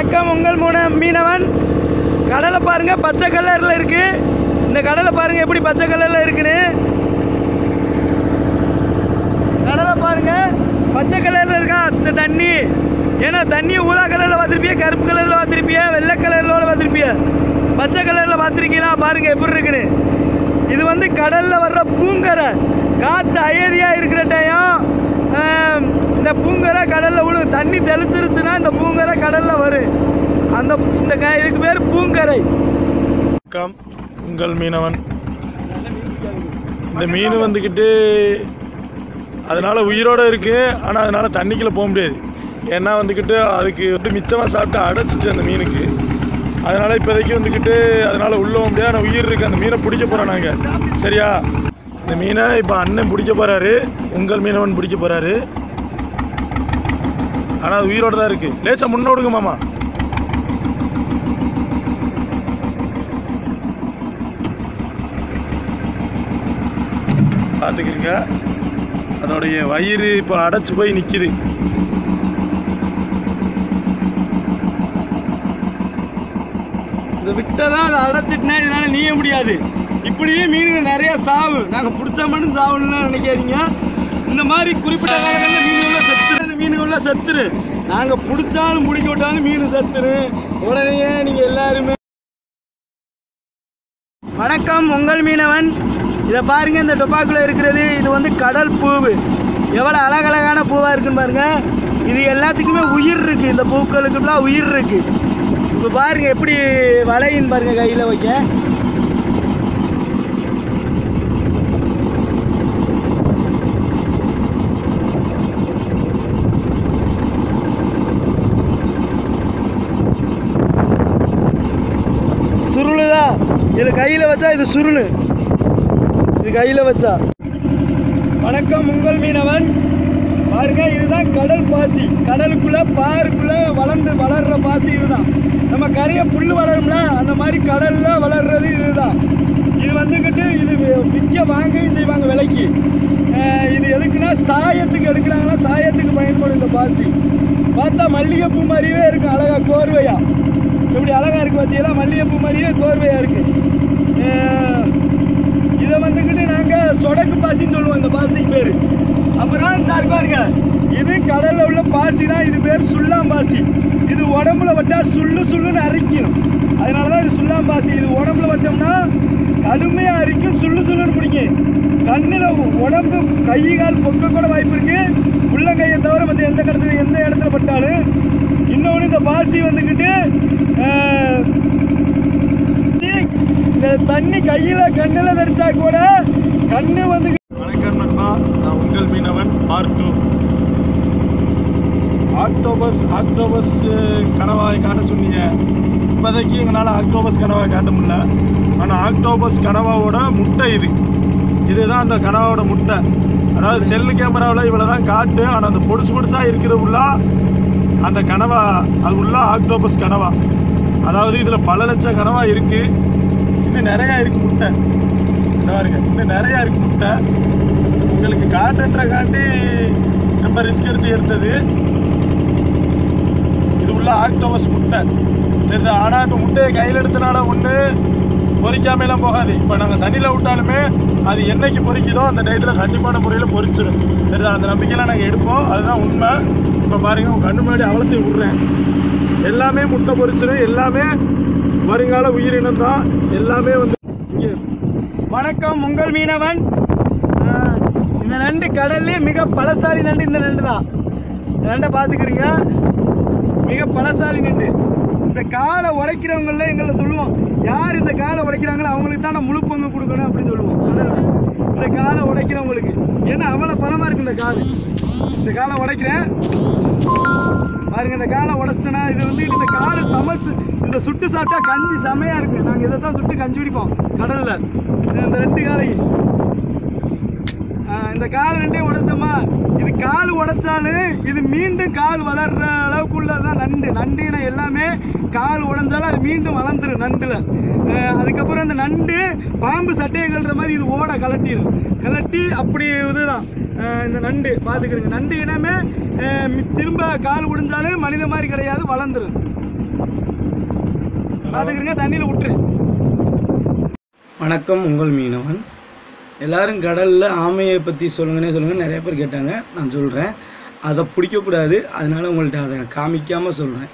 வணக்கம் உங்கள் மூண மீனவன் கடலை பாருங்க பச்சை கலர்ல இருக்கு இந்த கடலை பாருங்க எப்படி பச்சை கலர்ல இருக்குன்னு கடலை பாருங்க பச்சை கலர்ல இருக்கா இந்த தண்ணி ஏன்னா தண்ணி ஊதா கலர்ல பார்த்துருப்பிய கருப்பு கலர்ல பார்த்துருப்பிய வெள்ளை கலர்ல பார்த்துருப்பிய பச்சை கலர்ல பார்த்துருக்கீங்களா பாருங்க எப்படி இருக்குன்னு இது வந்து கடல்ல வர்ற பூங்கரை காற்று அயதியா இருக்கிற டைம் ஆம், இந்த பூங்கரை கடல்ல விழும் தண்ணி தெளிச்சிருச்சுன்னா இந்த பூங்கரை கடல்ல வரும் அந்த இந்த க- இதுக்கு பேர் பூங்கரை வணக்கம் உங்கள் மீனவன் இந்த மீன் வந்துக்கிட்டு அதனால உயிரோட இருக்கு ஆனால் அதனால தண்ணிக்குள்ள போக முடியாது ஏன்னா வந்துக்கிட்டு அதுக்கு வந்து மிச்சமாக சாப்பிட்டு அடைச்சிட்டு அந்த மீனுக்கு அதனால இப்போதைக்கு வந்துக்கிட்டு அதனால உள்ள போக முடியாது ஆனால் உயிர் இருக்கு அந்த மீனை பிடிக்க போகிறோம் நாங்கள் சரியா இந்த மீனை இப்போ அண்ணன் பிடிக்க போறாரு உங்கள் மீனவன் பிடிக்க போறாரு ஆனால் அது உயிரோட தான் இருக்கு லேசா முன்னோடுங்க மாமா பார்த்துக்குங்க அதோடைய வயிறு இப்போ அடைச்சு போய் நிற்கிது இந்த விட்டதான் அதை அடைச்சிட்டுனா இதனால நீய முடியாது இப்படியே மீனுங்க நிறைய சாவு நாங்க பிடிச்ச மட்டும் சாவுன்னு நினைக்காதீங்க இந்த மாதிரி குறிப்பிட்ட காலங்களில் மீனுக்குள்ள செத்துரு இந்த மீனுக்குள்ள செத்துரு நாங்க பிடிச்சாலும் பிடிக்க விட்டாலும் மீன் செத்துரு உடனே நீங்க எல்லாருமே வணக்கம் உங்கள் மீனவன் இதை பாருங்க இந்த டொப்பாக்குள்ள இருக்கிறது இது வந்து கடல் பூவு எவ்வளோ அழகழகான பூவா இருக்குன்னு பாருங்க இது எல்லாத்துக்குமே உயிர் இருக்கு இந்த பூக்களுக்குலாம் உயிர் இருக்கு இப்போ பாருங்க எப்படி வலையின்னு பாருங்க கையில் வைக்க சுருளுதா இது கையில் வச்சா இது சுருளு இது கையில் வச்சா வணக்கம் உங்கள் மீனவன் பாருங்க இதுதான் கடல் பாசி கடலுக்குள்ள பாருக்குள்ள வளர்ந்து வளர்ற பாசி இதுதான் நம்ம கரைய புல் வளரும்ல அந்த மாதிரி கடல்ல வளர்றது இதுதான் இது வந்துக்கிட்டு இது வி- விற்க வாங்கவும் செய்வாங்க விலைக்கு அஹ் இது எதுக்குன்னா சாயத்துக்கு எடுக்கிறாங்களா சாயத்துக்கு பயன்படும் இந்த பாசி பார்த்தா மல்லிகைப்பூ மாதிரியே இருக்கும் அழகா கோர்வையா இப்படி அழகா இருக்கு பார்த்தீங்களா மல்லிகைப்பூ மாதிரியே கோர்வையா இருக்கு அஹ் இதை வந்துக்கிட்டு நாங்க சொடக்கு பாசின்னு சொல்லுவோம் இந்த பாசிக்கு பேரு அப்புறம் இந்த இருக்கு பாருங்க இது கடல்ல உள்ள பாசி தான் இது பேர் சுண்ணாம்பாசி இது உடம்புல வட்டா சுள்ளு சுள்ளுன்னு அரிக்கும் அதனாலதான் இது சுண்ணாம்பாசி இது உடம்புல வட்டோம்னா கடுமையா அரிக்கும் சுள்ளு சுள்ளுன்னு பிடிக்கும் கண்ணுல உடம்பு கை கால் பொக்க கூட வாய்ப்பு இருக்கு உள்ளங்கையை தவிர மற்ற எந்த இடத்துல எந்த இடத்துல பட்டாலும் இன்னொன்று இந்த பாசி வந்துக்கிட்டு ஆஹ், இந்த தண்ணி கையில கண்ணுல தெரிச்சா கூட கண்ணு வந்து வணக்கம் நண்பா நான் உங்கள் மீனவன் பார்ட் டூ ஆக்டோபஸ் ஆக்டோபஸ் அஹ், கணவாய் காட்ட சொன்னீங்க இப்போதைக்கு எங்களால் ஆக்டோபஸ் கணவாய் காட்ட முடியல ஆனால் ஆக்டோபஸ் கனவாவோட முட்டை இது இதுதான் அந்த கனவாவோட முட்டை அதாவது செல்லு கேமராவில் இவ்வளோ தான் காட்டு ஆனால் அந்த பொடுசு பொடுசாக இருக்கிற உள்ள அந்த கனவா அது உள்ள ஆக்டோபஸ் கனவா அதாவது இதில் பல லட்சம் கனவா இருக்கு இன்னும் நிறையா இருக்கு முட்டை இதா பாருங்க இன்னும் நிறையா இருக்கு முட்டை உங்களுக்கு காட்டுன்றக்காண்டி ரொம்ப ரிஸ்க் எடுத்து எடுத்தது இது உள்ள ஆக்டோபஸ் முட்டை தெரியுது ஆனால் இப்போ முட்டையை கையில் எடுத்தனால ஒன்று பொறிக்காமலாம் போகாது இப்போ நாங்கள் தண்ணியில் விட்டாலுமே அது என்னைக்கு பொறிக்குதோ அந்த டயத்தில் கண்டிப்பான முறையில் பொறிச்சிடும் தெரியுதா அந்த நம்பிக்கையெல்லாம் நாங்கள் எடுப்போம் அதுதான் உண்மை இப்போ பாருங்க உங்க கண்ணு முன்னாடி அவலத்தை விடுறேன் எல்லாமே முட்டை பொறிச்சிடும் எல்லாமே வருங்கால உயிரினம் தான் எல்லாமே வந்து இங்க. வணக்கம் உங்கள் மீனவன் ஆஹ், இந்த நண்டு கடல்லே மிக பலசாலி நண்டு இந்த நண்டு தான் இந்த நண்டை பார்த்துக்கிறீங்க மிக பலசாலி நண்டு இந்த காலை உடைக்கிறவங்கள எங்களை சொல்லுவோம் யார் இந்த காலை உடைக்கிறாங்களோ அவங்களுக்கு தான் நான் முழு பங்கு கொடுக்கணும் அப்படின்னு சொல்லுவோம் கடல்ல. இந்த காலை உடைக்கிறவங்களுக்கு ஏன்னா அவ்வளோ பலமாக இருக்கு இந்த கால் இந்த காலை உடைக்கிறேன் பாருங்க இந்த காலை உடைச்சிட்டேன்னா இது வந்து இந்த காலை சமைச்சு இந்த சுட்டு சாப்பிட்டா கஞ்சி செமையா இருக்கு நாங்கள் இதை தான் சுட்டு கஞ்சி குடிப்போம் கடல்ல இந்த ரெண்டு காலையும் ஆஹ் இந்த கால் ரெண்டையும் உடைச்சோமா இது கால் உடைச்சாலும் இது மீண்டும் கால் வளர்ற அளவுக்குள்ளதான் நண்டு நண்டு இனம் எல்லாமே கால் உடைஞ்சாலும் அது மீண்டும் வளர்ந்துரும் நண்டுல ஆஹ் அதுக்கப்புறம் அந்த நண்டு பாம்பு சட்டையை கழுற மாதிரி இது ஓட கலட்டிடும் கலட்டி அப்படி இதுதான் ஆஹ் இந்த நண்டு பார்த்துக்கிறீங்க நண்டு இனமே ஆஹ் மி- திரும்ப கால் உடைஞ்சாலும் மனித மாதிரி கிடையாது வளர்ந்துரும் பார்த்துக்கிறங்க தண்ணியில் விட்டுரு வணக்கம் உங்கள் மீனவன் எல்லாரும் கடலில் ஆமையை பற்றி சொல்லுங்கன்னே சொல்லுங்க நிறைய பேர் கேட்டாங்க நான் சொல்கிறேன் அதை பிடிக்கக்கூடாது அதனால உங்கள்கிட்ட அதை காமிக்காமல் சொல்கிறேன்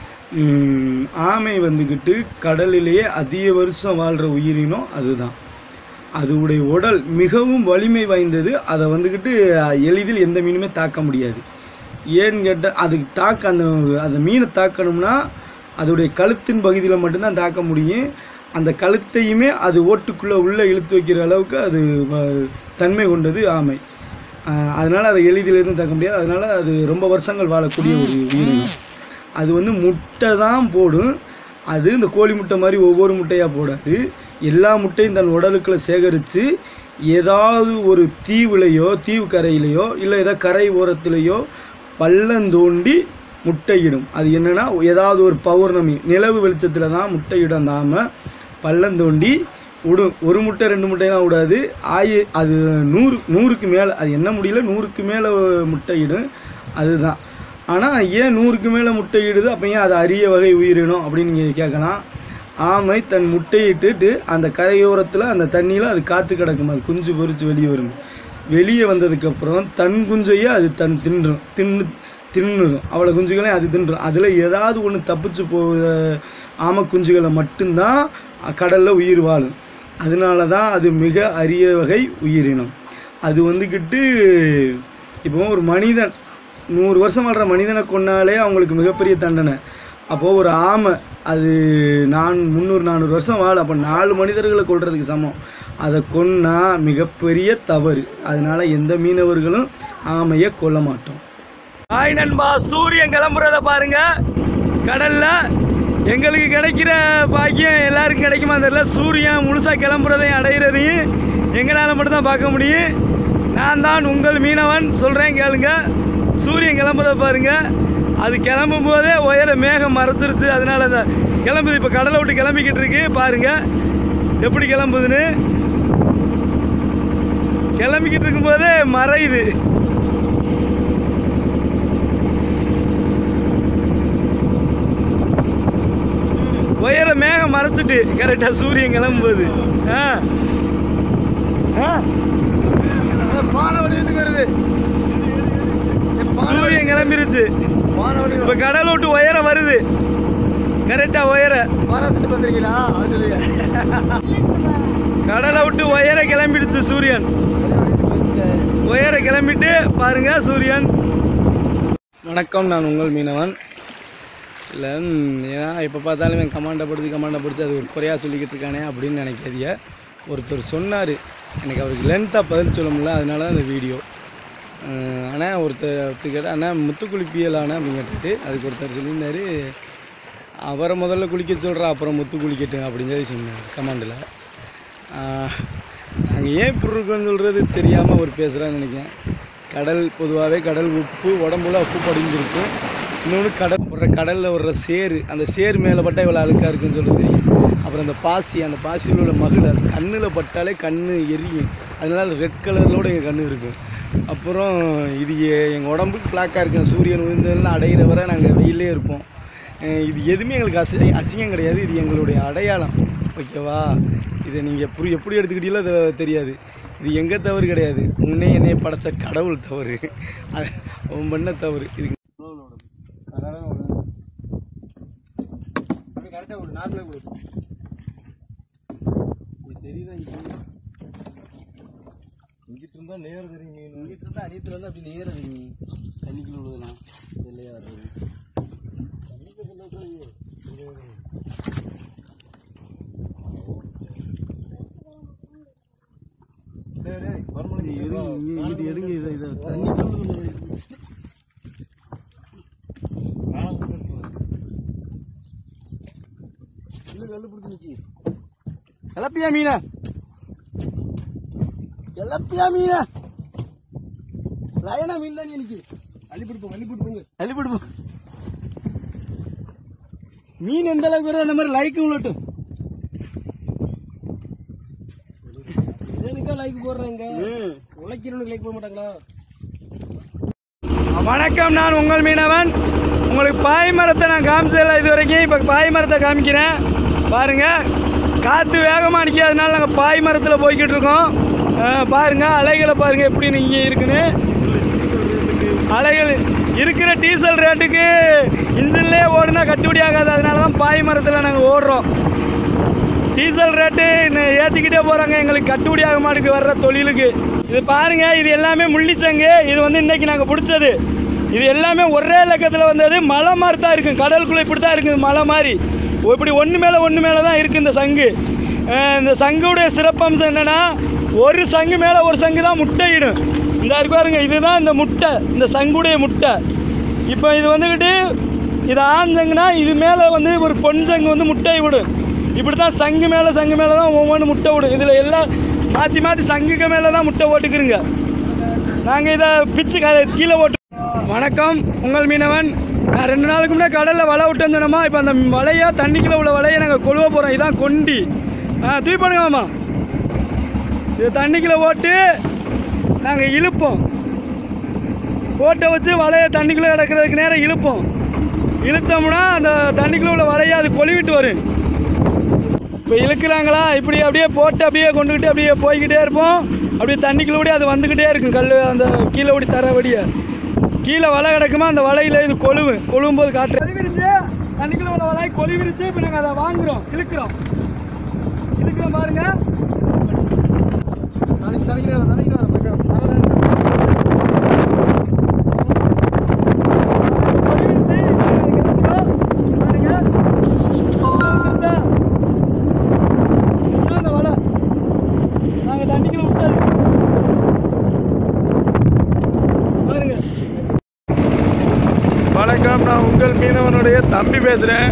ஆமை வந்துக்கிட்டு கடலிலேயே அதிக வருஷம் வாழ்கிற உயிரினம் அதுதான் அதுடைய உடல் மிகவும் வலிமை வாய்ந்தது அதை வந்துக்கிட்டு எளிதில் எந்த மீனுமே தாக்க முடியாது ஏன்னு கேட்டால் அதுக்கு தாக்க அந்த அந்த மீனை தாக்கணும்னா அதோடைய கழுத்தின் பகுதியில் மட்டும்தான் தாக்க முடியும் அந்த கழுத்தையுமே அது ஓட்டுக்குள்ளே உள்ளே இழுத்து வைக்கிற அளவுக்கு அது வ- தன்மை கொண்டது ஆமை ஆஹ் அதனால அதை எளிதில் எதுவும் தாக்க முடியாது அதனால அது ரொம்ப வருஷங்கள் வாழக்கூடிய ஒரு உயிரினம் அது வந்து முட்டை தான் போடும் அது இந்த கோழி முட்டை மாதிரி ஒவ்வொரு முட்டையாக போடாது எல்லா முட்டையும் தன் உடலுக்குள்ள சேகரித்து ஏதாவது ஒரு தீவுலையோ தீவு கரையிலையோ இல்லை ஏதாவது கரை ஓரத்துலையோ பள்ளம் தோண்டி முட்டையிடும் அது என்னன்னா ஏதாவது ஒரு பௌர்ணமி நிலவு வெளிச்சத்தில் தான் முட்டையிடும் அந்த ஆமை பள்ளம் தோண்டி விடும் ஒரு முட்டை ரெண்டு முட்டையெல்லாம் விடாது ஆயி அது நூறு நூறுக்கு மேலே அது என்ன முடியல நூறுக்கு மேலே முட்டையிடும் அதுதான் ஆனால் ஏன் நூறுக்கு மேலே முட்டையிடுது அப்போ ஏன் அது அரிய வகை உயிரினம் அப்படின்னு நீங்கள் கேட்கலாம் ஆமை தன் முட்டையிட்டுட்டு அந்த கரையோரத்தில் அந்த தண்ணியில் அது காத்து கிடக்கும் அது குஞ்சு பொரிச்சு வெளியே வரும் வெளியே வந்ததுக்கப்புறம் தன் குஞ்சையே அது தன் தின்றும் தின்னு தின்னுடும் அவ்வளோ குஞ்சுகளையும் அது தின்றும் அதில் ஏதாவது ஒன்று தப்பிச்சு போகிற ஆமை குஞ்சுகளை மட்டும்தான் கடலில் உயிர் வாழும் அதனால தான் அது மிக அரிய வகை உயிரினம் அது வந்துக்கிட்டு இப்போ ஒரு மனிதன் நூறு வருஷம் வாழ்கிற மனிதனை கொன்னாலே அவங்களுக்கு மிகப்பெரிய தண்டனை அப்போது ஒரு ஆமை அது நான் முந்நூறு நானூறு வருஷம் வாழ அப்போ நாலு மனிதர்களை கொல்றதுக்கு சமம் அதை கொன்னா மிகப்பெரிய தவறு அதனால எந்த மீனவர்களும் ஆமையை கொல்ல மாட்டோம் ஹாய் நண்பா சூரியன் கிளம்புறத பாருங்க கடல்ல எங்களுக்கு கிடைக்கிற பாக்கியம் எல்லாருக்கும் கிடைக்குமா தெரியல சூரியன் முழுசா கிளம்புறதையும் அடையிறதையும் எங்களால் மட்டும்தான் பார்க்க முடியும் நான் தான் உங்கள் மீனவன் சொல்கிறேன் கேளுங்க சூரியன் கிளம்புறத பாருங்க அது கிளம்பும் போதே உயர மேகம் மறைச்சிருச்சு அதனால அந்த கிளம்புது இப்போ கடலை விட்டு கிளம்பிக்கிட்டு இருக்கு பாருங்க எப்படி கிளம்புதுன்னு கிளம்பிக்கிட்டு இருக்கும்போதே மறையுது உயர மேகம் மறைச்சிட்டு கரெக்டா சூரியன் கிளம்பும்போது ஆ ஆ சூரியன் கிளம்பிருச்சு இப்ப கடல் விட்டு உயர வருது கரெக்டா உயர கடலை விட்டு உயர கிளம்பிடுச்சு சூரியன் உயர கிளம்பிட்டு பாருங்க சூரியன் வணக்கம் நான் உங்கள் மீனவன் இல்லை ஏன்னா எப்போ பார்த்தாலும் இவன் கமாண்டை படுத்து கமாண்டை படுத்து அது ஒரு குறையாக சொல்லிக்கிட்டு இருக்கானே அப்படின்னு நினைக்காதீங்க ஒருத்தர் சொன்னார் எனக்கு அவருக்கு லென்த்தாக பதில் சொல்ல முடியல அதனால தான் இந்த வீடியோ ஆனால் ஒருத்தர் ஒருத்தர் கேட்டால் அண்ணா முத்துக்குளி பியலான அப்படின்னு கேட்டுட்டு அதுக்கு ஒருத்தர் சொல்லியிருந்தாரு அவரை முதல்ல குளிக்க சொல்கிறா அப்புறம் முத்து குளிக்கட்டும் அப்படின்னு சொல்லி சொன்னார் கமாண்டில் நாங்கள் ஏன் இப்படி இருக்கோம்னு சொல்கிறது தெரியாமல் அவர் பேசுகிறான்னு நினைக்கிறேன் கடல் பொதுவாகவே கடல் உப்பு உடம்புல உப்பு படிஞ்சிருக்கு இன்னொன்று கடல் போடுற கடலில் வர்ற சேறு அந்த சேறு மேலே பட்டால் இவ்வளோ அழுக்காக இருக்குன்னு சொல்லி தெரியும் அப்புறம் அந்த பாசி அந்த பாசியில் உள்ள மகள் அது கண்ணில் பட்டாலே கண் எரியும் அதனால ரெட் கலரிலோட எங்கள் கண்ணு இருக்கும் அப்புறம் இது எங்கள் உடம்புக்கு பிளாக்காக இருக்கும் சூரியன் விழுந்ததுலாம் அடையிற வரை நாங்கள் வெயிலே இருப்போம் அஹ் இது எதுவுமே எங்களுக்கு அசி அசிங்கம் கிடையாது இது எங்களுடைய அடையாளம் ஓகேவா இதை நீங்கள் எப்படி எப்படி எடுத்துக்கிட்டீங்களோ அது தெரியாது இது எங்கள் தவறு கிடையாது முன்னே என்னைய படைச்ச கடவுள் தவறு அது அவன் பண்ண தவறு இதுக்கு கரெக்டாக ஒரு நார்மலாக கொடு தெரியுதா இங்கிட்டு இருந்தா நேரம் தெரியும் மீன் இங்கிட்டு இருந்தால் அடியத்தில் வந்து அப்படி நேரம் நீ தண்ணிக்குள்ள விழுதலாம் வெள்ளையா வர்றது டேய், டேய், வருமானம் இது இங்க வா. எடுங்க, இது எடுங்க இதை இதை தண்ணிக்குள்ள விழுது. காலம் கொண்டு இருக்கு. இன்னும் கல்லு பிடிச்சி நிக்கி கிளப்பியா மீனா கிளப்பியா மீனா லயனா மீன் தான் எனக்கு அள்ளி பிடிப்போம் அள்ளி பிடிப்போங்க அள்ளிப்படுப்போம் மீன் எந்த அளவுக்கு வருதோ அந்த மாதிரி லைக்கும் உள்ளட்டும் எனக்கா லைக் போடுறாங்க உழைக்கிறவனுக்கு லைக் போட மாட்டாங்களா வணக்கம் நான் உங்கள் மீனவன் உங்களுக்கு பாய் மரத்தை நான் காமிச்சதில்ல இது வரைக்கும் இப்போ பாய் மரத்தை காமிக்கிறேன் பாருங்க காற்று வேகமாக அடிக்காதனால நாங்கள் பாய் மரத்தில் போய்கிட்டு இருக்கோம் அஹ் பாருங்க அலைகளை பாருங்க எப்படி இங்கே இருக்குன்னு அலைகள் இருக்கிற டீசல் ரேட்டுக்கு இன்ஜின்லேயே ஓடுனா கட்டுப்படி ஆகாது அதனால தான் பாய் மரத்தில் நாங்கள் ஓடுறோம் டீசல் ரேட்டு ஏற்றிக்கிட்டே போகிறாங்க எங்களுக்கு கட்டுப்படி ஆக மாட்டேங்குது வர்ற தொழிலுக்கு இது பாருங்க இது எல்லாமே முள்ளிச்சங்கு இது வந்து இன்னைக்கு நாங்கள் பிடிச்சது இது எல்லாமே ஒரே இலக்கத்தில் வந்தது மலை மாதிரி தான் இருக்கும் கடலுக்குள்ளே இப்படி தான் இருக்குது மலை மாதிரி இப்படி ஒன்று மேலே ஒன்று மேலே தான் இருக்குது இந்த சங்கு அஹ் இந்த சங்குடைய சிறப்பம்சம் என்னென்னா ஒரு சங்கு மேலே ஒரு சங்கு தான் முட்டையிடும் இந்த இருக்கு பாருங்க இதுதான் இந்த முட்டை இந்த சங்குடைய முட்டை இப்போ இது வந்துக்கிட்டு இது ஆண் சங்குனா இது மேலே வந்து ஒரு பொன் சங்கு வந்து முட்டை விடும் இப்படி தான் சங்கு மேலே சங்கு மேலே தான் ஒவ்வொன்று முட்டை விடும் இதில் எல்லாம் மாற்றி மாற்றி சங்குக்கு மேலே தான் முட்டை போட்டுக்கிறோங்க நாங்கள் இதை பிச்சு க- கீழே போட்டு வணக்கம் உங்கள் மீனவன் நான் ரெண்டு நாளுக்கு முன்னாடி கடலில் வலை விட்டு சொன்னோமா இப்போ அந்த வலையா தண்ணிக்குள்ள உள்ள வலையை நாங்கள் கொழுவ போகிறோம் இதான் கொண்டி ஆ தூக்கி பண்ணுங்க மாமா இது தண்ணிக்குள்ள போட்டு நாங்கள் இழுப்போம் போட்டை வச்சு வலையை தண்ணிக்குள்ளே கிடக்கிறதுக்கு நேரம் இழுப்போம் இழுத்தோம்னா அந்த தண்ணிக்குள்ளே உள்ள வலையை அது கொழுவிட்டு வரும் இப்போ இழுக்கிறாங்களா இப்படி அப்படியே போட்டு அப்படியே கொண்டுக்கிட்டு அப்படியே போய்கிட்டே இருப்போம் அப்படியே தண்ணிக்குள்ள ஓடி அது வந்துக்கிட்டே இருக்கும் கல் அந்த கீழே ஓடி தரபடியே கீழே வலை கிடக்குமா அந்த வலையில இது கொழுவு கொழுவும் போது காற்று கொழுவிருச்சு தண்ணிக்குள்ள உள்ள வலை கொழுவிருச்சு இப்போ நாங்கள் அதை வாங்குறோம் இழுக்கிறோம் இழுக்கிறோம் பாருங்க கொழுவிருச்சு, இப்போ நாங்க இழுக்கிறோம். பாருங்க வந்துருச்சா? இதுதான் அந்த வலை நாங்கள் தண்ணிக்குள்ள விட்டது பாருங்க வணக்கம் நான் உங்கள் மீனவனுடைய தம்பி பேசுகிறேன்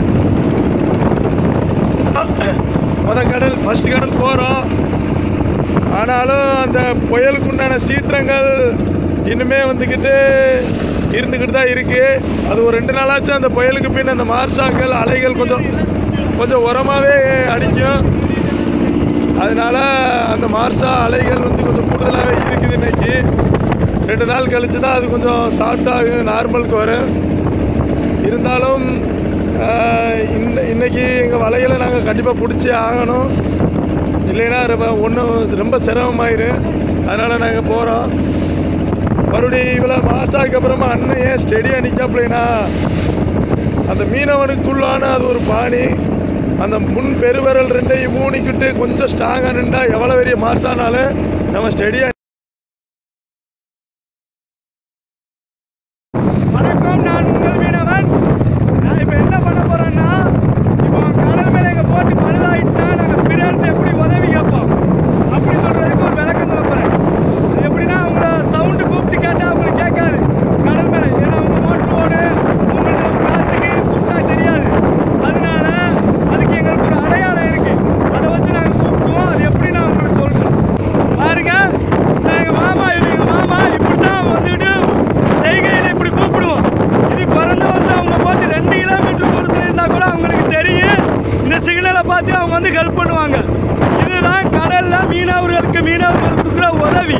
முத கடல் ஃபர்ஸ்ட் கடல் போகிறோம் ஆனாலும் அந்த புயலுக்கு உண்டான சீற்றங்கள் இன்னுமே வந்துக்கிட்டு இருந்துக்கிட்டு தான் இருக்கு அது ஒரு ரெண்டு நாளாச்சும் அந்த புயலுக்கு பின் அந்த மார்ஷாக்கள் அலைகள் கொஞ்சம் கொஞ்சம் உரமாகவே அடிக்கும் அதனால அந்த மார்ஷா அலைகள் வந்து கொஞ்சம் கூடுதலாகவே இருக்குது இன்னைக்கு ரெண்டு நாள் கழிச்சு தான் அது கொஞ்சம் சாஃப்டாகும் நார்மலுக்கு வரும் இருந்தாலும் ஆஹ், இந்த இன்னைக்கு எங்கள் வலைகளை நாங்கள் கண்டிப்பாக பிடிச்சே ஆகணும் இல்லைன்னா ரொம்ப ஒன்றும் ரொம்ப சிரமமாயிரும் அதனால் நாங்கள் போகிறோம் மறுபடியும் இவ்வளோ மாசாக்கு அப்புறமா அண்ணன் ஏன் ஸ்டெடியாக நிற்காப்லைனா அந்த மீனவனுக்குள்ளான அது ஒரு பாணி அந்த முன் பெருவிரல் ரெண்டையும் மூணிக்கிட்டு கொஞ்சம் ஸ்ட்ராங்காக நின்றா எவ்வளோ பெரிய மாசானாலும் நம்ம ஸ்டெடியாக வணக்கம் நான் உங்கள் மீனவன் நான் இப்போ என்ன பண்ண போறேன்னா இப்போ கடல் மேலே எங்கள் போட்டு பழுதாயிட்டா நாங்கள் பிறர்கிட்ட எப்படி உதவி கேட்போம் அப்படி சொல்றதுக்கு ஒரு விளக்கம் சொல்ல போறேன் அது எப்படின்னா அவங்கள சவுண்டு கூப்பிட்டு கேட்டால் அவங்களுக்கு கேட்காது கடல் மேலே ஏன்னா அவங்க மோட்டர் ஓடு உங்களுக்கு காற்றுக்கு சுத்தா தெரியாது அதனால அதுக்கு எங்களுக்கு ஒரு அடையாளம் இருக்கு அதை வச்சு நாங்கள் கூப்பிடுவோம் அது எப்படி நான் உங்களுக்கு சொல்றேன் பாருங்க நான் எங்க மாமா இது எங்க மாமா இப்படிதான் வந்துட்டு செய்கையில இப்படி கூப்பிடுவோம் இது குறைஞ்ச வந்து அவங்க போட்டு ரெண்டு கிலோமீட்டர் தூரத்தில் இருந்தா கூட அவங்களுக்கு தெரியும் இந்த சிக்னலை பார்த்து அவங்க வந்து ஹெல்ப் பண்ணுவாங்க இதுதான் கடல்ல மீனவர்களுக்கு மீனவர்களுக்கு இருக்கிற உதவி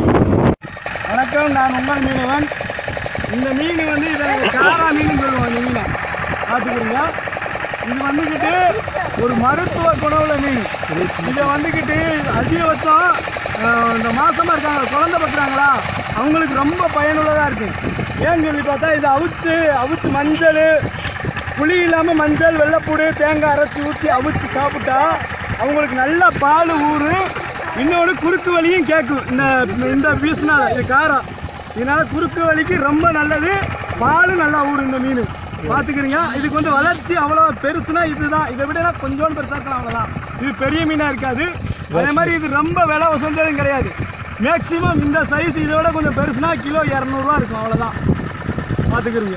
வணக்கம் நான் உங்கள் மீனவன் இந்த மீன் வந்து இதை நாங்கள் காரா மீன் சொல்லுவோம் இந்த மீனை பார்த்துக்கிறீங்க இது வந்துக்கிட்டு ஒரு மருத்துவ குணவுள்ள மீன் இதை வந்துக்கிட்டு அதிகபட்சம் அஹ், இந்த மாசமா இருக்காங்க குழந்தை பத்துறாங்களா அவங்களுக்கு ரொம்ப பயனுள்ளதாக இருக்கும் ஏன்னு சொல்லி பார்த்தா இது அவிச்சு அவிச்சு மஞ்சள் புளி இல்லாமல் மஞ்சள் வெள்ளைப்பூடு தேங்காய் அரைச்சி ஊற்றி அவிச்சு சாப்பிட்டா அவங்களுக்கு நல்ல பால் ஊறும் இன்னொன்று குறுக்கு வலியும் கேட்கும் இந்த இந்த பீஸ்னால இது காரம் இதனால குறுக்கு வலிக்கு ரொம்ப நல்லது பாலும் நல்லா ஊறும் இந்த மீன் பார்த்துக்கிறீங்க இதுக்கு வந்து வளர்ச்சி அவ்வளோ பெருசுனா இதுதான் இதை விட கொஞ்சோண்டு பெருசாக இருக்கலாம் அவ்வளோதான் இது பெரிய மீனாக இருக்காது அதே மாதிரி இது ரொம்ப விலை வசந்ததும் கிடையாது மேக்ஸிமம் இந்த சைஸ் இதை விட கொஞ்சம் பெருசுனா கிலோ இரநூறுவா இருக்கும் அவ்வளோதான் பார்த்துக்கிறீங்க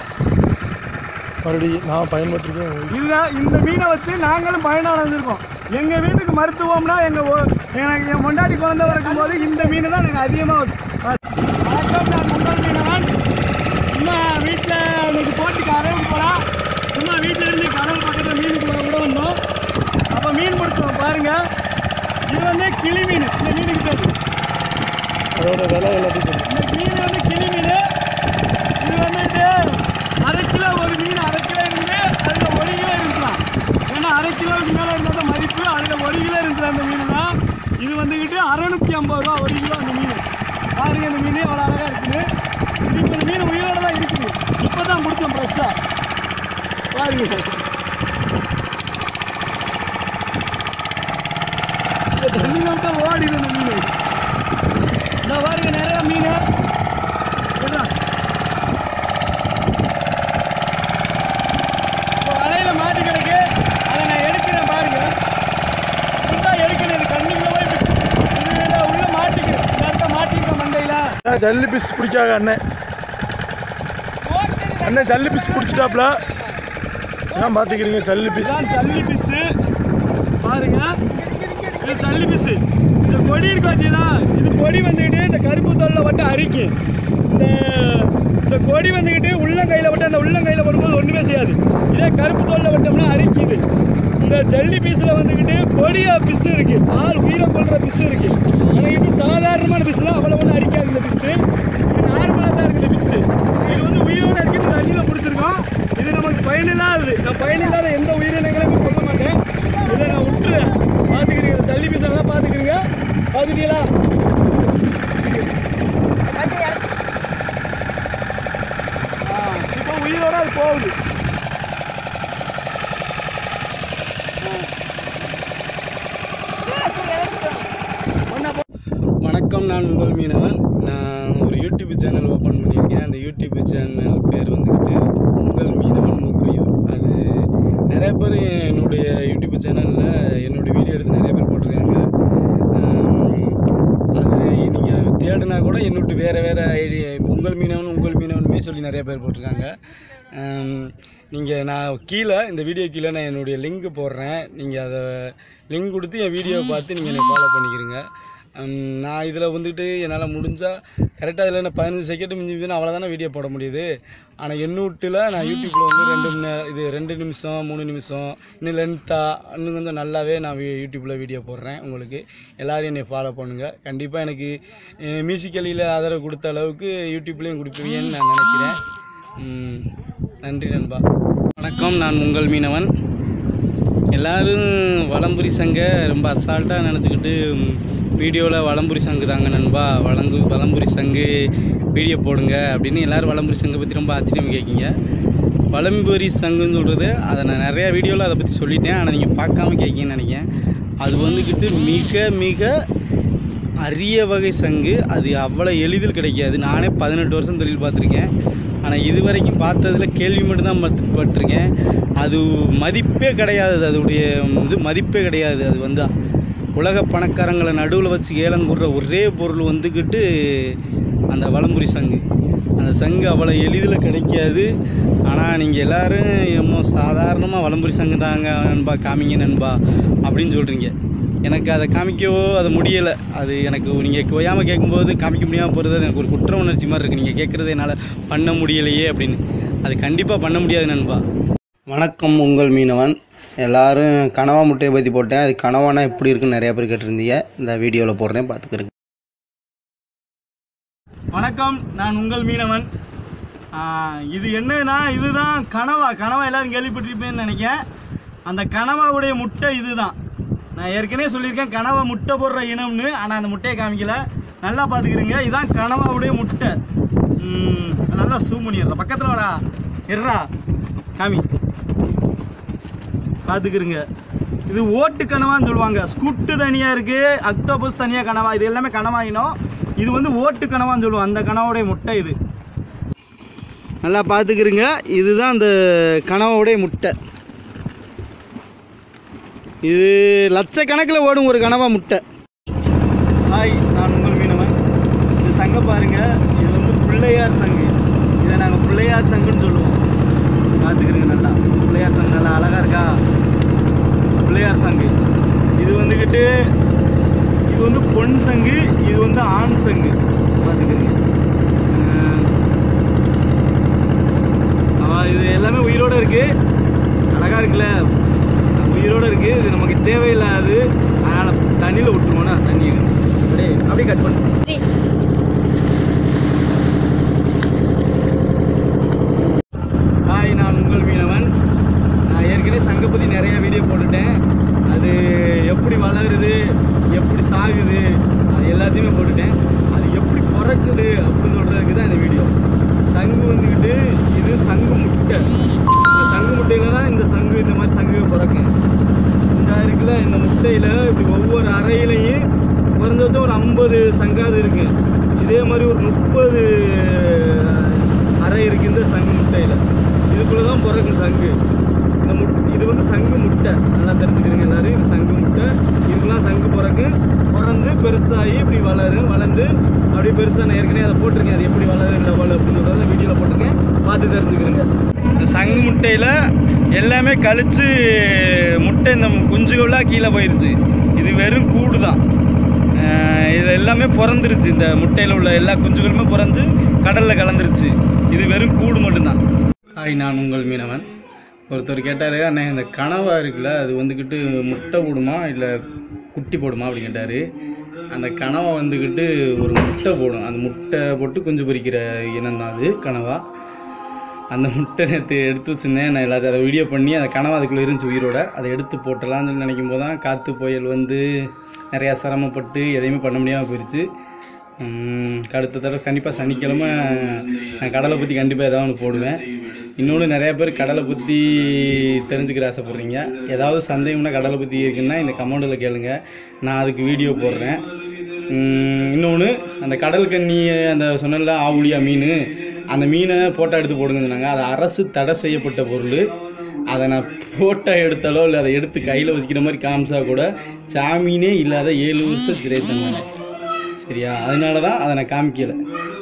மறுபடியும் நான் பயன்பட்டுருக்கேன் இதுதான் இந்த மீனை வச்சு நாங்களும் பயனடைஞ்சிருக்கோம் எங்கள் வீட்டுக்கு மருத்துவம்னா எங்கள் எனக்கு என் முன்னாடி குழந்தை பிறக்கும் போது இந்த மீன் தான் எனக்கு அதிகமாக வச்சு வணக்கம் நான் உங்கள் மீனவன் சும்மா வீட்டில் இன்னைக்கு போட்டு கடவுளுக்கு போகலாம் சும்மா வீட்டில் இருந்து கடல் பக்கத்தில் மீனுக்கு போக கூட வந்தோம் அப்போ மீன் பிடிச்சோம் பாருங்க இது வந்து கிளி மீன் இந்த மீனுக்கு பேர் அதோட விலை எல்லாத்தையும் இந்த மீன் வந்து கிளி மீன் இது வந்துட்டு அரை கிலோ ஒரு மீன் அரை கிலோ ஐம்பது ரூபா ஒரு கிலோ அந்த மீன் பாருங்க இந்த மீன் எவ்வளோ அழகாக இருக்குது இப்போ இந்த மீன் உயிரோட தான் இருக்குது இப்போ தான் முடிச்சோம் ஃப்ரெஷ்ஷாக பாருங்க இந்த தண்ணி மட்டும் ஓடிது இந்த மீன் இந்த பாருங்க நிறைய மீன் இதா. இப்போ வலையில மாட்டி கிடக்கு அதை நான் எடுக்கிறேன் பாருங்க இப்படிதான் எடுக்கணும் இது கண்ணுக்குள்ள போய் இப்படி இதுல உள்ள மாட்டிக்கிறேன் இந்த இடத்த மாட்டிக்கிறேன் மண்டையில ஜல்லி பீஸ் பிடிக்காக அண்ணன் அண்ணன் ஜல்லி பீஸ் பிடிச்சிட்டாப்ல ஏன் பார்த்துக்கிறீங்க ஜல்லி பீஸ் இதுதான் சல்லி பிசு பாருங்க இது சல்லி பிசு இந்த கொடி இருக்கு பார்த்தீங்களா இது கொடி வந்துக்கிட்டு இந்த கருப்பு தோல்ல மட்டும் அரிக்கும் இந்த இந்த கொடி வந்துக்கிட்டு உள்ளங்கையில் விட்டு அந்த உள்ளங்கையில் வரும்போது ஒன்றுமே செய்யாது இதே கருப்பு தோல்ல விட்டோம்னா அரிக்குது இந்த ஜல்லி பீஸில் வந்துக்கிட்டு கொடிய பிசு இருக்கு ஆள் உயிரை கொள்ற பிசு இருக்கு ஆனால் இது சாதாரணமான பிசுல அவ்வளோ ஒன்றும் அரிக்காது இந்த பிசு இது நார்மலாக தான் இருக்குது பிசு இது வந்து உயிரோட இருக்குது தண்ணியில் பிடிச்சிருக்கோம் இது நமக்கு பயனில்லாதது நான் பயனில்லாத எந்த உயிரினங்களையுமே கொல்ல மாட்டேன் இதை நான் விட்டுறேன் பார்த்துக்கிறீங்க தள்ளி பீசெல்லாம் பார்த்துக்கிறீங்க பார்த்துட்டீங்களா ஆ, இப்போ உயிரோட அது போகுது வணக்கம் நான் உங்கள் மீனவன் நான் ஒரு யூடியூப் சேனல் ஓப்பன் பண்ணியிருக்கேன் அந்த யூடியூப் சேனல் பேர் வந்துக்கிட்டு உங்கள் மீனவன் மூக்கையூர் அது நிறைய பேர் என்னுடைய யூடியூப் சேனலில் என்னுடைய வீடியோ எடுத்து நிறைய பேர் போட்டிருக்காங்க ஆம், அது நீங்கள் தேடினா கூட என்னட்டு வேறு வேறு ஐடி உங்கள் மீனவன் உங்கள் மீனவனுமே சொல்லி நிறைய பேர் போட்டிருக்காங்க நீங்கள் நான் கீழே இந்த வீடியோ கீழே நான் என்னுடைய லிங்க் போடுறேன் நீங்கள் அதை லிங்க் கொடுத்து என் வீடியோவை பார்த்து நீங்கள் என்னை ஃபாலோ பண்ணிக்கிறீங்க ஹம், நான் இதில் வந்துட்டு என்னால் முடிஞ்சால் கரெக்டாக இதில் நான் பதினஞ்சு செகண்ட் மிஞ்சி மிஞ்சினா அவ்வளோதானே வீடியோ போட முடியுது ஆனால் என்னூட்டில் நான் யூடியூப்பில் வந்து ரெண்டு மணி நேரம் இது ரெண்டு நிமிஷம் மூணு நிமிஷம் இன்னும் லென்த்தாக இன்னும் கொஞ்சம் நல்லாவே நான் வி- யூடியூப்பில் வீடியோ போடுறேன் உங்களுக்கு எல்லாரும் என்னை ஃபாலோ பண்ணுங்கள் கண்டிப்பாக எனக்கு மியூசிக்கலியில் ஆதரவு கொடுத்த அளவுக்கு யூடியூப்லேயும் கொடுப்பீங்கன்னு நான் நினைக்கிறேன் ம், நன்றி நண்பா வணக்கம் நான் உங்கள் மீனவன் எல்லாரும் வலம்புரி சங்க ரொம்ப அசால்ட்டாக நினச்சிக்கிட்டு வீடியோவில் வலம்புரி சங்கு தாங்க நண்பா வலங்கு வலம்புரி சங்கு வீடியோ போடுங்க அப்படின்னு எல்லாரும் வலம்புரி சங்கை பற்றி ரொம்ப ஆச்சரியம் கேட்கீங்க வலம்புரி சங்குன்னு சொல்கிறது அதை நான் நிறையா வீடியோவில் அதை பற்றி சொல்லிட்டேன் ஆனால் நீங்கள் பார்க்காம கேட்கீங்கன்னு நினைக்கிறேன் அது வந்துக்கிட்டு மிக மிக அரிய வகை சங்கு அது அவ்வளோ எளிதில் கிடைக்காது நானே பதினெட்டு வருஷம் தொழில் பார்த்துருக்கேன் ஆனால் இது வரைக்கும் பார்த்ததுல கேள்வி மட்டும்தான் பட்டு- பட்டிருக்கேன் அது மதிப்பே கிடையாது அதோடைய இது மதிப்பே கிடையாது அது வந்து உலக பணக்காரங்களை நடுவில் வச்சு ஏலங்குடுற ஒரே பொருள் வந்துக்கிட்டு அந்த வலம்புரி சங்கு அந்த சங்கு அவ்வளோ எளிதில் கிடைக்காது ஆனால் நீங்கள் எல்லாரும் என்னமோ சாதாரணமாக வலம்புரி சங்கு தாங்க நண்பா காமிங்க நண்பா அப்படின்னு சொல்கிறீங்க எனக்கு அதை காமிக்கவோ அது முடியலை அது எனக்கு நீங்கள் ஓயாமல் கேட்கும்போது காமிக்க முடியாமல் போகிறது எனக்கு ஒரு குற்ற உணர்ச்சி மாதிரி இருக்குது நீங்கள் கேட்குறது என்னால் பண்ண முடியலையே அப்படின்னு அது கண்டிப்பாக பண்ண முடியாது நண்பா வணக்கம் உங்கள் மீனவன் எல்லாரும் கனவா முட்டையை பற்றி போட்டேன் அது கனவானா எப்படி இருக்குன்னு நிறைய பேர் கேட்டிருந்தீங்க இந்த வீடியோவில் போடுறேன் பார்த்துக்கிறேன் வணக்கம் நான் உங்கள் மீனவன் ஆ, இது என்னன்னா இதுதான் கனவா கனவா எல்லாரும் கேள்விப்பட்டிருப்பேன்னு நினைக்கிறேன் அந்த கனவாவுடைய முட்டை இதுதான் நான் ஏற்கனவே சொல்லியிருக்கேன் கனவா முட்டை போடுற இனம்னு ஆனால் அந்த முட்டையை காமிக்கல நல்லா பார்த்துக்கிறீங்க இதான் கனவாவுடைய முட்டை ம், நல்லா சூம் பண்ணிடுறா பக்கத்தில் வாடா இருறா காமி பார்த்துக்கிறீங்க இது ஓட்டு கனவான்னு சொல்லுவாங்க ஸ்குட்டு தனியாக இருக்குது அக்டோபஸ் தனியாக கனவா இது எல்லாமே கனவா இனம் இது வந்து ஓட்டு கனவான்னு சொல்லுவோம் அந்த கனவோடைய முட்டை இது நல்லா பார்த்துக்கிறீங்க இதுதான் அந்த கனவோடைய முட்டை இது லட்சக்கணக்கில் ஓடும் ஒரு கனவா முட்டை ஹாய் நான் உங்கள் மீனவன் இந்த சங்கை பாருங்க இது வந்து பிள்ளையார் சங்கு இதை நாங்கள் பிள்ளையார் சங்குன்னு சொல்லுவோம் பார்த்துக்கிறீங்க நல்லா பிள்ளையார் சங்கு நல்லா அழகா இருக்கா பிள்ளையார் சங்கு இது வந்துக்கிட்டு இது வந்து பொன் சங்கு இது வந்து ஆண் சங்கு பார்த்துக்கிறீங்க ஆஹ் இது எல்லாமே உயிரோட இருக்கு அழகா இருக்குல்ல உயிரோட இருக்கு இது நமக்கு தேவையில்லாது அதனால தண்ணியில் விட்டுருவோம்னா தண்ணி அப்படியே அப்படியே கட் பண்ணு ஹாய் நான் உங்கள் மீனவன் நான் ஏற்கனவே சங்கை பற்றி நிறைய வீடியோ போட்டுட்டேன் அது எப்படி வளருது எப்படி சாகுது அது எல்லாத்தையும் சங்காது இருக்கு இதே மாதிரி ஒரு முப்பது அறை இருக்கு இந்த சங்கு முட்டையில் இதுக்குள்ளே தான் பிறக்கும் சங்கு இந்த முட் இது வந்து சங்கு முட்டை நல்லா தெரிஞ்சுக்கிறீங்க எல்லாரும் இது சங்கு முட்டை இதுக்கெல்லாம் சங்கு பிறகு பிறந்து பெருசாகி இப்படி வளரும் வளர்ந்து அப்படியே பெருசாக நான் ஏற்கனவே அதை போட்டிருக்கேன் அது எப்படி வளரு லெவல் அப்படின்றத வீடியோவில் போட்டிருக்கேன் பார்த்து தெரிஞ்சுக்கிறீங்க இந்த சங்கு முட்டையில் எல்லாமே கழிச்சு முட்டை இந்த குஞ்சுகளாக கீழே போயிருச்சு இது வெறும் கூடு தான் அஹ் இது எல்லாமே பிறந்துருச்சு இந்த முட்டையில் உள்ள எல்லா குஞ்சுகளுமே பிறந்து கடலில் கலந்துருச்சு இது வெறும் கூடு மட்டும்தான் ஹாய் நான் உங்கள் மீனவன் ஒருத்தர் கேட்டார் அண்ணா இந்த கனவா இருக்குல்ல அது வந்துக்கிட்டு முட்டை போடுமா இல்லை குட்டி போடுமா அப்படின்னு கேட்டார் அந்த கனவா வந்துக்கிட்டு ஒரு முட்டை போடும் அந்த முட்டை போட்டு குஞ்சு பொரிக்கிற இனம் தான் அது கனவா அந்த முட்டை நேற்று எடுத்து வச்சுருந்தேன் நான் எல்லாத்தையும் அதை வீடியோ பண்ணி அந்த கனவா அதுக்குள்ளே இருந்துச்சு உயிரோட அதை எடுத்து போட்டலாம்னு சொல்லி நினைக்கும் போது தான் காற்று புயல் வந்து நிறையா சிரமப்பட்டு எதையுமே பண்ண முடியாமல் போயிடுச்சு உம், அடுத்த தடவை கண்டிப்பாக சனிக்கிழமை நான் கடலை பற்றி கண்டிப்பாக ஏதாவது ஒன்று போடுவேன் இன்னொன்று நிறைய பேர் கடலை பற்றி தெரிஞ்சுக்கிற ஆசைப்பட்றீங்க ஏதாவது சந்தேகம்னா கடலை பற்றி இருக்குன்னா இந்த கமெண்டில் கேளுங்க நான் அதுக்கு வீடியோ போடுறேன் இன்னொன்று அந்த கடல் கண்ணி அந்த சொன்னல ஆவுளியா மீன் அந்த மீனை ஃபோட்டோ எடுத்து போடுங்க சொன்னாங்க அது அரசு தடை செய்யப்பட்ட பொருள் அதை நான் ஃபோட்டோ எடுத்தாலோ இல்லை அதை எடுத்து கையில் வச்சுக்கிற மாதிரி காமிச்சா கூட சாமீனே இல்லாத ஏழு வருஷம் சிறை தந்தாங்க சரியா அதனால தான் அதை நான் காமிக்கலை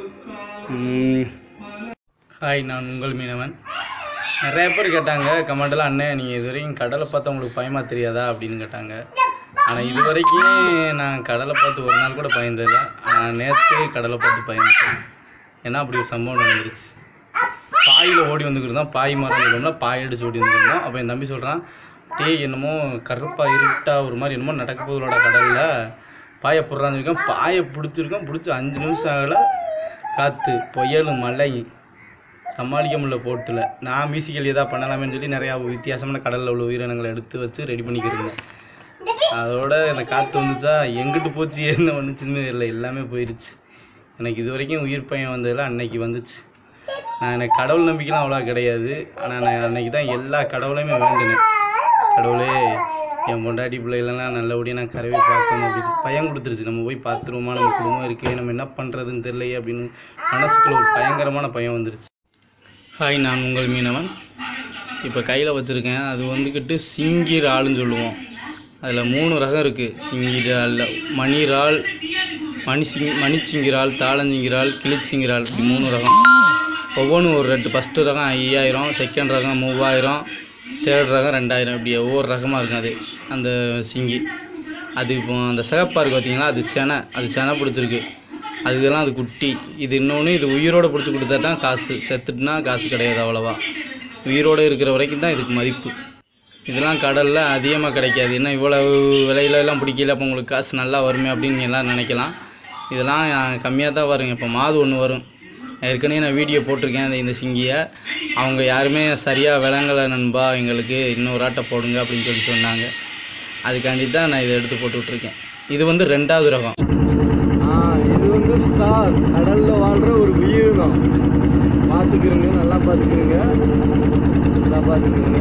ஹாய் நான் உங்கள் மீனவன் நிறைய பேர் கேட்டாங்க கமெண்டில் அண்ணன் நீங்கள் இது வரைக்கும் கடலை பார்த்தா உங்களுக்கு பயமா தெரியாதா அப்படின்னு கேட்டாங்க ஆனால் இது வரைக்கும் நான் கடலை பார்த்து ஒரு நாள் கூட பயந்ததில்லை ஆனால் நேற்று கடலை பார்த்து பயந்துட்டேன் ஏன்னா அப்படி ஒரு சம்பவம் நடந்துருச்சு பாயில் ஓடி வந்துக்கிட்டு பாய் மரம் சொல்லுவோம்ல பாய் அடிச்சு ஓடி வந்துருந்தோம் அப்போ என் தம்பி சொல்கிறான் டேய் என்னமோ கருப்பாக இருட்டா ஒரு மாதிரி என்னமோ நடக்க போகுதோட கடலில் பாயை போடுறான்னு இருக்கேன் பாயை பிடிச்சிருக்கேன் பிடிச்சி அஞ்சு நிமிஷம் ஆகலை காற்று புயல் மழை சமாளிக்க முடியல போட்டில் நான் மியூசிக்கல் எதாவது பண்ணலாமேன்னு சொல்லி நிறையா வித்தியாசமான கடலில் உள்ள உயிரினங்களை எடுத்து வச்சு ரெடி பண்ணிக்கிருந்தேன் அதோட இந்த காற்று வந்துச்சா எங்கிட்டு போச்சு என்ன பண்ணுச்சுன்னு தெரியல எல்லாமே போயிருச்சு எனக்கு இது வரைக்கும் உயிர் பயம் வந்ததில் அன்னைக்கு வந்துச்சு நான் எனக்கு கடவுள் நம்பிக்கைலாம் அவ்வளோ கிடையாது ஆனால் நான் அன்னைக்கு தான் எல்லா கடவுளையுமே வேண்டினேன் கடவுளே என் பொண்டாட்டி பிள்ளைகளெல்லாம் நல்லபடியாக நான் கரவே பார்க்கணும் அப்படின்னு பயம் கொடுத்துருச்சு நம்ம போய் பார்த்துருவோமா நம்ம குடும்பம் இருக்குது நம்ம என்ன பண்ணுறதுன்னு தெரியலையே அப்படின்னு மனசுக்குள்ள ஒரு பயங்கரமான பயம் வந்துருச்சு ஹாய் நான் உங்கள் மீனவன் இப்போ கையில் வச்சுருக்கேன் அது வந்துக்கிட்டு சிங்கி இறால்னு சொல்லுவோம் அதில் மூணு ரகம் இருக்குது சிங்கி இறாலில் மணி இறால் மணி சிங் மணிச்சிங்கி இறால் தாளஞ்சிங்கி இறால் கிளிச்சிங்கி இறால் இப்படி மூணு ரகம் ஒவ்வொன்றும் ஒரு ரெண்டு ஃபஸ்ட்டு ரகம் ஐயாயிரம் செகண்ட் ரகம் மூவாயிரம் தேர்ட் ரகம் ரெண்டாயிரம் இப்படி ஒவ்வொரு ரகமாக இருக்கும் அது அந்த சிங்கி அது இப்போ அந்த சிகப்பா இருக்கு பார்த்தீங்களா அது செனை அது செனை பிடிச்சிருக்கு அதுக்கெல்லாம் அது குட்டி இது இன்னொன்று இது உயிரோட பிடிச்சி கொடுத்தா தான் காசு செத்துட்டுனா காசு கிடையாது அவ்வளோவா உயிரோடு இருக்கிற வரைக்கும் தான் இதுக்கு மதிப்பு இதெல்லாம் கடலில் அதிகமாக கிடைக்காது என்ன இவ்வளவு விலையில எல்லாம் பிடிக்கல அப்போ உங்களுக்கு காசு நல்லா வருமே அப்படின்னு நீங்க எல்லாம் நினைக்கலாம் இதெல்லாம் கம்மியாக தான் வருங்க இப்போ மாது ஒன்று வரும் ஏற்கனவே நான் வீடியோ போட்டிருக்கேன் அந்த இந்த சிங்கியை அவங்க யாருமே சரியாக விளங்கலை நண்பா எங்களுக்கு இன்னொரு ஆட்டை போடுங்க அப்படின்னு சொல்லி சொன்னாங்க அதுக்காண்டி தான் நான் இதை எடுத்து போட்டு விட்ருக்கேன் இது வந்து ரெண்டாவது ரகம் இது வந்து ஸ்டார் கடலில் வாழ்கிற ஒரு உயிரினம் பார்த்துக்கிறங்க நல்லா பார்த்துக்கிறங்க நல்லா பார்த்துக்கிறங்க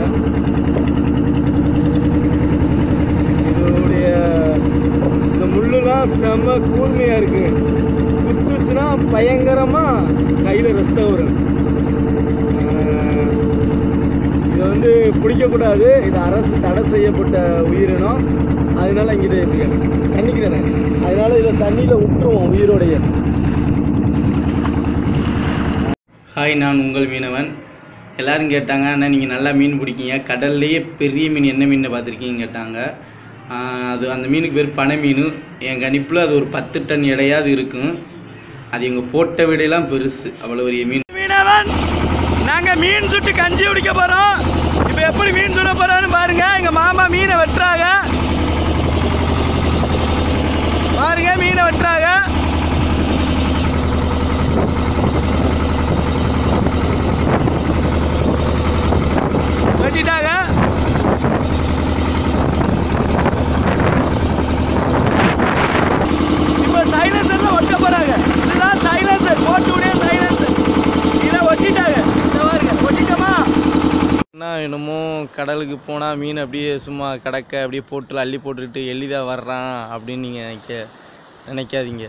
இதோடைய இந்த முள்ளுலாம் செம்ம கூர்மையாக இருக்கு குத்துச்சுன்னா பயங்கரமாக கையில் ரத்தம் வரும் ஆஹ் இதை வந்து பிடிக்கக்கூடாது இது அரசு தடை செய்யப்பட்ட உயிரினம் அதனால இங்கிட்ட இருக்கேன் தண்ணிக்கிறேன் அதனால இதை தண்ணியில் விட்டுருவோம் உயிரோடைய ஹாய் நான் உங்கள் மீனவன் எல்லாரும் கேட்டாங்க அண்ணா நீங்கள் நல்லா மீன் பிடிக்கீங்க கடல்லையே பெரிய மீன் என்ன மீன் பார்த்துருக்கீங்கன்னு கேட்டாங்க ஆஹ் அது அந்த மீனுக்கு பேர் பனை மீன் என் கணிப்பில் அது ஒரு பத்து டன் எடையாவது இருக்கும் அது எங்கள் போட்ட விடையெல்லாம் பெருசு அவ்வளோ பெரிய மீன் மீனவன் நாங்கள் மீன் சுட்டு கஞ்சி குடிக்க போகிறோம் இப்போ எப்படி மீன் சுட போகிறோன்னு பாருங்க எங்கள் மாமா மீனை வெட்டுறாங்க பாருங்க மீனை வெட்டுறாங்க வெட்டிட்டாங்க இப்போ சைலன்சர்ல ஒட்ட போறாங்க இதுதான் சைலன்சர் போட்டு உடைய சைலன்சர் இதை ஒட்டிட்டாங்க இந்த பாருங்க ஒட்டிட்டோமா என்ன என்னமோ கடலுக்கு போனால் மீன் அப்படியே சும்மா கடக்க அப்படியே போட்டு அள்ளி போட்டுக்கிட்டு எளிதாக வர்றான் அப்படின்னு நீங்கள் நினைக்க நினைக்காதீங்க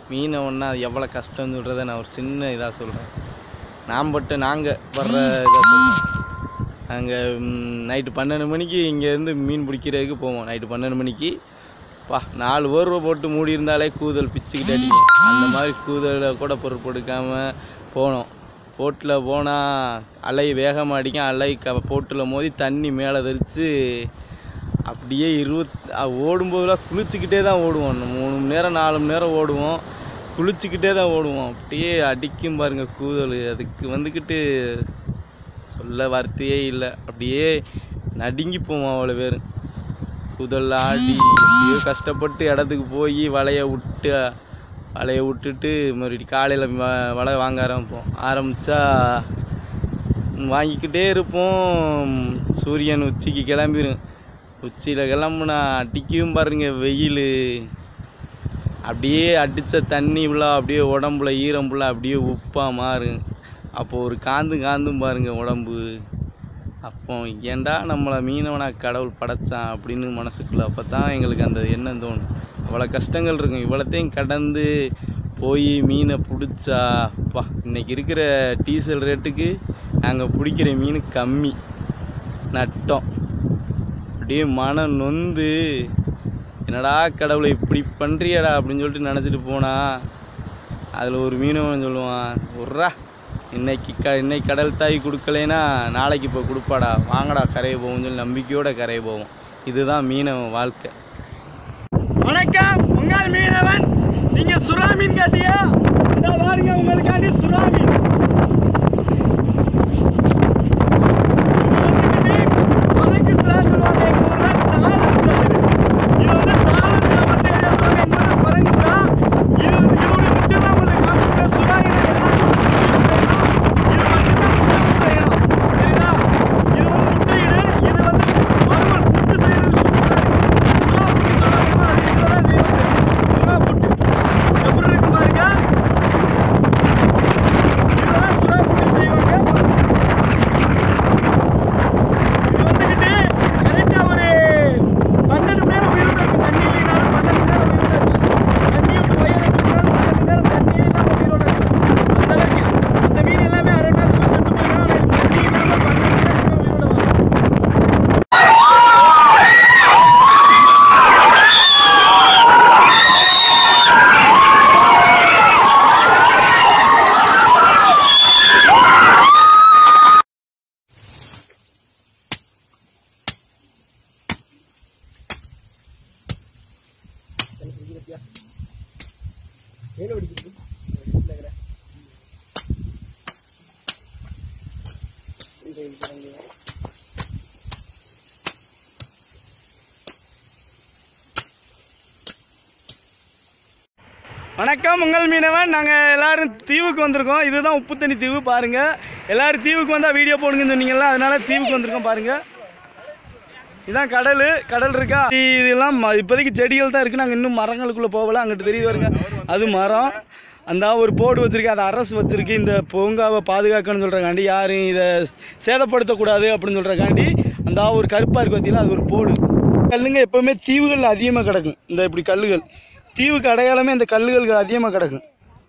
மீனை ஒன்றா எவ்வளோ கஷ்டம்னு சொல்கிறத நான் ஒரு சின்ன இதாக சொல்கிறேன் நான் பட்டு நாங்கள் வர்ற இதாக சொல்கிறேன் நாங்கள் நைட்டு பன்னெண்டு மணிக்கு இங்கேருந்து மீன் பிடிக்கிறதுக்கு போவோம் நைட்டு பன்னெண்டு மணிக்கு பா நாலு போர்வை போட்டு மூடி இருந்தாலே கூதல் பிச்சுக்கிட்டு அடிக்கும் அந்த மாதிரி கூதலை கூட பொருட்படுக்காமல் போனோம் போட்டில் போனால் அலை வேகமாக அடிக்கும் அலை க போட்டில் மோதி தண்ணி மேலே தெரிச்சு அப்படியே இருபத் அ- ஓடும்போதெல்லாம் குளிச்சுக்கிட்டே தான் ஓடுவோம் நம்ம மூணு மணி நேரம் நாலு மணி நேரம் ஓடுவோம் குளிச்சுக்கிட்டே தான் ஓடுவோம் அப்படியே அடிக்கும் பாருங்க கூதல் அதுக்கு வந்துக்கிட்டு சொல்ல வார்த்தையே இல்லை அப்படியே நடுங்கி போவோம் அவ்வளோ பேர் குதல் ஆடி எப்படியோ கஷ்டப்பட்டு இடத்துக்கு போய் வலையை விட்டு வலையை விட்டுட்டு மறுபடியும் காலையில் வலை வாங்க ஆரம்பிப்போம் ஆரம்பித்தா வாங்கிக்கிட்டே இருப்போம் சூரியன் உச்சிக்கு கிளம்பிடும் உச்சியில் கிளம்புனா அடிக்கவும் பாருங்க வெயில் அப்படியே அடித்த தண்ணி ஃபுல்லாக அப்படியே உடம்புல ஈரம் ஃபுல்லாக அப்படியே உப்பாக மாறும் அப்போ ஒரு காந்து காந்தும் பாருங்க உடம்பு அப்போ ஏன்டா நம்மளை மீனவனா கடவுள் படைச்சான் அப்படின்னு மனசுக்குள்ள அப்போ தான் எங்களுக்கு அந்த எண்ணம் தோணும் அவ்வளோ கஷ்டங்கள் இருக்கும் இவ்வளோத்தையும் கடந்து போய் மீனை பிடிச்சா அப்பா இன்னைக்கு இருக்கிற டீசல் ரேட்டுக்கு நாங்கள் பிடிக்கிற மீன் கம்மி நட்டம் அப்படியே மனம் நொந்து என்னடா கடவுளை இப்படி பண்ணுறியடா அப்படின்னு சொல்லிட்டு நினச்சிட்டு போனா அதில் ஒரு மீனவன் சொல்லுவான் உர்ரா இன்னைக்கு க இன்னைக்கு கடல் தாய் கொடுக்கலைன்னா நாளைக்கு இப்போ கொடுப்பாடா வாங்கடா கரையை போவோம்னு சொல்லி நம்பிக்கையோட கரையை போவோம் இதுதான் மீனவன் வாழ்க்கை வணக்கம் உங்கள் மீனவன் நீங்க சுறா மீன் கேட்டியா இந்த பாருங்க உங்களுக்காண்டி சுறா மீன் குறைக்கு சுறா சொல்லுவாங்க எங்க ஊர்ல தாளம் சுறா இது இது வந்து தாளம் சுறா மத்த ஏரியா சொல்லுவாங்க எங்க ஊர்ல குரங்கு சுறா இது வந்து இதோட முட்டை தான் உங்களுக்கு காமிச்சிருக்க சுறா இனம் எல்லாம் இது மட்டும்தான் முட்டை இனம் சரிதா இது வந்து முட்டை இனம் இது வந்து மறுவல் புட்டு செய்யறது சூப்பரா இருக்கு சுறா புட்டு சொல்லுவாங்க அது இதெல்லாம் செய்வாங்க சுறா புட்டு எப்படி இருக்கு பாருங்க இதெல்லாம் சுறா புட்டு செய்வாங்க பாருங்க இது வந்துக்கிட்டு கரெக்டாக ஒரு பன்னெண்டு மணி நேரம் உயிரோட இருக்கும் தண்ணி இல்லைனாலும் பன்னெண்டு மணி நேரம் உயிரோட இருக்கும் தண்ணி விட்டு பையன் எடுத்துக்கிட்டாலும் பன்னெண்டு மணி நேரம் தண்ணியே இல்லாமல் உயிரோட இருக்கும் அந்த அளவுக்கு அந்த மீன் எல்லாமே அரை மணி நேரத்துக்கு செத்து போயிடும் ஆனால் இது தண்ணி இல்லாமல் பன்னெண்டு மணி நேரம் உயிரோட வரும் வணக்கம் உங்கள் மீனவன் நாங்கள் எல்லாரும் தீவுக்கு வந்திருக்கோம் இதுதான் உப்பு தண்ணி தீவு பாருங்க எல்லாரும் தீவுக்கு வந்தால் வீடியோ போடுங்கன்னு சொன்னீங்கல்ல அதனால தீவுக்கு வந்திருக்கோம் பாருங்க இதான் கடல் கடல் இருக்கா இதெல்லாம் ம- இப்போதைக்கு செடிகள் தான் இருக்குது நாங்கள் இன்னும் மரங்களுக்குள்ளே போகல அங்கிட்டு தெரியுது பாருங்க அது மரம் அந்த ஒரு போர்டு வச்சிருக்கு அது அரசு வச்சிருக்கு இந்த பூங்காவை பாதுகாக்கணும்னு சொல்கிறக்காண்டி யாரும் இதை சேதப்படுத்தக்கூடாது அப்படின்னு சொல்கிறக்காண்டி அந்த ஒரு கருப்பாக இருக்கு பார்த்தீங்களா அது ஒரு போர்டு கல்லுங்க எப்போவுமே தீவுகளில் அதிகமாக கிடக்கும் இந்த இப்படி கல்லுகள் தீவுக்கு அடையாளமே இந்த கல்லுகள் அதிகமாக கிடக்கும்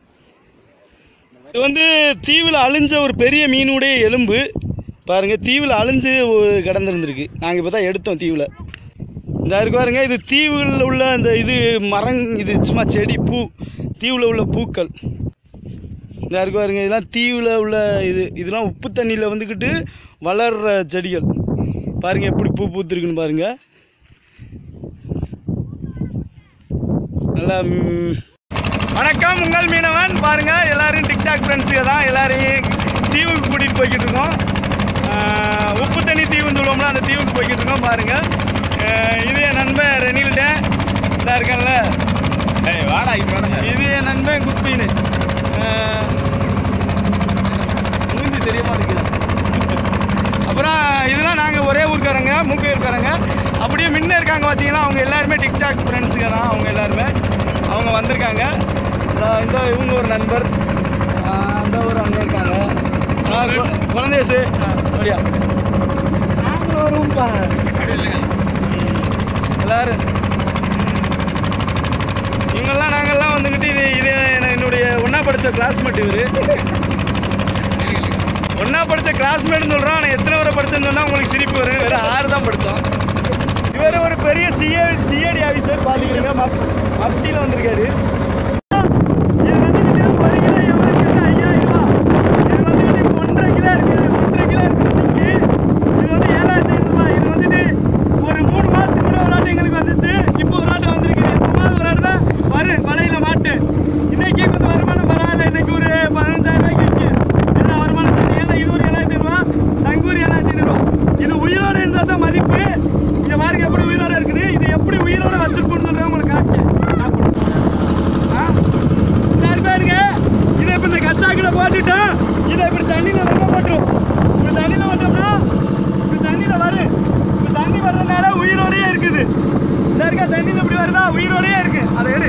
இது வந்து தீவில் அழிஞ்ச ஒரு பெரிய மீனுடைய எலும்பு பாருங்க தீவில் அழிஞ்சு ஒ- கிடந்திருந்திருக்கு நாங்கள் இப்போ தான் எடுத்தோம் தீவில் இந்த இருக்கு பாருங்க இது தீவில் உள்ள இந்த இது மரம் இது சும்மா செடி பூ தீவில் உள்ள பூக்கள் இந்த இருக்கு பாருங்க இதெல்லாம் தீவில் உள்ள இது இதெல்லாம் உப்பு தண்ணியில் வந்துக்கிட்டு வளர்ற செடிகள் பாருங்க எப்படி பூ பூத்துருக்குன்னு பாருங்க நல்லா ம், வணக்கம் உங்கள் மீனவன் பாருங்க எல்லாரும் டிக்டாக் ஃப்ரெண்ட்ஸுங்க தான் எல்லாரையும் தீவுக்கு கூட்டிகிட்டு போய்கிட்டு இருக்கோம் ஆஹ், உப்பு தண்ணி தீவுன்னு சொல்லுவோம்ல அந்த தீவுக்கு போய்கிட்டு இருக்கோம் பாருங்க ஆஹ், இது என் நண்பன் ரெனில்டேன் இதாக இருக்கேன்ல வாடா இது வாடா இது என் நண்பன் குப்பின்னு ஆஹ், மூஞ்சி தெரிய மாட்டேங்குது அப்புறம் இதெல்லாம் நாங்கள் ஒரே ஊருக்காரங்க மூக்கையூர்காரங்க அப்படியே முன்ன இருக்காங்க பார்த்தீங்கன்னா அவங்க எல்லாருமே டிக்டாக் ஃப்ரெண்ட்ஸுங்க தான் அவங்க எல்லாருமே அவங்க வந்திருக்காங்க இந்த இந்த இவங்க ஒரு நண்பர் ஆஹ் அந்த ஒரு அண்ணன் இருக்காங்க ஆஹ் கு- குழந்தையசு அப்படியா நாங்களும் வருவோம்ப்பா எல்லாரும் இவங்கெல்லாம் நாங்கள்லாம் வந்துக்கிட்டு இது இது என்ன- என்னுடைய ஒன்றா படித்த கிளாஸ்மேட் இவர் ஒன்றா படித்த கிளாஸ்மேட்னு சொல்கிறோம் ஆனால் எத்தனை வரை படிச்சேன்னு சொன்னால் உங்களுக்கு சிரிப்பு வரும் வெறும் ஆறு தான் படித்தோம் இவர் ஒரு பெரிய சிஏ சிஏடி ஆஃபீஸர் பார்த்துக்கிறீங்க மப் மப்டியில் வந்திருக்காரு இது வந்துக்கிட்டு ஒரு கிலோ எவ்வளோ இருக்குன்னா ஐயாயிரம் ரூபா இது வந்துக்கிட்டு இப்போ ஒன்றரை கிலோ இருக்குது ஒன்றரை கிலோ இருக்குது சிங்கி இது வந்து ஏழாயிரத்தி ஐநூறுரூவா இது வந்துட்டு ஒரு மூணு மாதத்துக்கு கூட ஒரு ஆட்டு எங்களுக்கு வந்துச்சு இப்போ ஒரு ஆட்டு வந்திருக்கு எத்தனை மாதம் ஒரு ஆட்டு தான் வரும் வலையில் மாட்டு இன்னைக்கு கொஞ்சம் வருமானம் பரவாயில்ல இன்னைக்கு ஒரு பதினஞ்சாயிரம் ரூபாய்க்கு விற்கு என்ன வருமானம் தெரியும். ஏன்னா இது ஒரு ஏழாயிரத்தி ஐநூறுரூவா சங்கூர் ஏழாயிரத்தி ஐநூறுரூவா இது உயிரோட இருந்தால் தான் மதிப்பு இங்க பாருங்க எப்படி உயிரோட இருக்குது இது எப்படி உயிரோட வச்சிருக்கணும்னு உங்களுக்கு காமிக்க காட்டணும். ஆ? சரி பாருங்க இதை இப்ப இந்த கச்சாக்கில போட்டுட்டா இதை இப்படி தண்ணியில ரொம்ப போட்டுரும் இப்படி தண்ணியில போட்டோம்னா இப்படி தண்ணியில வரும் இப்படி தண்ணி வர்றதுனால உயிரோடயே இருக்குது சரிக்கா தண்ணியில இப்படி வருதா உயிரோடயே இருக்கு அதை எடு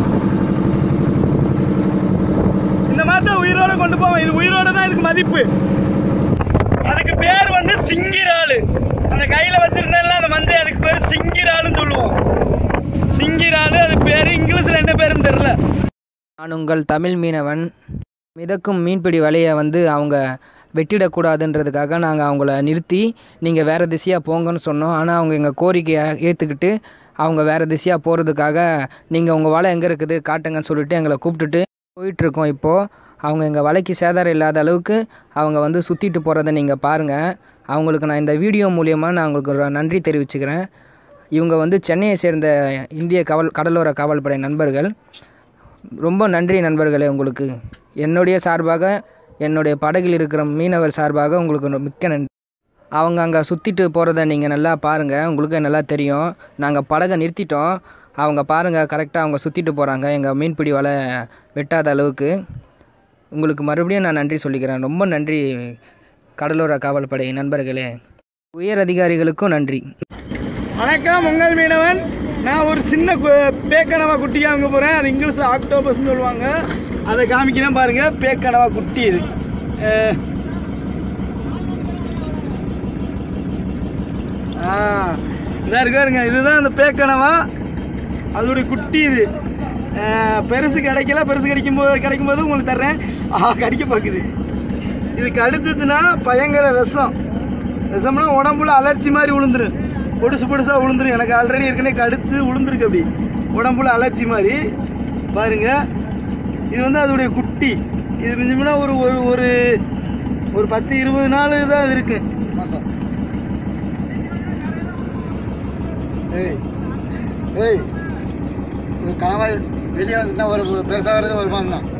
இந்த மாதிரி தான் உயிரோட கொண்டு போவோம் இது உயிரோட தான் இதுக்கு மதிப்பு அதுக்கு பேர் வந்து சிங்கிராளு அந்த கையில வச்சிருந்தேன்ல அந்த மந்தை அதுக்கு பேர் சிங்கிராளுன்னு சொல்லுவோம் சிங்கிராளு அது பேர் இங்கிலீஷ்ல என்ன பேருன்னு தெரியல நான் உங்கள் தமிழ் மீனவன் மிதக்கும் மீன்பிடி வலையை வந்து அவங்க வெட்டிடக்கூடாதுன்றதுக்காக நாங்கள் அவங்கள நிறுத்தி நீங்கள் வேறு திசையாக போங்கன்னு சொன்னோம் ஆனால் அவங்க எங்கள் கோரிக்கையை ஏற்றுக்கிட்டு அவங்க வேறு திசையாக போகிறதுக்காக நீங்கள் உங்கள் வலை எங்கே இருக்குது காட்டுங்கன்னு சொல்லிட்டு எங்களை கூப்பிட்டுட்டு போயிட்டுருக்கோம் இப்போது அவங்க எங்கள் வலைக்கு சேதாரம் இல்லாத அளவுக்கு அவங்க வந்து சுற்றிட்டு போகிறத நீங்கள் பாருங்கள் அவங்களுக்கு நான் இந்த வீடியோ மூலியமாக நான் உங்களுக்கு ஒரு நன்றி தெரிவிச்சுக்கிறேன் இவங்க வந்து சென்னையை சேர்ந்த இந்திய கவல் கடலோர காவல்படை நண்பர்கள் ரொம்ப நன்றி நண்பர்களே உங்களுக்கு என்னுடைய சார்பாக என்னுடைய படகில் இருக்கிற மீனவர் சார்பாக உங்களுக்கு ரொ- மிக்க நன்றி அவங்க அங்கே சுற்றிட்டு போகிறத நீங்கள் நல்லா பாருங்கள் உங்களுக்கு நல்லா தெரியும் நாங்கள் படகை நிறுத்திட்டோம் அவங்க பாருங்கள் கரெக்டாக அவங்க சுற்றிட்டு போகிறாங்க எங்கள் மீன்பிடி வலை வெட்டாத அளவுக்கு உங்களுக்கு மறுபடியும் நான் நன்றி சொல்லிக்கிறேன் ரொம்ப நன்றி கடலோர காவல்படை நண்பர்களே உயர் அதிகாரிகளுக்கும் நன்றி வணக்கம் உங்கள் மீனவன் நான் ஒரு சின்ன கு- பேக்கனவா குட்டியா அங்கே போகிறேன் அது இங்கிலீஷில் ஆக்டோபஸ்னு சொல்லுவாங்க அதை காமிக்கிறேன் பாருங்க பேக்கனவா குட்டி இது அஹ். ஆ இதாக இருக்கு பாருங்க இதுதான் அந்த பேக்கனவா அதோடைய குட்டி இது அஹ், பெருசு கிடைக்கல பெருசு கிடைக்கும் போது கிடைக்கும் போது உங்களுக்கு தர்றேன் ஆ கடிக்க பார்க்குது இது கடிச்சிச்சுன்னா பயங்கர விஷம் விஷம்னா உடம்புல அலர்ச்சி மாதிரி விழுந்துரும் பொடுசு பொடுசா விழுந்துரும் எனக்கு ஆல்ரெடி ஏற்கனவே கடிச்சு விழுந்துருக்கு அப்படி உடம்புல அலர்ச்சி மாதிரி பாருங்க இது வந்து அதோடைய குட்டி இது மிஞ்சினா ஒரு ஒரு ஒரு ஒரு பத்து இருபது நாள் தான் இது இருக்கு மாதம் ஏய் ஏய் ஒரு கணவாய் வெளியே வந்துட்டுனா ஒரு பேச வர்றது ஒரு மாதம் தான்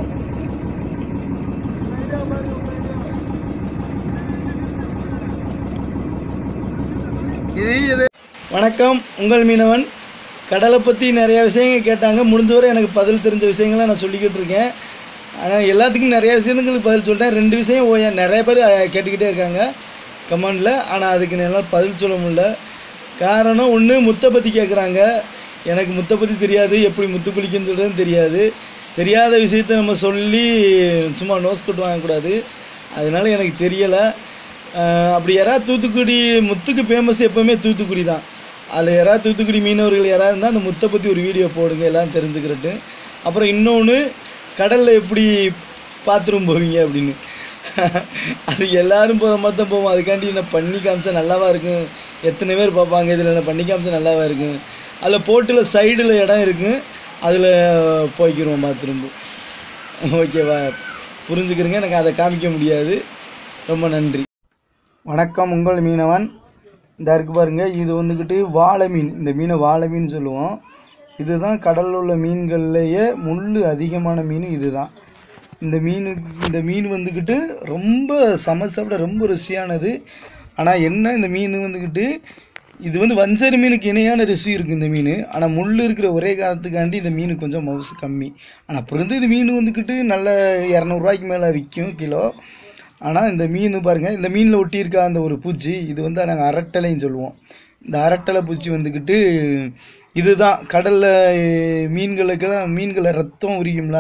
இது இது வணக்கம் உங்கள் மீனவன் கடலை பற்றி நிறைய விஷயங்கள் கேட்டாங்க முடிஞ்சவரை எனக்கு பதில் தெரிஞ்ச விஷயங்களை நான் சொல்லிக்கிட்டு இருக்கேன் ஆனால் எல்லாத்துக்கும் நிறைய விஷயங்களுக்கு பதில் சொல்லிட்டேன் ரெண்டு விஷயம் ஓ நிறைய பேர் அஹ், கேட்டுக்கிட்டே இருக்காங்க கமெண்டில் ஆனால் அதுக்கு என்னால் பதில் சொல்ல முடியல காரணம் ஒன்று முத்தை பற்றி கேட்குறாங்க எனக்கு முத்தை பற்றி தெரியாது எப்படி முத்து குளிக்குன்னு சொல்கிறதுன்னு தெரியாது தெரியாத விஷயத்த நம்ம சொல்லி சும்மா நோஸ் கட்டு வாங்கக்கூடாது அதனால எனக்கு தெரியலை ஆஹ் அப்படி யாராவது தூத்துக்குடி முத்துக்கு ஃபேமஸ் எப்போவுமே தூத்துக்குடி தான் அதில் யாராவது தூத்துக்குடி மீனவர்கள் யாராவது இருந்தால் அந்த முத்தை பற்றி ஒரு வீடியோ போடுங்க எல்லாம் தெரிஞ்சுக்கிறட்டு அப்புறம் இன்னொன்று கடலில் எப்படி பாத்ரூம் போவீங்க அப்படின்னு அது எல்லாரும் போகிற மாதிரி தான் போவோம் அதுக்காண்டி என்ன பண்ணி காமிச்சா நல்லாவா இருக்கும் எத்தனை பேர் பார்ப்பாங்க இதில் என்ன பண்ணி காமிச்சா நல்லாவா இருக்கும் அதில் போட்டில் சைடில் இடம் இருக்கும் அதில் போய்க்கிருவோம் பாத்ரூம் ஓகேவா புரிஞ்சுக்கிறீங்க எனக்கு அதை காமிக்க முடியாது ரொம்ப நன்றி வணக்கம் உங்கள் மீனவன் இந்த இருக்கு பாருங்க இது வந்துக்கிட்டு வாழை மீன் இந்த மீனை வாழை மீன் சொல்லுவோம் இதுதான் கடலில் உள்ள மீன்கள்லேயே முள் அதிகமான மீன் இதுதான் இந்த மீனுக்கு இந்த மீன் வந்துக்கிட்டு ரொம்ப சம சாப்பிட ரொம்ப ருசியானது ஆனால் என்ன இந்த மீன் வந்துக்கிட்டு இது வந்து வஞ்சர மீனுக்கு இணையான ருசி இருக்குது இந்த மீன் ஆனால் முள் இருக்கிற ஒரே காரணத்துக்காண்டி இந்த மீன் கொஞ்சம் மவுசு கம்மி ஆனால் அப்புறம் வந்து இந்த மீன் வந்துக்கிட்டு நல்ல இரநூறுவாய்க்கு மேலே விற்கும் கிலோ ஆனால் இந்த மீன் பாருங்கள் இந்த மீனில் ஒட்டியிருக்க அந்த ஒரு பூச்சி இது வந்து நாங்கள் அரட்டலைன்னு சொல்லுவோம் இந்த அரட்டலை பூச்சி வந்துக்கிட்டு இதுதான் கடலில் மீன்களுக்கெல்லாம் மீன்களை ரத்தம் உரிக்கும்ல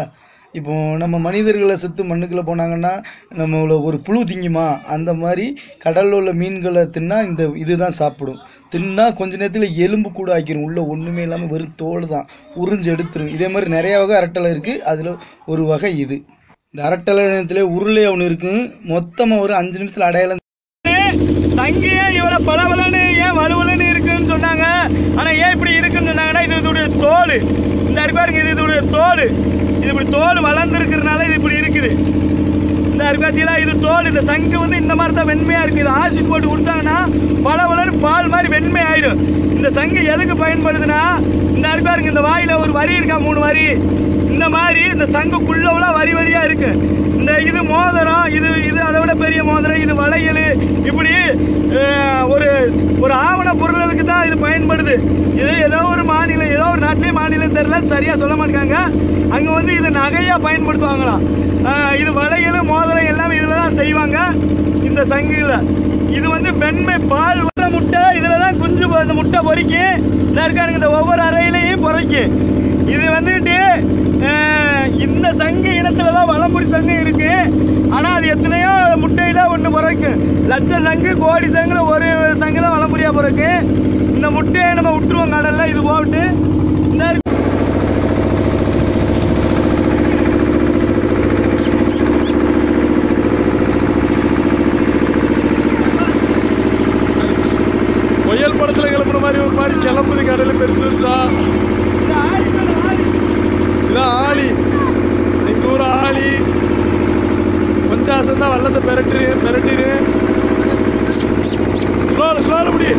இப்போ நம்ம மனிதர்களை செத்து மண்ணுக்குள்ளே போனாங்கன்னா நம்மள ஒரு புழு திங்குமா அந்த மாதிரி கடலில் உள்ள மீன்களை தின்னா இந்த இதுதான் சாப்பிடும் தின்னா கொஞ்ச நேரத்தில் எலும்பு கூட ஆக்கிரும் உள்ள ஒன்றுமே இல்லாமல் வெறும் தோல் தான் உறிஞ்சு எடுத்துரும் இதே மாதிரி நிறைய வகை அரட்டலை இருக்குது அதில் ஒரு வகை இது இந்த அரட்டலை நேரத்தில் உருளை ஒன்று இருக்கும் மொத்தமாக ஒரு அஞ்சு நிமிஷத்தில் அடையாளம் சங்கு ஏன் இவ்வளவு பளபளன்னு ஏன் வலுவலுன்னு இருக்குன்னு சொன்னாங்க ஆனா ஏன் இப்படி இருக்குன்னு சொன்னாங்கன்னா இது இதோடைய தோல் இந்த இருக்கு பாருங்க இது இதோடைய தோல் இது இப்படி தோல் வளர்ந்துருக்கிறதுனால இது இப்படி இருக்குது இந்த இருக்கு பார்த்தீங்களா இது தோல் இந்த சங்கு வந்து இந்த மாதிரி தான் வெண்மையா இருக்கு இது ஆசிட் போட்டு குடிச்சாங்கன்னா பளபளன்னு பால் மாதிரி வெண்மை ஆயிடும் இந்த சங்கு எதுக்கு பயன்படுதுன்னா இந்த இருக்கு பாருங்க இந்த வாயில ஒரு வரி இருக்கா மூணு வரி இந்த மாதிரி இந்த சங்குக்குள்ள உள்ள வரி வரியா இருக்கு இந்த இது மோதிரம் இது இது அதை விட பெரிய மோதிரம் இது வளையல் இப்படி அஹ், ஒரு ஒரு ஆவண பொருளுக்கு தான் இது பயன்படுது இது ஏதோ ஒரு மாநிலம் ஏதோ ஒரு நாட்டிலே மாநிலம் தெரியல சரியா சொல்ல மாட்டாங்க அங்க வந்து இது நகையா பயன்படுத்துவாங்களாம் அஹ், இது வளையல் மோதிரம் எல்லாமே இதுல தான் செய்வாங்க இந்த சங்குல இது வந்து வெண்மை பால் வர முட்டை இதுல தான் குஞ்சு பொ- இந்த முட்டை பொறிக்கும் இந்த இருக்கானுங்க இந்த ஒவ்வொரு அறையிலையும் பொறிக்கும் இது வந்துட்டு அஹ், இந்த சங்கு இனத்துல தான் வளம்புரி சங்கு இருக்கு ஆனா அது எத்தனையோ முட்டையில ஒண்ணு பிறக்கும் லட்ச சங்கு கோடி சங்குல ஒரு சங்கு தான் வளம்புரியா பிறக்கும் இந்த முட்டையை நம்ம விட்டுருவோம் கடல்ல இது போட்டு இந்த இருக்கு- புயல் படத்துல கிளம்புற மாதிரி ஒரு மாதிரி கிளம்புது கடல பெருசு பெருசா இந்த ஆடி மேல ஆடி. இதான் ஆளி எங்க ஊர் ஆளி கொஞ்சம் அசந்தா வள்ளத்தை பெரட்டு பெரட்டிடு ஸ்லோல ஸ்லோல முடி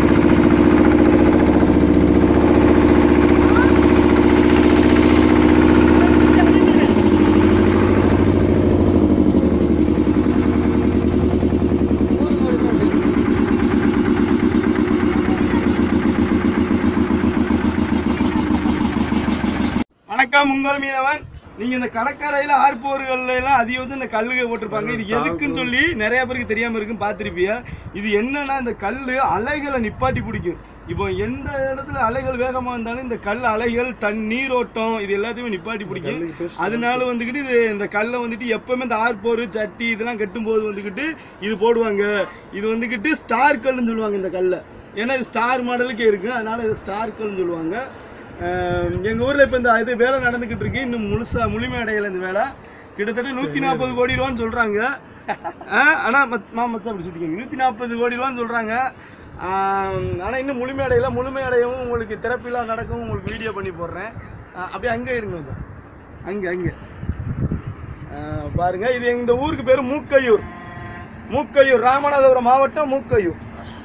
வணக்கம் உங்கள் மீனவன் நீங்க இந்த கடற்கரையில ஆர்ப்போர்கள்ல எல்லாம் அதிகம் வந்து இந்த கல்லுக போட்டிருப்பாங்க இது எதுக்குன்னு சொல்லி நிறைய பேருக்கு தெரியாம இருக்கும் பார்த்திருப்பீங்க இது என்னன்னா இந்த கல்லு அலைகளை நிப்பாட்டி பிடிக்கும் இப்போ எந்த இடத்துல அலைகள் வேகமா இருந்தாலும் இந்த கல் அலைகள் தன் நீரோட்டம் இது எல்லாத்தையுமே நிப்பாட்டி பிடிக்கும் அதனால வந்துகிட்டு இது இந்த கல்லை வந்துட்டு எப்பவுமே இந்த ஆர்ப்போர் சட்டி இதெல்லாம் கட்டும் போது வந்துகிட்டு இது போடுவாங்க இது வந்துகிட்டு ஸ்டார் கல்லுன்னு சொல்லுவாங்க இந்த கல்லை ஏன்னா இது ஸ்டார் மாடலுக்கு இருக்கு அதனால இது ஸ்டார் கல்லுன்னு சொல்லுவாங்க அஹ் எங்க ஊர்ல இப்ப இந்த இது வேலை நடந்துகிட்டு இருக்கு இன்னும் முழுசா முழுமை அடையல இந்த வேலை கிட்டத்தட்ட நூத்தி நாற்பது கோடி ரூபான்னு சொல்றாங்க அஹ் ஆனா மத்- மா மச்சான் அப்படி சொல்லிக்கோங்க நூத்தி நாற்பது கோடி ரூபான்னு சொல்றாங்க ஆஹ் ஆனா இன்னும் முழுமை அடையல முழுமை அடையவும் உங்களுக்கு திறப்பிலாம் நடக்கவும் உங்களுக்கு வீடியோ பண்ணி போடுறேன் அஹ் அப்படியே அங்க இருங்க கொஞ்சம். அங்க அங்க அஹ் பாருங்க இது இந்த ஊருக்கு பேரு மூக்கையூர் மூக்கையூர் ராமநாதபுரம் மாவட்டம் மூக்கையூர்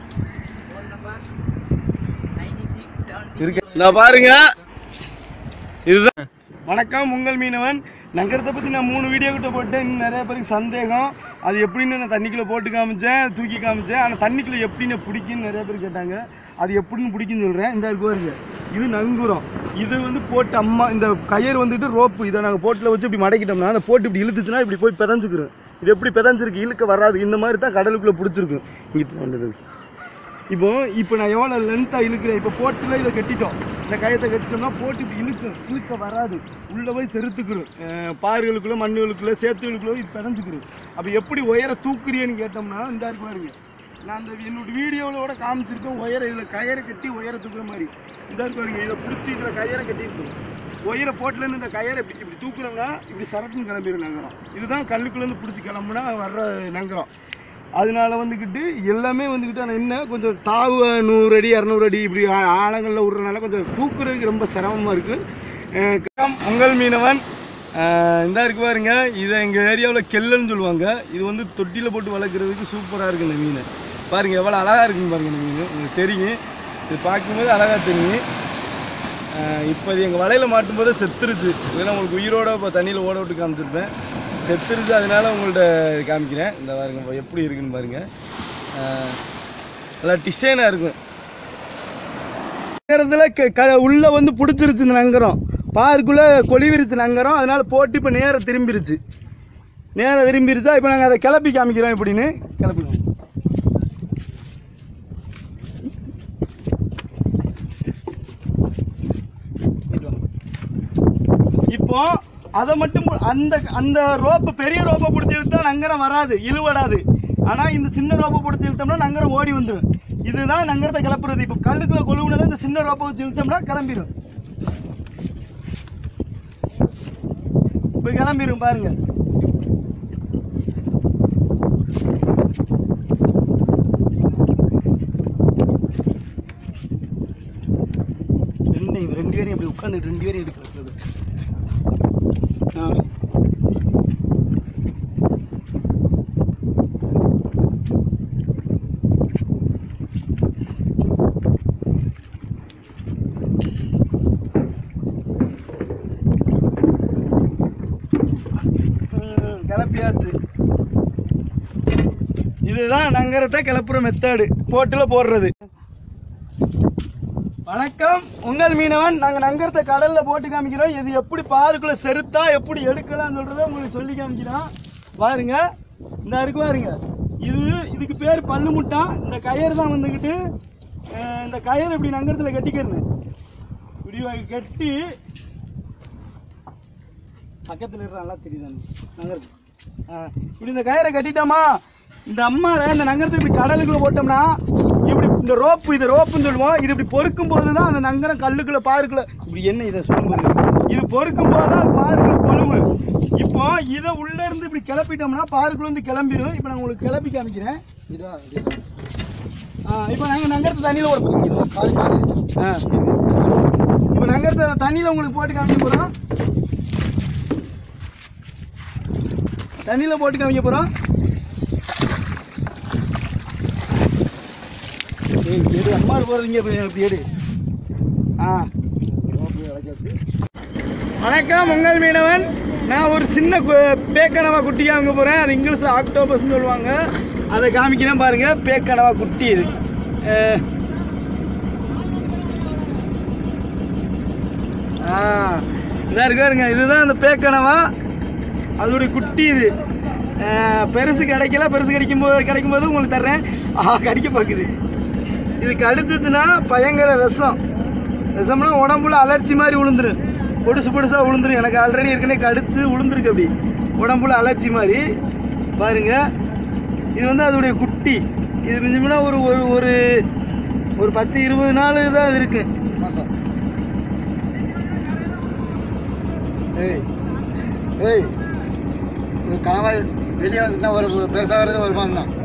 இருக்கு நான் பாருங்க இதுதான் வணக்கம் உங்கள் மீனவன் நகரத்தை பற்றி நான் மூணு வீடியோ கிட்ட போட்டேன் இன்னும் நிறைய பேருக்கு சந்தேகம் அது எப்படின்னு நான் தண்ணிக்குள்ளே போட்டு காமிச்சேன் தூக்கி காமிச்சேன் ஆனால் தண்ணிக்குள்ளே எப்படின்னு பிடிக்குன்னு நிறைய பேர் கேட்டாங்க அது எப்படின்னு பிடிக்குன்னு சொல்கிறேன் இந்த இருக்கு பாருங்க இது நங்குரம் இது வந்து போட்டு அம்மா இந்த கயிறு வந்துட்டு ரோப்பு இதை நாங்கள் போட்டில் வச்சு இப்படி மடக்கிட்டோம்னா அதை போட்டு இப்படி இழுத்துச்சுன்னா இப்படி போய் பிதஞ்சுக்கிறோம் இது எப்படி பிதஞ்சிருக்கு இழுக்க வராது இந்த மாதிரி தான் கடலுக்குள்ளே பிடிச்சிருக்கும் இங்கிட்டு வந்தது இப்போ இப்போ நான் எவ்வளோ லென்த்தாக இழுக்கிறேன் இப்போ போட்டுல இதை கட்டிட்டோம் இந்த கயத்தை கட்டிட்டோம்னா போட்டு இப்படி இழுக்கும் இழுக்க வராது உள்ளே போய் செருத்துக்கிறோம் அஹ் பாறுகளுக்குள்ள மண்ணுகளுக்குள்ள சேத்துகளுக்குள்ள இது பிதஞ்சுக்கிறோம் அப்போ எப்படி உயர தூக்குறியன்னு கேட்டோம்னா இந்த இருக்கு பாருங்க நான் அந்த என்னோட வீடியோவில் கூட காமிச்சிருக்கேன் உயர இதில் கயரை கட்டி உயர தூக்குற மாதிரி இந்த இருக்கு பாருங்க இதை பிடிச்சி இதில் கயரை கட்டியிருக்கோம் உயர போட்டுலேருந்து இந்த கயரை இப்படி இப்படி தூக்குனோம்னா இப்படி சரட்டுன்னு கிளம்பிடும் நங்கரம் இதுதான் கல்லுக்குள்ளேருந்து பிடிச்சி கிளம்புனா வர்ற நங்கரம் அதனால வந்துக்கிட்டு எல்லாமே வந்துக்கிட்டு ஆனால் என்ன கொஞ்சம் டாவு நூறு அடி இரநூறு அடி இப்படி ஆ- ஆழங்கள்ல விடுறதுனால கொஞ்சம் தூக்குறதுக்கு ரொம்ப சிரமமாக இருக்குது உங்கள் மீனவன் அஹ் இந்த இருக்கு பாருங்க இதை எங்கள் ஏரியாவில் கெல்லன்னு சொல்லுவாங்க இது வந்து தொட்டியில் போட்டு வளர்க்குறதுக்கு சூப்பராக இருக்குது இந்த மீன் பாருங்க எவ்வளோ அழகாக இருக்குன்னு பாருங்க இந்த மீன் உங்களுக்கு தெரியும் இது பார்க்கும்போது அழகாக தெரியும் அஹ் இப்போ இது எங்கள் வலையில் மாட்டும்போது செத்துருச்சு இதெல்லாம் உங்களுக்கு உயிரோட இப்போ தண்ணியில் ஓட விட்டு காமிச்சிருப்பேன் செத்துருச்சு அதனால உங்கள்கிட்ட காமிக்கிறேன் இந்த பாருங்க இப்போ எப்படி இருக்குன்னு பாருங்க அஹ் நல்லா டிசைனாக இருக்கும் நங்கரத்தில் க க- உள்ள வந்து பிடிச்சிருச்சு இந்த நங்கரம் பார்க்குள்ள கொலிவிருச்சு நங்கரம் அதனால போட்டு இப்போ நேரம் திரும்பிருச்சு நேரம் திரும்பிருச்சா இப்போ நாங்கள் அதை கிளப்பி காமிக்கிறோம் எப்படின்னு கிளப்பி காமி- இப்போ அதை மட்டும் பு- அந்த அந்த ரோப்பு பெரிய ரோப்பை பிடிச்சி இழுத்தா நங்கரம் வராது இழுவடாது ஆனால் இந்த சின்ன ரோப்பை பிடிச்சி இழுத்தோம்னா நங்கரம் ஓடி வந்துடும் இதுதான் நங்கரத்தை கிளப்புறது இப்போ கல்லுக்குள்ள கொழுவுனதை இந்த சின்ன ரோப்பை வச்சு இழுத்தோம்னா கிளம்பிடும் இப்போ கிளம்பிடும் பாருங்க ரெண்டு ரெண்டு பேரும் இப்படி உட்காந்து ரெண்டு பேரும் எடுக்கிறது ஆ ம், கிளப்பியாச்சு இதுதான் நங்கரத்தை கிளப்புற மெத்தடு போட்டில் போடுறது வணக்கம் உங்கள் மீனவன் நாங்கள் நங்கரத்தை கடலில் போட்டு காமிக்கிறோம் இது எப்படி பாருக்குள்ள செருத்தா எப்படி எடுக்கலாம்னு சொல்கிறத உங்களுக்கு சொல்லி காமிக்கிறோம் பாருங்க இந்த இருக்கு பாருங்க இது இதுக்கு பேர் பல்லு முட்டா இந்த கயிறு தான் வந்துக்கிட்டு அஹ், இந்த கயிறு இப்படி நங்கரத்தில் கட்டிக்கிறேன்னு இப்படி கட்டி பக்கத்தில் இருக்கிற நல்லா தெரியுது நங்கரத்து ஆ, இப்படி இந்த கயிறை கட்டிட்டோமா இந்த அம்மாவை இந்த நங்கரத்தை இப்படி கடலுக்குள்ள போட்டோம்னா இப்படி இந்த ரோப்பு இது ரோப்புன்னு சொல்லுவோம் இது இப்படி பொறுக்கும் போது தான் அந்த நங்கரம் கல்லுக்குள்ள பாருக்குள்ள இப்படி என்ன இதை சொல்லும்போது இது பொறுக்கும் போது தான் அது பாருக்குள்ள கொழுவு இப்போ இதை உள்ள இருந்து இப்படி கிளப்பிட்டோம்னா பாருக்குள்ள இருந்து கிளம்பிடும் இப்போ நான் உங்களுக்கு கிளப்பி காமிக்கிறேன் இதுதான் இதுதான் ஆ, இப்போ நாங்கள் நங்கரத்தை தண்ணியில் ஒரு போகிறோம் காலி காலி ஆ இப்போ நங்கரத்தை தண்ணியில் உங்களுக்கு போட்டு காமிக்க போகிறோம் தண்ணியில் போட்டு காமிக்க போகிறோம் ஏய் எடு அம்மா போகிறீங்க இப்படி எடு ஆ ரோப்பு இறக்கியாச்சு வணக்கம் உங்கள் மீனவன் நான் ஒரு சின்ன கு- பேக்கனவா குட்டி காமிக்க போகிறேன் அது இங்கிலீஷில் ஆக்டோபஸ்னு சொல்லுவாங்க அதை காமிக்கிறேன் பாருங்க பேக்கனவா குட்டி இது அஹ். ஆ இதா இருக்கு பாருங்க இதுதான் அந்த பேக்கனவா அதோடைய குட்டி இது அஹ், பெருசு கிடைக்கல பெருசு கிடைக்கும் போது கிடைக்கும் போது உங்களுக்கு தர்றேன் ஆ கடிக்க பார்க்குது இது கடிச்சிச்சுன்னா பயங்கர விஷம் விஷம்னா உடம்புல அலர்ச்சி மாதிரி விழுந்துரும் பொடுசு பொடுசாக விழுந்துரும் எனக்கு ஆல்ரெடி ஏற்கனவே கடிச்சு விழுந்துருக்கு அப்படி உடம்புல அலர்ச்சி மாதிரி பாருங்க இது வந்து அதோடைய குட்டி இது மிஞ்சினா ஒரு ஒரு ஒரு ஒரு பத்து இருபது நாள் தான் இது இருக்கு மாசம் ஏய் ஏய் இது கணவாய் வெளியே வந்துட்டுனா ஒரு பெருசாக வர்றது ஒரு மாதம் தான்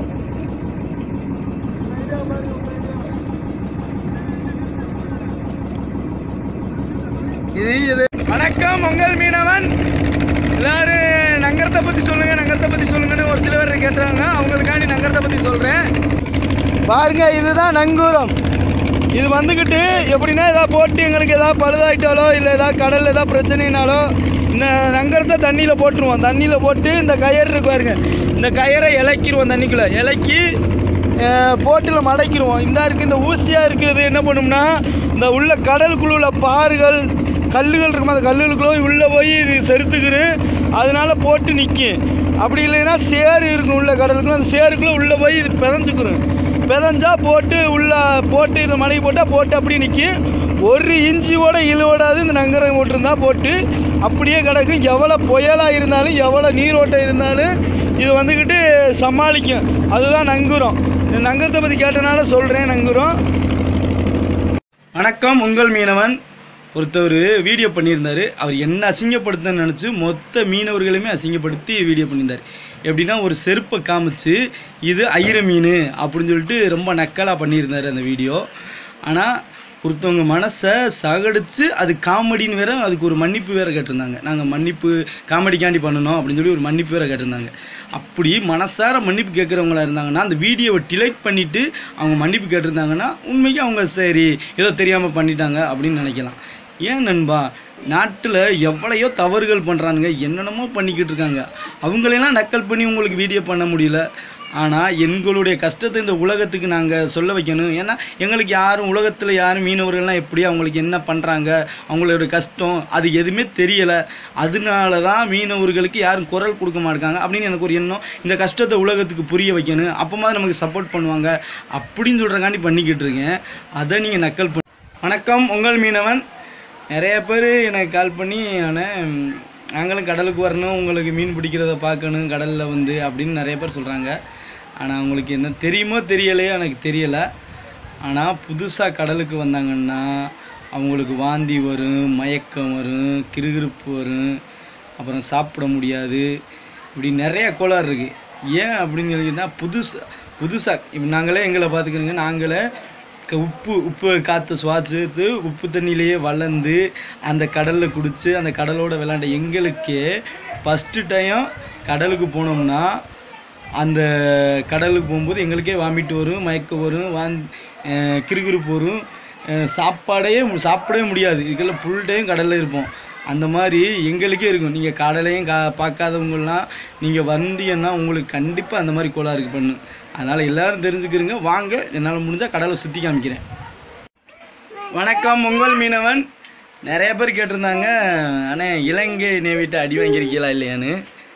இது இது வணக்கம் உங்கள் மீனவன் எல்லாரும் நங்கரத்தை பற்றி சொல்லுங்க நங்கரத்தை பற்றி சொல்லுங்கன்னு ஒரு சில பேர் கேட்டாங்க அவங்களுக்காண்டி நங்கரத்தை பற்றி சொல்கிறேன் பாருங்க இதுதான் நங்கூரம் இது வந்துக்கிட்டு எப்படின்னா ஏதாவது போட்டு எங்களுக்கு ஏதாவது பழுதாயிட்டாலோ இல்லை ஏதாவது கடலில் ஏதாவது பிரச்சனைனாலோ இந்த நங்கரத்தை தண்ணியில் போட்டுருவோம் தண்ணியில் போட்டு இந்த கயிறு இருக்கு பாருங்க இந்த கயிறை இலக்கிடுவோம் தண்ணிக்குள்ளே இலக்கி போட்டில் மடக்கிடுவோம் இந்த இருக்கு இந்த ஊசியாக இருக்கிறது என்ன பண்ணும்னா இந்த உள்ள கடலுக்குள்ள உள்ள பாறுகள் கல்லுகள் இருக்கும் அந்த கல்லுகளுக்குள்ள உள்ளே போய் இது செருத்துக்குரு அதனால போட்டு நிற்கும் அப்படி இல்லைன்னா சேறு இருக்கும் உள்ள கடலுக்குள்ள அந்த சேருக்குள்ளே உள்ளே போய் இது பிதஞ்சுக்கிறோம் பிதஞ்சா போட்டு உள்ள போட்டு இதை மடக்கி போட்டால் போட்டு அப்படியே நிற்கும் ஒரு இன்ச்சியோட இழுவடாது இந்த நங்கரம் போட்டிருந்தா போட்டு அப்படியே கிடக்கும் எவ்வளோ புயலாக இருந்தாலும் எவ்வளோ நீரோட்டம் இருந்தாலும் இது வந்துக்கிட்டு சமாளிக்கும் அதுதான் நங்குரம் இந்த நங்கரத்தை பற்றி கேட்டனால சொல்கிறேன் நங்குரம் வணக்கம் உங்கள் மீனவன் ஒருத்தவர் வீடியோ பண்ணியிருந்தாரு அவர் என்ன அசிங்கப்படுத்த நினச்சி மொத்த மீனவர்களுமே அசிங்கப்படுத்தி வீடியோ பண்ணியிருந்தார் எப்படின்னா ஒரு செருப்பை காமிச்சு இது ஐர மீன் அப்படின்னு சொல்லிட்டு ரொம்ப நக்கலாக பண்ணியிருந்தார் அந்த வீடியோ ஆனால் ஒருத்தவங்க மனசை சகடிச்சு அது காமெடின்னு வேற அதுக்கு ஒரு மன்னிப்பு வேற கேட்டிருந்தாங்க நாங்கள் மன்னிப்பு காமெடிக்காண்டி பண்ணணும் அப்படின்னு சொல்லி ஒரு மன்னிப்பு வேற கேட்டிருந்தாங்க அப்படி மனசார மன்னிப்பு கேட்குறவங்களா இருந்தாங்கன்னா அந்த வீடியோவை டிலைட் பண்ணிட்டு அவங்க மன்னிப்பு கேட்டிருந்தாங்கன்னா உண்மைக்கு அவங்க சரி ஏதோ தெரியாமல் பண்ணிட்டாங்க அப்படின்னு நினைக்கலாம் ஏன் நண்பா நாட்டில் எவ்வளையோ தவறுகள் பண்ணுறானுங்க என்னென்னமோ பண்ணிக்கிட்டு இருக்காங்க அவங்களெல்லாம் நக்கல் பண்ணி உங்களுக்கு வீடியோ பண்ண முடியல ஆனால் எங்களுடைய கஷ்டத்தை இந்த உலகத்துக்கு நாங்கள் சொல்ல வைக்கணும் ஏன்னா எங்களுக்கு யாரும் உலகத்தில் யாரும் மீனவர்கள்லாம் எப்படி அவங்களுக்கு என்ன பண்ணுறாங்க அவங்களோட கஷ்டம் அது எதுவுமே தெரியலை அதனால தான் மீனவர்களுக்கு யாரும் குரல் கொடுக்க மாட்டாங்க அப்படின்னு எனக்கு ஒரு எண்ணம் இந்த கஷ்டத்தை உலகத்துக்கு புரிய வைக்கணும் அப்போ மாதிரி நமக்கு சப்போர்ட் பண்ணுவாங்க அப்படின்னு சொல்கிறக்காண்டி பண்ணிக்கிட்டு இருக்கேன் அதை நீங்கள் நக்கல் பண்ண வணக்கம் உங்கள் மீனவன் நிறைய பேர் எனக்கு கால் பண்ணி ஆனால் நாங்களும் கடலுக்கு வரணும் உங்களுக்கு மீன் பிடிக்கிறத பார்க்கணும் கடலில் வந்து அப்படின்னு நிறைய பேர் சொல்கிறாங்க ஆனால் அவங்களுக்கு என்ன தெரியுமோ தெரியலையோ எனக்கு தெரியலை ஆனால் புதுசாக கடலுக்கு வந்தாங்கன்னா அவங்களுக்கு வாந்தி வரும் மயக்கம் வரும் கிறுகிறுப்பு வரும் அப்புறம் சாப்பிட முடியாது இப்படி நிறைய கோளாறு இருக்குது ஏன் அப்படின்னு சொல்லிங்கன்னா புதுசு புதுசாக இப்போ நாங்களே எங்களை பார்த்துக்கிறோங்க நாங்களே க- உப்பு உப்பு காற்று சுவாசித்து உப்பு தண்ணியிலேயே வளர்ந்து அந்த கடலில் குடித்து அந்த கடலோட விளையாண்ட எங்களுக்கே ஃபஸ்ட்டு டைம் கடலுக்கு போனோம்னா அந்த கடலுக்கு போகும்போது எங்களுக்கே வாமிட் வரும் மயக்கம் வரும் வாந் அஹ் கிறுகிறுப்பு வரும் அஹ் சாப்பாடே மு- சாப்பிடவே முடியாது இதுக்கெல்லாம் ஃபுல் டைம் கடலில் இருப்போம் அந்த மாதிரி எங்களுக்கே இருக்கும் நீங்கள் கடலையும் கா பார்க்காதவங்கலாம் நீங்கள் வந்தீங்கன்னா உங்களுக்கு கண்டிப்பாக அந்த மாதிரி கோளாறுக்கு பண்ணும் அதனால் எல்லாரும் தெரிஞ்சுக்கிறீங்க வாங்க என்னால் முடிஞ்சால் கடலை சுற்றி காமிக்கிறேன் வணக்கம் உங்கள் மீனவன் நிறைய பேர் கேட்டிருந்தாங்க அண்ணே இலங்கை நேவிட்ட அடி வாங்கியிருக்கீங்களா இல்லையான்னு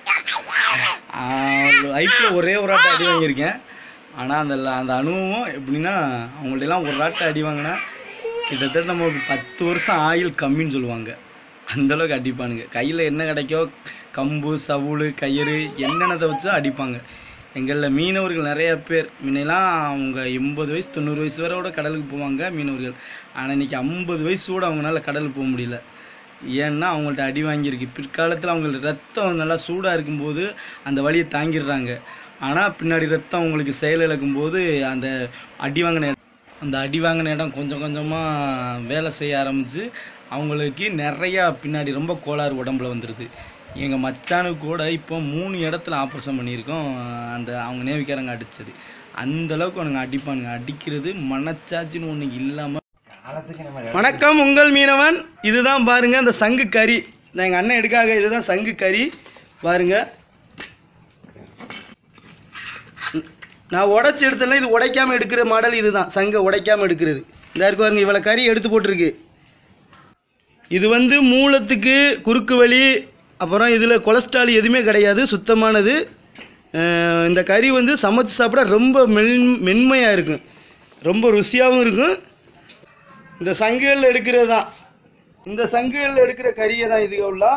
லைஃப்பில் ஒரே ஒரு ஆட்டை அடி வாங்கியிருக்கேன் ஆனால் அந்த அந்த அனுபவம் எப்படின்னா அவங்கள்ட்ட எல்லாம் ஒரு ஆட்டை அடி வாங்கினா கிட்டத்தட்ட நம்ம ஒரு பத்து வருஷம் ஆயுள் கம்மின்னு சொல்லுவாங்க அந்தளவுக்கு அடிப்பானுங்க கையில் என்ன கிடைக்கோ கம்பு சவுளு கயிறு என்னென்னதை வச்சு அடிப்பாங்க எங்களில் மீனவர்கள் நிறைய பேர் முன்னெல்லாம் அவங்க எண்பது வயசு தொண்ணூறு வயசு வரை கூட கடலுக்கு போவாங்க மீனவர்கள் ஆனால் இன்னைக்கு ஐம்பது வயசு கூட அவங்களால கடலுக்கு போக முடியல ஏன்னா அவங்கள்ட்ட அடி வாங்கியிருக்கு பிற்காலத்தில் அவங்கள்ட்ட ரத்தம் நல்லா சூடாக இருக்கும்போது அந்த வலியை தாங்கிடுறாங்க ஆனால் பின்னாடி ரத்தம் அவங்களுக்கு செயலிழக்கும் போது அந்த அடி வாங்கின இடம் அந்த அடி வாங்கின இடம் கொஞ்சம் கொஞ்சமாக வேலை செய்ய ஆரம்பித்து அவங்களுக்கு நிறையா பின்னாடி ரொம்ப கோளாறு உடம்புல வந்துடுது எங்கள் மச்சானுக்கு கூட இப்போ மூணு இடத்துல ஆப்ரேஷன் பண்ணியிருக்கோம் அந்த அவங்க நேவிக்காரங்க அடித்தது அந்தளவுக்கு அவனுங்க அடிப்பானுங்க அடிக்கிறது மனச்சாட்சின்னு ஒன்று இல்லாமல் வணக்கம் உங்கள் மீனவன் இதுதான் பாருங்க இந்த சங்கு கறி இந்த எங்கள் அண்ணன் எடுக்காக இதுதான் சங்கு கறி பாருங்க நான் உடைச்சி எடுத்தல இது உடைக்காம எடுக்கிற மாடல் இதுதான் சங்கை உடைக்காம எடுக்கிறது இந்த இருக்கு பாருங்க இவ்வளோ கறி எடுத்து போட்டிருக்கு இது வந்து மூலத்துக்கு குறுக்கு வலி அப்புறம் இதில் கொலஸ்ட்ரால் எதுவுமே கிடையாது சுத்தமானது அஹ் இந்த கறி வந்து சமைச்சு சாப்பிட ரொம்ப மென் மென்மையாக இருக்கும் ரொம்ப ருசியாகவும் இருக்கும் இந்த சங்குகளில் எடுக்கிறது தான் இந்த சங்குகளில் எடுக்கிற கறியை தான் இது உள்ள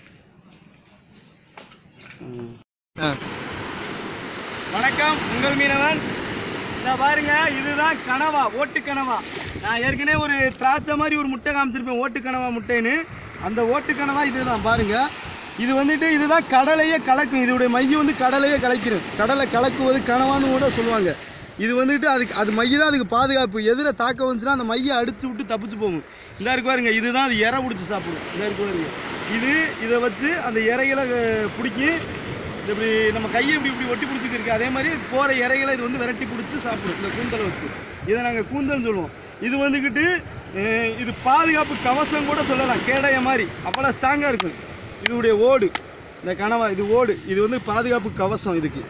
வணக்கம் உங்கள் மீனவன் இந்த பாருங்க இதுதான் கனவா ஓட்டு கனவா நான் ஏற்கனவே ஒரு திராட்சை மாதிரி ஒரு முட்டை காமிச்சிருப்பேன் ஓட்டு கனவா முட்டைன்னு அந்த ஓட்டு கனவா இதுதான் பாருங்க இது வந்துட்டு இதுதான் கடலையே கலக்கும் இதோடைய மையம் வந்து கடலையே கலக்கிடும் கடலை கலக்குவது கனவான்னு கூட சொல்லுவாங்க இது வந்துட்டு அதுக்கு அது மைய தான் அதுக்கு பாதுகாப்பு எதிர தாக்க வந்துச்சுன்னா அந்த மையை அடிச்சு விட்டு தப்பிச்சு போகும் இந்த இருக்கு பாருங்க இதுதான் அது இறை பிடிச்சி சாப்பிடும் இந்த இருக்கு பாருங்க இது இதை வச்சு அந்த இறைகளை அஹ், பிடிக்கி இது இப்படி நம்ம கையை இப்படி இப்படி ஒட்டி பிடிச்சிக்கு இருக்கு அதே மாதிரி போகிற இறைகளை இது வந்து விரட்டி பிடிச்சி சாப்பிடும் இந்த கூந்தலை வச்சு இதை நாங்கள் கூந்தல்னு சொல்லுவோம் இது வந்துக்கிட்டு அஹ், இது பாதுகாப்பு கவசம் கூட சொல்லலாம் கேடைய மாதிரி அப்போல்லாம் ஸ்ட்ராங்காக இருக்கும் இதுடைய ஓடு இந்த கனவா இது ஓடு இது வந்து பாதுகாப்பு கவசம் இதுக்கு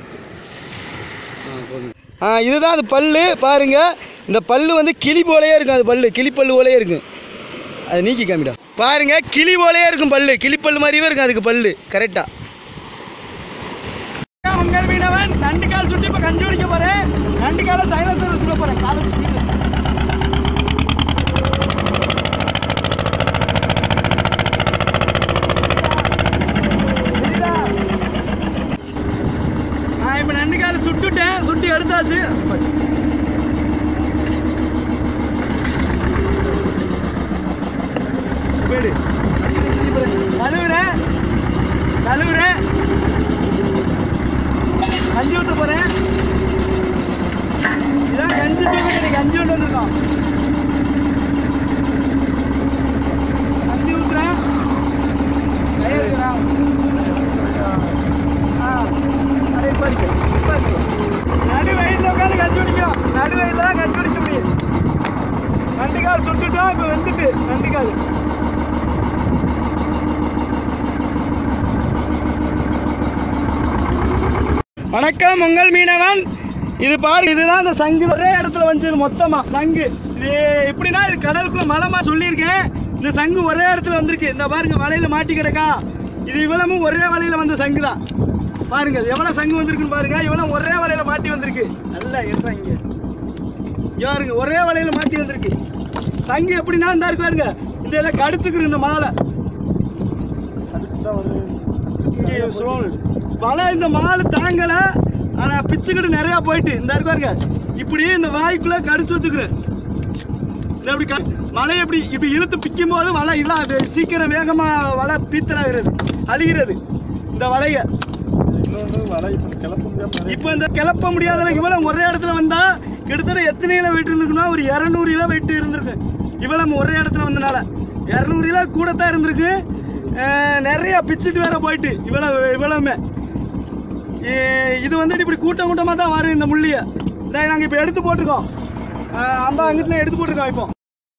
ஆ இதுதான் அது பல்லு பாருங்க இந்த பல்லு வந்து கிளி போலயே இருக்கும் அது பல்லு கிளி பல்லு போலயே இருக்கும் அது நீக்கி காமிடா பாருங்க கிளி போலயே இருக்கும் பல்லு கிளிப்பல்லு மாதிரியே இருக்கும் அதுக்கு பல்லு கரெக்டா உங்கள் மீனவன் நண்டு கால் சுட்டி இப்போ கஞ்சி குடிக்க போறேன் நண்டு காலை சைலன்சர் சுட போறேன் காலை சுத்தி தெரியுதா? நான் இப்போ நண்டு காலை சுட்டுட்டேன் சுட்டி எடுத்தாச்சு போயிடு கழுவுறேன் கழுவுறேன் கஞ்சி ஊற்ற போறேன் இதான் கஞ்சி தூக்கிட்டு நீ கஞ்சி விட்டு வந்துருக்கோம் கஞ்சி ஊற்றுறேன் கையை எடுக்கிறேன் ஆ அதே இப்போ இருக்கு இப்போ இருக்கு நடு வயதில் உட்காந்து கஞ்சி குடிக்கும் நடு வயதில் தான் கஞ்சி குடிக்க முடியும் நண்டுக்கால் சுட்டுட்டோம் இப்போ வெந்துட்டு நண்டுக்கால் வணக்கம் உங்கள் மீனவன் இது பாரு இதுதான் இந்த சங்கு ஒரே இடத்துல வந்துச்சு மொத்தமா சங்கு இது எப்படின்னா இது கடலுக்குள்ள மலமா சொல்லியிருக்கேன் இந்த சங்கு ஒரே இடத்துல வந்திருக்கு இந்த பாருங்க வலையில மாட்டி கிடக்கா இது இவ்வளவும் ஒரே வலையில வந்த சங்கு தான் பாருங்க இது எவ்வளவு சங்கு வந்திருக்குன்னு பாருங்க இவ்வளவு ஒரே வலையில மாட்டி வந்திருக்கு நல்லா ஏற்றா இங்க இங்க பாருங்க ஒரே வலையில மாட்டி வந்திருக்கு சங்கு எப்படின்னா இந்த இருக்கு பாருங்க இந்த இதில் கடிச்சுக்கிற இந்த மாலை கடிச்சுட்டா வருது சோல் வலை இந்த மால் தாங்கல ஆனா பிச்சுக்கிட்டு நிறைய போயிட்டு இந்த இருக்காருங்க இப்படி இந்த வாய்க்குள்ள கடிச்சு வச்சுக்கிறேன் இந்த அப்படி க- மலை எப்படி இப்படி இழுத்து பிக்கும் போது வலை இல்ல அது சீக்கிரம் வேகமா வலை பீத்தலாகிறது அழிகிறது இந்த வலைய இன்னொன்று வலை கிளப்ப முடியாம இப்போ இந்த கிளப்ப முடியாத இவ்வளவு ஒரே இடத்துல வந்தா கிட்டத்தட்ட எத்தனை கிலோ வெயிட் இருந்திருக்குன்னா ஒரு இரநூறு கிலோ வெயிட் இருந்திருக்கு இவ்வளவு ஒரே இடத்துல வந்தனால இரநூறு கிலோ கூட தான் இருந்திருக்கு அஹ் நிறைய பிச்சுட்டு வேற போயிட்டு இவ்வளவு இவ்வளவுமே இ- இது வந்துட்டு இப்படி கூட்டம் கூட்டமாக தான் வரும் இந்த முள்ளிய இந்த நாங்கள் இப்போ எடுத்து போட்டிருக்கோம் அஹ் அந்த அங்கிட்டுல எடுத்து போட்டிருக்கோம் இப்போ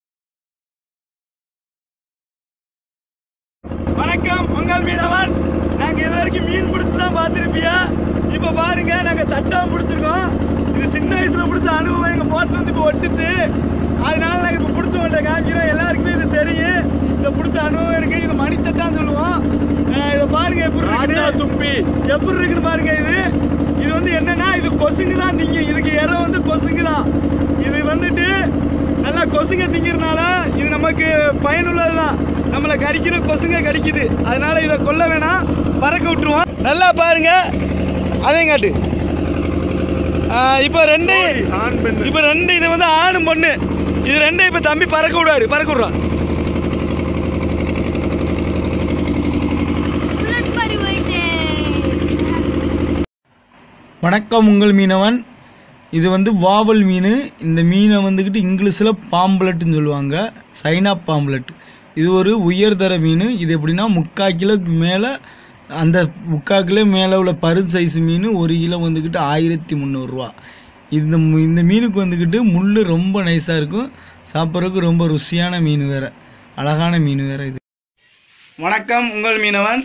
வணக்கம் பொங்கல் மீனவன் நாங்க இது வரைக்கும் மீன் பிடிச்சு தான் பார்த்துருப்பியா இப்போ பாருங்க நாங்க தட்டாம பிடிச்சிருக்கோம் இது சின்ன வயசுல பிடிச்ச அனுபவம் எங்க போட்டு வந்து இப்போ ஒட்டுச்சு அதனால நாங்க இப்போ பிடிச்ச மாட்டோம் காமிக்கிறோம் எல்லாருக்குமே இது தெரியும் இந்த பிடிச்ச அனுபவம் இருக்கு இது மணி தட்டான்னு சொல்லுவோம் அஹ் இதை பாருங்க எப்படி ராஜா இருக்குது தும்பி எப்படி இருக்குன்னு பாருங்க இது இது வந்து என்னன்னா இது கொசுங்கு தான் நீங்க இதுக்கு இறை வந்து கொசுங்கு தான் இது வந்துட்டு நல்லா கொசுங்க திங்கிறனால இது நமக்கு பயனுள்ளது தான் நம்மளை கடிக்கிற கொசுங்க கடிக்குது அதனால இதை கொல்ல வேணாம் பறக்க விட்டுருவோம் நல்லா பாருங்க அதையும் காட்டு ஆஹ் இப்போ ரெண்டு ஆண் பெண் இப்போ ரெண்டு இது வந்து ஆணும் பொண்ணு இது ரெண்டும் இப்போ தம்பி பறக்க விடுவாரு பறக்க விடுறான் புல்லட் மாதிரி போயிட்டு வணக்கம் உங்கள் மீனவன் இது வந்து வாவல் மீன் இந்த மீனை வந்துக்கிட்டு இங்கிலீஷில் பாம்புலட்டுன்னு சொல்லுவாங்க சைனா பாம்புலட் இது ஒரு உயர்தர மீன் இது எப்படின்னா முக்கால் கிலோக்கு மேலே அந்த முக்கால் கிலோ மேலே உள்ள பரு சைஸ் மீன் ஒரு கிலோ வந்துக்கிட்டு ஆயிரத்தி முந்நூறுரூவா இந்த மு- இந்த மீனுக்கு வந்துக்கிட்டு முள் ரொம்ப நைஸாக இருக்கும் சாப்பிட்றதுக்கு ரொம்ப ருசியான மீன் வேறு அழகான மீன் வேறு இது வணக்கம் உங்கள் மீனவன்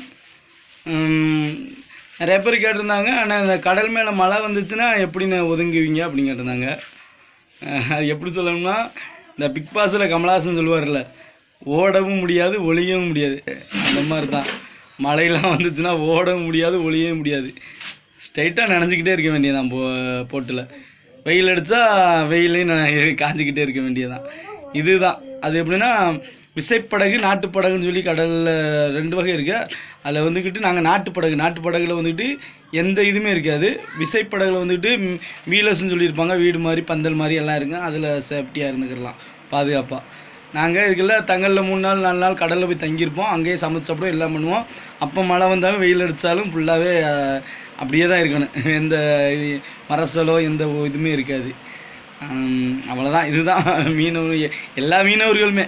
உம், நிறைய பேர் கேட்டிருந்தாங்க ஆனால் இந்த கடல் மேலே மழை வந்துச்சுன்னா எப்படின்னு ஒதுங்குவீங்க அப்படின்னு கேட்டிருந்தாங்க அஹ், அது எப்படி சொல்லணும்னா இந்த பிக் பாஸில் கமலஹாசன் சொல்லுவார்ல ஓடவும் முடியாது ஒளியவும் முடியாது அந்த மாதிரி தான் மழையெல்லாம் வந்துச்சுன்னா ஓடவும் முடியாது ஒளியவும் முடியாது ஸ்ட்ரைட்டாக நனைஞ்சிக்கிட்டே இருக்க வேண்டியதான் போ போட்டில் வெயில் அடித்தா வெயிலையும் நான் காஞ்சிக்கிட்டே இருக்க வேண்டியதான் இதுதான் அது எப்படின்னா விசைப்படகு நாட்டுப்படகுன்னு சொல்லி கடலில் ரெண்டு வகை இருக்கு அதில் வந்துக்கிட்டு நாங்கள் நாட்டுப்படகு நாட்டுப்படகுல வந்துக்கிட்டு எந்த இதுவுமே இருக்காது விசைப்படகுல வந்துக்கிட்டு ம், வீலர்ஸ்னு சொல்லியிருப்பாங்க வீடு மாதிரி பந்தல் மாதிரி எல்லாம் இருக்கு அதில் சேஃப்டியாக இருந்துக்கிடலாம் பாதுகாப்பாக நாங்கள் இதுக்கெல்லாம் தங்கலில் மூணு நாள் நாலு நாள் கடலில் போய் தங்கியிருப்போம் அங்கேயே சமைச்சு சாப்பிடுவோம் எல்லாம் பண்ணுவோம் அப்போ மழை வந்தாலும் வெயில் அடித்தாலும் ஃபுல்லாகவே அப்படியே தான் இருக்கணும் எந்த இது மரசலோ எந்த இதுவுமே இருக்காது ஆம், அவ்வளவுதான் இதுதான் மீனவர் எல்லா மீனவர்களுமே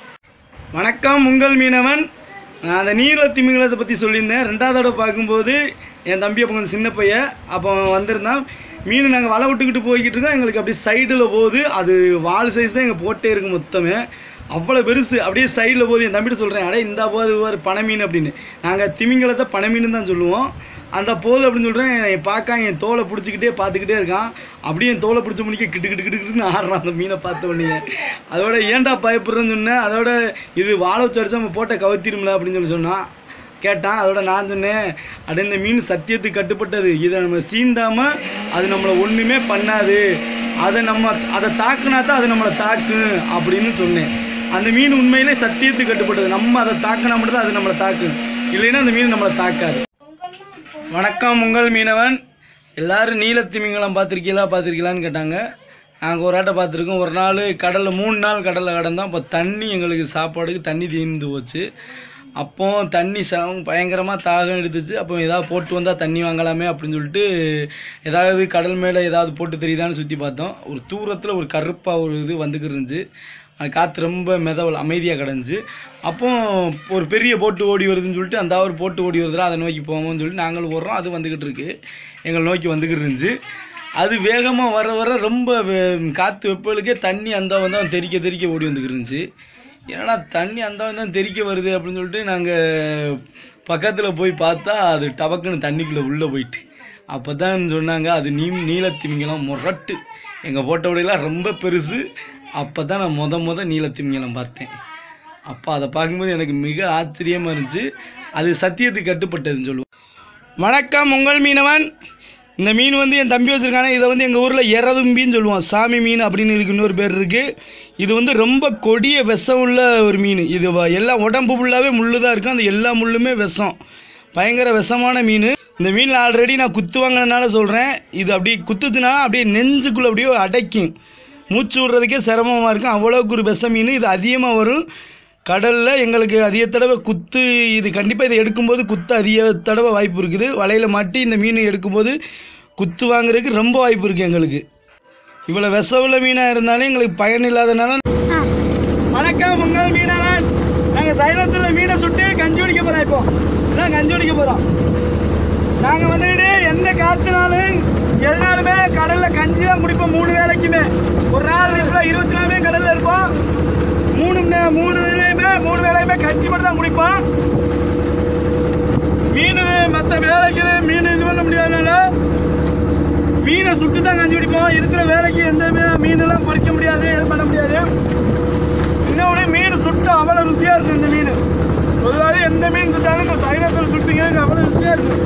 வணக்கம் உங்கள் மீனவன் நான் அந்த நீல திமிங்கலத்தை பற்றி சொல்லியிருந்தேன் ரெண்டாவது தடவை பார்க்கும்போது என் தம்பி அப்போ கொஞ்சம் சின்ன பையன் அப்போ வந்திருந்தான் மீன் நாங்கள் வலை விட்டுக்கிட்டு போய்கிட்டு இருக்கோம் எங்களுக்கு அப்படியே சைடில் போகுது அது வால் சைஸ் தான் எங்கள் போட்டே இருக்கு மொத்தமே அவ்வளோ பெருசு அப்படியே சைடில் போகுது என் தம்பிட்டு சொல்கிறேன் அடே இந்த போது ஒரு பனை மீன் அப்படின்னு நாங்கள் திமிங்கலத்தை பனை மீன் தான் சொல்லுவோம் அந்த போது அப்படின்னு சொல்கிறேன் பார்க்க என் தோலை பிடிச்சிக்கிட்டே பார்த்துக்கிட்டே இருக்கான் அப்படியே என் தோலை பிடிச்ச முடிக்க கிட்டு கிட்டு கிட்டு கிட்டுன்னு ஆடுறான் அந்த மீனை பார்த்த உடனே அதோட ஏன்டா பயப்படுறேன்னு சொன்னேன் அதோட இது வாழை வச்சு அடிச்சா நம்ம போட்ட கவுத்திருமில்ல அப்படின்னு சொல்லி சொன்னான் கேட்டான் அதோட நான் சொன்னேன் அட இந்த மீன் சத்தியத்துக்கு கட்டுப்பட்டது இதை நம்ம சீண்டாம அது நம்மளை ஒண்ணுமே பண்ணாது அதை நம்ம அதை தாக்குனா தான் அது நம்மளை தாக்கும் அப்படின்னு சொன்னேன் அந்த மீன் உண்மையிலே சத்தியத்துக்கு கட்டுப்பட்டது நம்ம அதை தாக்கினா மட்டும்தான் அது நம்மளை தாக்கும் இல்லைன்னா அந்த மீன் நம்மளை தாக்காது வணக்கம் உங்கள் மீனவன் எல்லாரும் நீலத்திமிங்கலம் பார்த்துருக்கீங்களா பார்த்துருக்கீங்களான்னு கேட்டாங்க நாங்கள் ஒரு ஆட்டை பார்த்துருக்கோம் ஒரு நாள் கடலில் மூணு நாள் கடலில் கடந்தோம் அப்போ தண்ணி எங்களுக்கு சாப்பாடுக்கு தண்ணி தீர்ந்து போச்சு அப்போ தண்ணி ச பயங்கரமாக தாகம் எடுத்துச்சு அப்போ ஏதாவது போட்டு வந்தால் தண்ணி வாங்கலாமே அப்படின்னு சொல்லிட்டு ஏதாவது கடல் மேலே ஏதாவது போட்டு தெரியுதான்னு சுற்றி பார்த்தோம் ஒரு தூரத்தில் ஒரு கருப்பாக ஒரு இது வந்துக்கிட்டு இருந்துச்சு அது காற்று ரொம்ப மெதவல் அமைதியாக கிடந்துச்சு அப்போ ஒரு பெரிய போட்டு ஓடி வருதுன்னு சொல்லிட்டு அந்த ஒரு போட்டு ஓடி வருதுடா அதை நோக்கி போவோம்னு சொல்லிட்டு நாங்களும் ஓடுறோம் அது வந்துக்கிட்டு இருக்கு எங்களை நோக்கி வந்துக்கிட்டு இருந்துச்சு அது வேகமாக வர வர ரொம்ப வே- காற்று வெப்பலுக்கே தண்ணி அந்த வந்து தெறிக்க தெறிக்க ஓடி வந்துக்கிட்டு இருந்துச்சு என்னடா தண்ணி அந்த தான் தெறிக்க வருது அப்படின்னு சொல்லிட்டு நாங்கள் பக்கத்தில் போய் பார்த்தா அது டபக்குன்னு தண்ணிக்குள்ளே உள்ளே போயிட்டு அப்போ தான் சொன்னாங்க அது நீ நீலத்திமிங்கலம் முரட்டு எங்கள் போட்டோடையெல்லாம் ரொம்ப பெருசு அப்போ தான் நான் முத முத நீலத்திமிங்கலம் பார்த்தேன் அப்போ அதை பார்க்கும்போது எனக்கு மிக ஆச்சரியமாக இருந்துச்சு அது சத்தியத்துக்கு கட்டுப்பட்டதுன்னு சொல்லுவோம் வணக்கம் உங்கள் மீனவன் இந்த மீன் வந்து என் தம்பி வச்சிருக்கானே இதை வந்து எங்கள் ஊரில் எரதும்பின்னு சொல்லுவோம் சாமி மீன் அப்படின்னு இதுக்கு இன்னொரு பேர் இருக்குது இது வந்து ரொம்ப கொடிய விஷம் உள்ள ஒரு மீன் இது வ- எல்லா உடம்பு ஃபுல்லாகவே முள்ளு தான் இருக்கும் அந்த எல்லா முள்ளுமே விஷம் பயங்கர விஷமான மீன் இந்த மீனில் ஆல்ரெடி நான் குத்து வாங்கினதுனால சொல்கிறேன் இது அப்படியே குத்துச்சுன்னா அப்படியே நெஞ்சுக்குள்ளே அப்படியே அடைக்கும் மூச்சு விடுறதுக்கே சிரமமாக இருக்கும் அவ்வளோக்கு ஒரு விஷ மீன் இது அதிகமாக வரும் கடலில் எங்களுக்கு அதிக தடவை குத்து இது கண்டிப்பாக இதை எடுக்கும்போது குத்து அதிக தடவை வாய்ப்பு இருக்குது வலையில் மாட்டி இந்த மீன் எடுக்கும்போது குத்து வாங்குறதுக்கு ரொம்ப வாய்ப்பு இருக்குது எங்களுக்கு இவ்வளோ விஷவுள்ள மீனாக இருந்தாலும் எங்களுக்கு பயன் இல்லாதனால வணக்கம் உங்கள் மீனவன் நாங்கள் சைலத்தில் மீனை சுட்டு கஞ்சி குடிக்க போகிறோம் இப்போ இதான் கஞ்சி குடிக்க போகிறோம் நாங்கள் வந்துட்டு எந்த காற்றுனாலும் எதனாலுமே கடலில் கஞ்சி தான் குடிப்போம் மூணு வேளைக்குமே ஒரு நாள் இப்போ இருபத்தி நாலுமே கடலில் இருப்போம் மூணு நே- மூணு வேலையுமே மூணு வேலையுமே கஞ்சி மட்டும் தான் குடிப்போம் மீன் மற்ற வேலைக்கு மீன் இது பண்ண முடியாதனால மீனை சுட்டு தான் கஞ்சி குடிப்போம் இருக்கிற வேலைக்கு எந்த மீ- மீனெல்லாம் பொறிக்க முடியாது எதுவும் பண்ண முடியாது இன்னொன்று மீன் சுட்டு அவ்வளோ ருசியாக இருக்கும் இந்த மீன் பொதுவாக எந்த மீன் சுட்டாலும் இந்த சைனத்தில் சுட்டிங்க அவ்வளோ ருசியாக இருக்கும்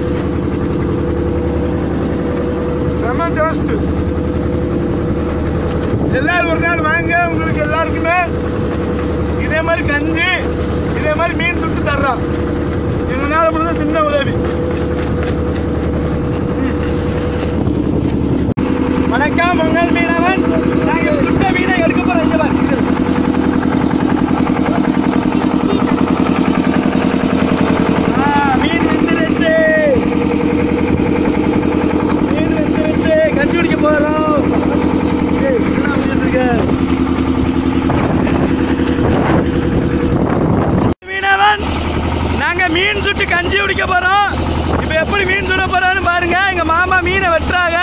செம டேஸ்ட் எல்லாரும் ஒரு நாள் வாங்க உங்களுக்கு எல்லாருக்குமே இதே மாதிரி கஞ்சி இதே மாதிரி மீன் சுட்டு தர்றோம் எங்களால் முடிஞ்ச சின்ன உதவி வணக்கம் உங்கள் மீனவன் நாங்கள் சுட்ட மீனை எடுக்க போகிறோம் இங்கே பாருங்க ஆ, மீன் வெந்துருச்சு மீன் வெந்துருச்சு கஞ்சி குடிக்க போகிறோம் ஏய், என்னடா பண்ணிட்டு இருக்க? மீனவன் நாங்க மீன் சுட்டு கஞ்சி குடிக்க போறோம் இப்போ எப்படி மீன் சுட போறோம்னு பாருங்க எங்க மாமா மீனை வெட்டுறாங்க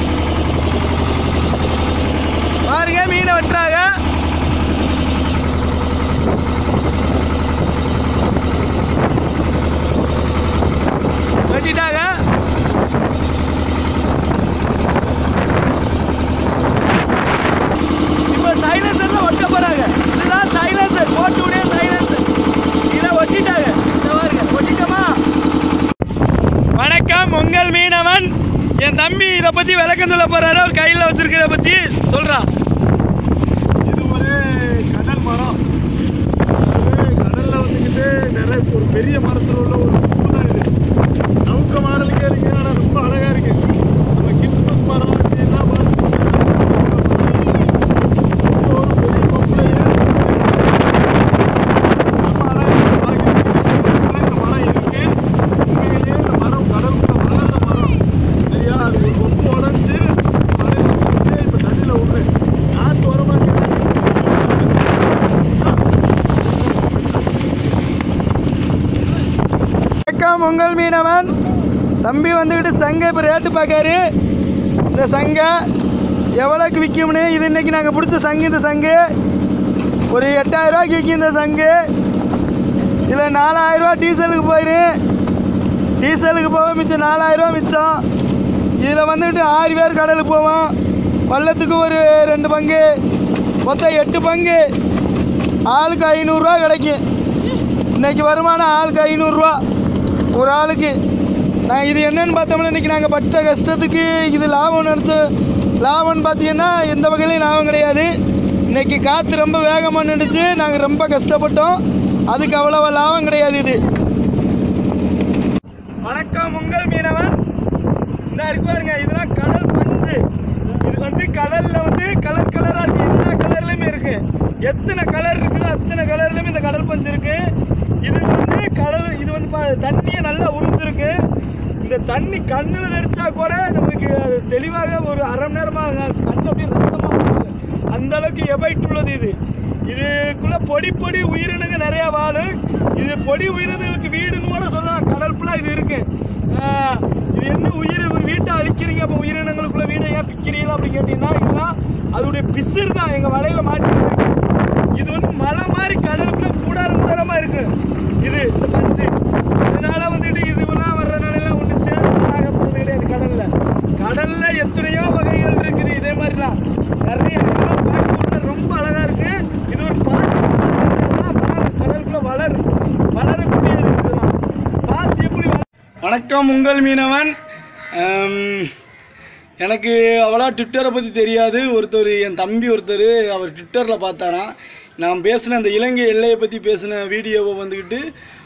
பாருங்க மீனை வெட்டுறாங்க வெட்டிட்டாங்க இப்போ சைலன்சர்ல ஒட்ட போறாங்க இதுதான் சைலன்சர் போட்டு உடைய சைலன்சர் இதை ஒட்டிட்டாங்க இந்த பாருங்க ஒட்டிட்டோமா வணக்கம் உங்கள் மீனவன் என் தம்பி இதை பத்தி விளக்கம் சொல்ல போறாரு அவர் கையில் வச்சிருக்கிறத பத்தி சொல்றா இது ஒரு கடல் மரம் இது கடல்ல வந்துக்கிட்டு நிறைய ஒரு பெரிய மரத்துல உள்ள ஒரு பூ தான் இது சவுக்க மாடலுக்கே இருக்கு ஆனா ரொம்ப அழகா இருக்கு நம்ம கிறிஸ்மஸ் மரம் அப்படிலாம் பார்த்துக்கிட்டோம்னா ஒரு பெரிய கொப்புலையே ரொம்ப அழகா இருக்கு பார்க்கறதுக்கு. இந்த மரம் இருக்கு உண்மையிலேயே இந்த மரம் கடலுக்குள்ள வளர்ந்த மரம் சரியா அது ஒரு கொப்பு உடஞ்சி மலையில வந்துட்டு இப்ப தண்ணியில விடுது காத்து வர மாட்டேங்குது வணக்கம் உங்கள் மீனவன் தம்பி வந்துக்கிட்டு சங்கை இப்போ ரேட்டு பார்க்காரு இந்த சங்கை எவ்வளோக்கு விற்கும்னு இது இன்னைக்கு நாங்கள் பிடிச்ச சங்கு இந்த சங்கு ஒரு எட்டாயிரம் ரூபாய்க்கு விற்கும் இந்த சங்கு இதில் நாலாயிரம் ரூபா டீசலுக்கு போயிரு டீசலுக்கு போக மிச்சம் நாலாயிரம் ரூபா மிச்சம் இதில் வந்துக்கிட்டு ஆறு பேர் கடலுக்கு போவோம் பள்ளத்துக்கு ஒரு ரெண்டு பங்கு மொத்தம் எட்டு பங்கு ஆளுக்கு ஐநூறுரூவா கிடைக்கும் இன்னைக்கு வருமானம் ஆளுக்கு ஐநூறுரூவா ஒரு ஆளுக்கு நான் இது என்னன்னு பார்த்தோம்னா இன்னைக்கு நாங்கள் பட்ட கஷ்டத்துக்கு இது லாபம் நினச்ச லாபம்னு பார்த்தீங்கன்னா எந்த வகையிலையும் லாபம் கிடையாது இன்னைக்கு காற்று ரொம்ப வேகமாக நின்றுச்சு நாங்கள் ரொம்ப கஷ்டப்பட்டோம் அதுக்கு அவ்வளோ லாபம் கிடையாது இது வணக்கம் உங்கள் மீனவன் இந்த இருக்கு பாருங்க இதெல்லாம் கடல் பஞ்சு இது வந்து கடல்ல வந்து கலர் கலரா இருக்கு எல்லா கலர்லயுமே இருக்கு எத்தனை கலர் இருக்குதோ அத்தனை கலர்லயுமே இந்த கடல் பஞ்சு இருக்கு இது வந்து கடல் இது வந்து பா- தண்ணியை நல்லா உறிஞ்சிருக்கு இந்த தண்ணி கண்ணில் தெரிச்சா கூட நமக்கு அது தெளிவாக ஒரு அரை மணி நேரமா கண் அப்படியே ரத்தமா போகுது. அந்த அளவுக்கு எபைட் உள்ளது இது இதுக்குள்ள பொடி பொடி உயிரினங்க நிறைய வாழும் இது பொடி உயிரினங்களுக்கு வீடுன்னு கூட சொல்லலாம் கடல் ஃபுல்லாக இது இருக்கு ஆஹ் இது என்ன உயிர் ஒரு வீட்டை அழிக்கிறீங்க அப்போ உயிரினங்களுக்குள்ள வீடை ஏன் பிக்கிறீங்களா அப்படின்னு கேட்டீங்கன்னா இதெல்லாம் அதோடைய பிசிறு தான் எங்க வலையில மாட்டி இருக்கு. இது வந்து மலை மாதிரி கடலுக்குள்ள கூடாரம் கூடாரமா இருக்கு இது இந்த பஞ்சு அதனால வந்துட்டு இதுவெல்லாம் வர்றதுனால ஒன்று சேதம் ஆக போகிறது கிடையாது கடல்ல கடல்ல எத்தனையோ வகைகள் இருக்குது இதே மாதிரிலாம் நிறைய இதெல்லாம் பார்க்கணும்னா ரொம்ப அழகா இருக்கு இது ஒரு பாசி வளரும் கடலுக்குள்ள வளரும் வளரக்கூடியது இதெல்லாம் பாசி எப்படி வள- வணக்கம் உங்கள் மீனவன் ஆம், எனக்கு அவ்வளோ ட்விட்டரை பற்றி தெரியாது ஒருத்தர் என் தம்பி ஒருத்தர் அவர் ட்விட்டரில் பார்த்தாராம் நான் பேசின அந்த இலங்கை எல்லையை பற்றி பேசின வீடியோவை வந்துக்கிட்டு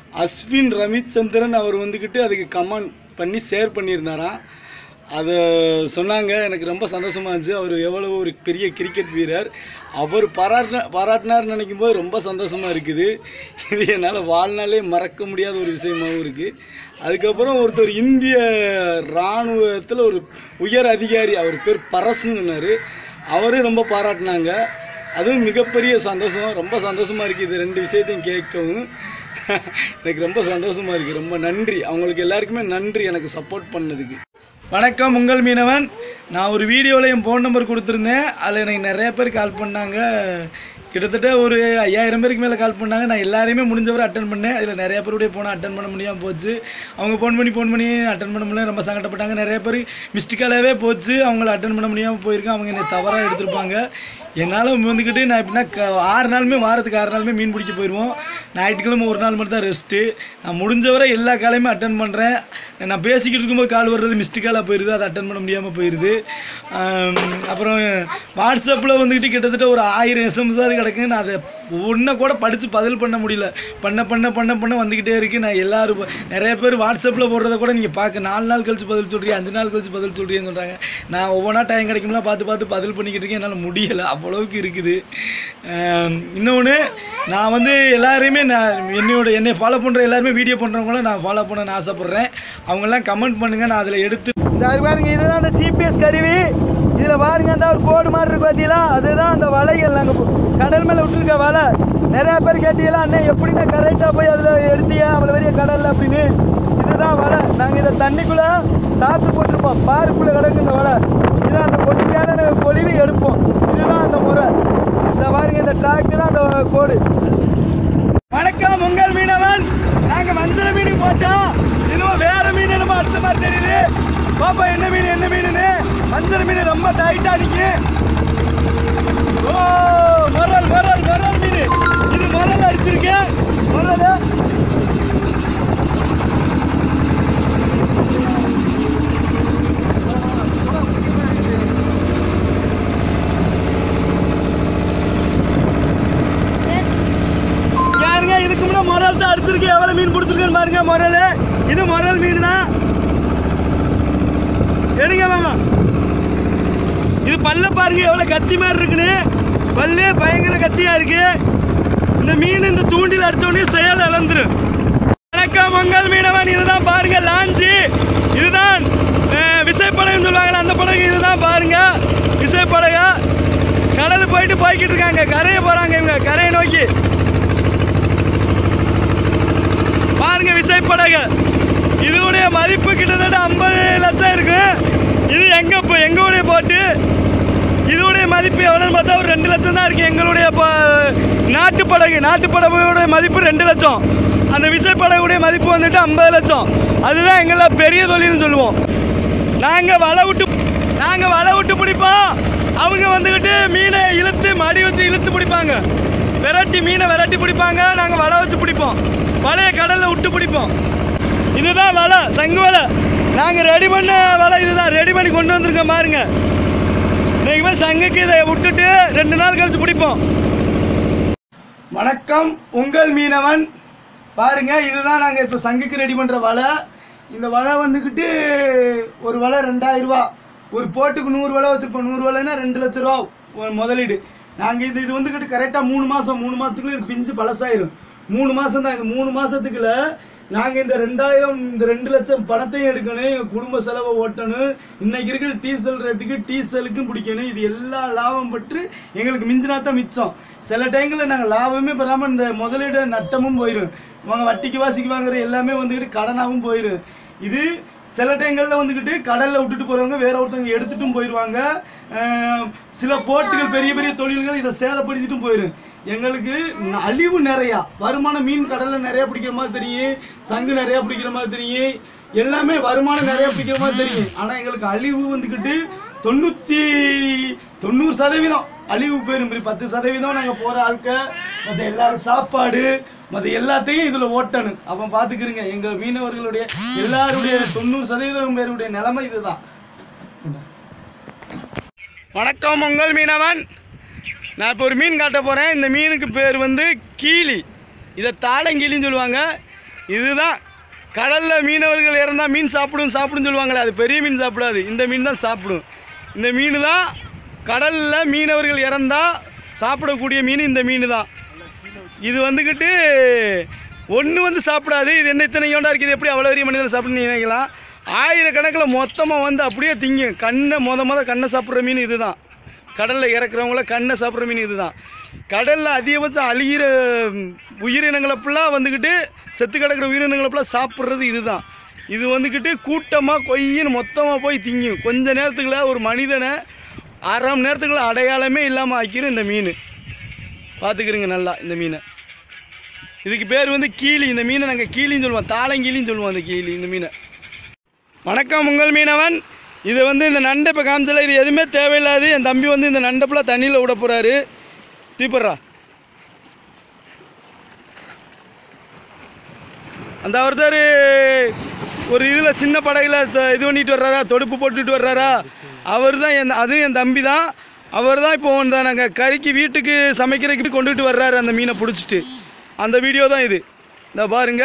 அஸ்வின் ரவிச்சந்திரன் அவர் வந்துக்கிட்டு அதுக்கு கமெண்ட் பண்ணி ஷேர் பண்ணியிருந்தாராம் அதை சொன்னாங்க எனக்கு ரொம்ப சந்தோஷமா இருந்துச்சு அவர் எவ்வளவு ஒரு பெரிய கிரிக்கெட் வீரர் அவர் பாராட்டின பாராட்டினார்னு நினைக்கும் போது ரொம்ப சந்தோஷமா இருக்குது இது என்னால் வாழ்நாளே மறக்க முடியாத ஒரு விஷயமாவும் இருக்குது அதுக்கப்புறம் ஒருத்தர் இந்திய இராணுவத்தில் ஒரு உயர் அதிகாரி அவர் பேர் பரஸ்ன்னு சொன்னார் அவரும் ரொம்ப பாராட்டினாங்க அதுவும் மிகப்பெரிய சந்தோஷம் ரொம்ப சந்தோஷமா இருக்குது இது ரெண்டு விஷயத்தையும் கேட்கவும் எனக்கு ரொம்ப சந்தோஷமா இருக்கு ரொம்ப நன்றி அவங்களுக்கு எல்லாருக்குமே நன்றி எனக்கு சப்போர்ட் பண்ணதுக்கு வணக்கம் உங்கள் மீனவன் நான் ஒரு வீடியோவில் என் ஃபோன் நம்பர் கொடுத்துருந்தேன் அதில் எனக்கு நிறைய பேர் கால் பண்ணாங்க கிட்டத்தட்ட ஒரு ஐயாயிரம் பேருக்கு மேலே கால் பண்ணாங்க நான் எல்லாரையுமே முடிஞ்சவரை அட்டன் பண்ணேன் அதில் நிறைய பேருடைய ஃபோனை அட்டன் பண்ண முடியாமல் போச்சு அவங்க ஃபோன் பண்ணி ஃபோன் பண்ணி அட்டன் பண்ண முடியல ரொம்ப சங்கடப்பட்டாங்க நிறைய பேர் மிஸ்டு காலாகவே போச்சு அவங்கள அட்டன் பண்ண முடியாமல் போயிருக்கேன் அவங்க என்னை தவறாக எடுத்திருப்பாங்க என்னால் வந்துக்கிட்டு நான் எப்படின்னா க- ஆறு நாளுமே வாரத்துக்கு ஆறு நாளுமே மீன் பிடிக்க போயிடுவோம் ஞாயிற்றுக்கிழமை ஒரு நாள் மட்டும் தான் ரெஸ்ட்டு நான் முடிஞ்சவரை எல்லா காலையுமே அட்டன் பண்ணுறேன் நான் பேசிக்கிட்டு இருக்கும்போது கால் வர்றது மிஸ்டு காலாக போயிடுது அதை அட்டன் பண்ண முடியாமல் போயிடுது ஆம், அப்புறம் வாட்ஸ்அப்பில் வந்துக்கிட்டு கிட்டத்தட்ட ஒரு ஆயிரம் எஸ்எம்எஸ் கிடக்கு நான் அதை ஒன்றை கூட படித்து பதில் பண்ண முடியல பண்ண பண்ண பண்ண பண்ண வந்துக்கிட்டே இருக்கு நான் எல்லாரும் ப- நிறைய பேர் வாட்ஸ்அப்பில் போடுறத கூட நீங்கள் பார்க்க நாலு நாள் கழிச்சு பதில் சொல்கிறீங்க அஞ்சு நாள் கழிச்சு பதில் சொல்கிறீங்கன்னு சொல்கிறாங்க நான் ஒவ்வொன்றா டைம் கிடைக்கும்லாம் பார்த்து பார்த்து பதில் பண்ணிக்கிட்டு இருக்கேன் என்னால் முடியலை அவ்வளவுக்கு இருக்குது இன்னொன்று நான் வந்து எல்லாரையுமே நான் என்னையோட என்னை ஃபாலோ பண்ணுற எல்லாருமே வீடியோ பண்ணுறவங்கள நான் ஃபாலோ பண்ண நான் ஆசைப்பட்றேன் அவங்கெல்லாம் கமெண்ட் பண்ணுங்கள் நான் அதில் எடுத்து இந்த அது பாருங்க இதுதான் அந்த சிபிஎஸ் கருவி இதில் பாருங்க அந்த ஒரு கோடு மாதிரி இருக்கு பார்த்தீங்களா அதுதான் அந்த வலைகள் நாங்கள் கடல் மேலே விட்டுருக்க வலை நிறைய பேர் கேட்டீங்களா அண்ணே எப்படின்னா கரெக்டாக போய் அதில் எடுத்தீங்க அவ்வளோ பெரிய கடலில் அப்படின்னு இதுதான் வலை நாங்கள் இதை தண்ணிக்குள்ளே தாத்து போட்டிருப்போம் பாருக்குள்ளே கிடக்கு இந்த வலை இதுதான் அந்த பொட்டியால் நாங்கள் கொழுவி எடுப்போம் இதுதான் அந்த முறை இந்த பாருங்க இந்த ட்ராக்கு தான் அந்த கோடு வணக்கம் உங்கள் மீனவன் நாங்க மஞ்சள் மீன் போட்டோம் இதுவும் வேற மீன் நம்ம அடுத்த மாதிரி தெரியுது பாப்பா என்ன மீன் என்ன மீனுன்னு மஞ்சள் மீன் ரொம்ப டைட்டா நிக்கு ஓ மரல் மரல் மரல் மீன் இது மரல் அடிச்சிருக்கு மரல் யாருங்க இதுக்கு முன்னாடி மொரல் தான் அடிச்சிருக்கு எவ்வளவு மீன் பிடிச்சிருக்குன்னு பாருங்க மொரல் இது மொரல் மீன் தான் எடுங்க மாமா இது பல்ல பாருங்க எவ்வளவு கத்தி மாதிரி இருக்குன்னு பல்லு பயங்கர கத்தியா இருக்கு இந்த மீன் இந்த தூண்டில் அடிச்ச உடனே செயல் இழந்துரும் வணக்கம் மங்கள் மீனவன் இதுதான் பாருங்க லாஞ்சி இதுதான் அஹ், விசைப்படகுன்னு சொல்லுவாங்கல்ல அந்த படகு இதுதான் பாருங்க விசைப்படகு கடல் போயிட்டு போய்கிட்டு இருக்காங்க கரையை போறாங்க இவங்க கரையை நோக்கி பாருங்க விசைப்படகு இதனுடைய மதிப்பு கிட்டத்தட்ட ஐம்பது லட்சம் இருக்கு இது எங்க இப்போ எங்களுடைய போட்டு இதோடைய மதிப்பு எவ்வளோன்னு பார்த்தா ஒரு ரெண்டு லட்சம் தான் இருக்கு எங்களுடைய ப- நாட்டு படகு நாட்டு படகுடைய மதிப்பு ரெண்டு லட்சம் அந்த விசைப்படகுடைய மதிப்பு வந்துட்டு ஐம்பது லட்சம் அதுதான் எங்களை பெரிய தொழில்னு சொல்லுவோம் நாங்க வலை விட்டு நாங்க வலை விட்டு பிடிப்போம் அவங்க வந்துக்கிட்டு மீனை இழுத்து மடி வச்சு இழுத்து பிடிப்பாங்க விரட்டி மீனை விரட்டி பிடிப்பாங்க நாங்க வலை வச்சு பிடிப்போம் வலையை கடல்ல விட்டு பிடிப்போம் இதுதான் வலை சங்கு வலை நாங்க ரெடி பண்ண வலை இதுதான் ரெடி பண்ணி கொண்டு வந்திருக்கோம் பாருங்க இன்னைக்கு போய் சங்குக்கு இதை விட்டுட்டு ரெண்டு நாள் கழிச்சு பிடிப்போம் வணக்கம் உங்கள் மீனவன் பாருங்க இதுதான் நாங்கள் இப்போ சங்குக்கு ரெடி பண்ணுற வலை இந்த வலை வந்துக்கிட்டு ஒரு வலை ரெண்டாயிரம் ரூபா ஒரு போட்டுக்கு நூறு வலை வச்சுருப்போம் நூறு வலைன்னா ரெண்டு லட்ச ரூபா ஒரு முதலீடு நாங்கள் இது இது வந்துக்கிட்டு கரெக்டாக மூணு மாதம் மூணு மாதத்துக்குள்ள இது பிஞ்சு பழசாயிரும் மூணு மாதம் தான் இந்த மூணு மாதத்துக்குள்ள நாங்கள் இந்த ரெண்டாயிரம் இந்த ரெண்டு லட்சம் பணத்தையும் எடுக்கணும் எங்கள் குடும்ப செலவை ஓட்டணும் இன்னைக்கு இருக்கிற டீசல் ரேட்டுக்கு டீசலுக்கும் பிடிக்கணும் இது எல்லா லாபம் பற்றி எங்களுக்கு மிஞ்சினா தான் மிச்சம் சில டைங்களில் நாங்கள் லாபமே பெறாமல் இந்த முதலீடு நட்டமும் போயிடும் அவங்க வட்டிக்கு வாசிக்கு வாங்குற எல்லாமே வந்துக்கிட்டு கடனாகவும் போயிடும் இது சில டைங்களில் வந்துக்கிட்டு கடலில் விட்டுட்டு போகிறவங்க வேற ஒருத்தவங்க எடுத்துட்டும் போயிடுவாங்க அஹ் சில போட்டுகள் பெரிய பெரிய தொழில்கள் இதை சேதப்படுத்திட்டும் போயிடும் எங்களுக்கு ந- அழிவு நிறையா வருமானம் மீன் கடலில் நிறைய பிடிக்கிற மாதிரி தெரியும் சங்கு நிறைய பிடிக்கிற மாதிரி தெரியும் எல்லாமே வருமானம் நிறைய பிடிக்கிற மாதிரி தெரியும் ஆனால் எங்களுக்கு அழிவு வந்துக்கிட்டு தொண்ணூற்றி தொண்ணூறு சதவீதம் அழிவு போயிரும் இப்படி பத்து சதவீதம் நாங்கள் போகிற ஆட்க மற்ற எல்லாரும் சாப்பாடு மற்ற எல்லாத்தையும் இதில் ஓட்டணும் அப்போ பார்த்துக்கிறங்க எங்கள் மீனவர்களுடைய எல்லாருடைய தொண்ணூறு சதவீதம் பேருடைய நிலைமை இதுதான் வணக்கம் உங்கள் மீனவன் நான் இப்போ ஒரு மீன் காட்ட போகிறேன் இந்த மீனுக்கு பேர் வந்து கீழி இதை தாளங்கிளின்னு சொல்லுவாங்க இதுதான் கடலில் மீனவர்கள் இறந்தா மீன் சாப்பிடும் சாப்பிடும் சொல்லுவாங்களே அது பெரிய மீன் சாப்பிடாது இந்த மீன் தான் சாப்பிடும் இந்த மீன் தான் கடலில் மீனவர்கள் இறந்தா சாப்பிடக்கூடிய மீன் இந்த மீன் தான் இது வந்துக்கிட்டு ஒன்று வந்து சாப்பிடாது இது என்ன இத்தனை யோண்டா இருக்குது எப்படி அவ்வளோ பெரிய மனிதன் சாப்பிடுன்னு நினைக்கலாம் ஆயிரக்கணக்கில் மொத்தமாக வந்து அப்படியே திங்கும் கண்ணை மொத மொத கண்ணை சாப்பிட்ற மீன் இதுதான் கடலில் இறக்குறவங்கள கண்ணை சாப்பிட்ற மீன் இதுதான் கடலில் அதிகபட்சம் அழிகிற ம், உயிரினங்களை ஃபுல்லாக வந்துக்கிட்டு செத்து கிடக்கிற உயிரினங்களை ஃபுல்லாக சாப்பிட்றது இதுதான் இது வந்துக்கிட்டு கூட்டமாக கொய்யின்னு மொத்தமாக போய் திங்கும் கொஞ்ச நேரத்துக்குள்ள ஒரு மனிதனை அரை மணி நேரத்துக்குள்ள அடையாளமே இல்லாமல் ஆக்கிரும் இந்த மீன் பார்த்துக்கிறீங்க நல்லா இந்த மீனை இதுக்கு பேர் வந்து கீழி இந்த மீனை நாங்கள் கீழின்னு சொல்லுவோம் தாளங்கீழின்னு சொல்லுவோம் அந்த கீழி இந்த மீனை வணக்கம் உங்கள் மீனவன் இது வந்து இந்த நண்டை இப்போ காமிச்சல இது எதுவுமே தேவையில்லாது என் தம்பி வந்து இந்த நண்டை ஃபுல்லாக தண்ணியில் விட போகிறாரு தீப்படுறா அந்த ஒருத்தர் ஒரு இதில் சின்ன படகுல த- இது பண்ணிட்டு வர்றாரா தொடுப்பு போட்டுட்டு வர்றாரா அவர் தான் என் அதுவும் என் தம்பி தான் அவர் தான் இப்போ இந்த நாங்கள் கறிக்கு வீட்டுக்கு சமைக்கிறதுக்கு கொண்டுட்டு வர்றாரு அந்த மீனை பிடிச்சிட்டு அந்த வீடியோ தான் இது இந்த பாருங்க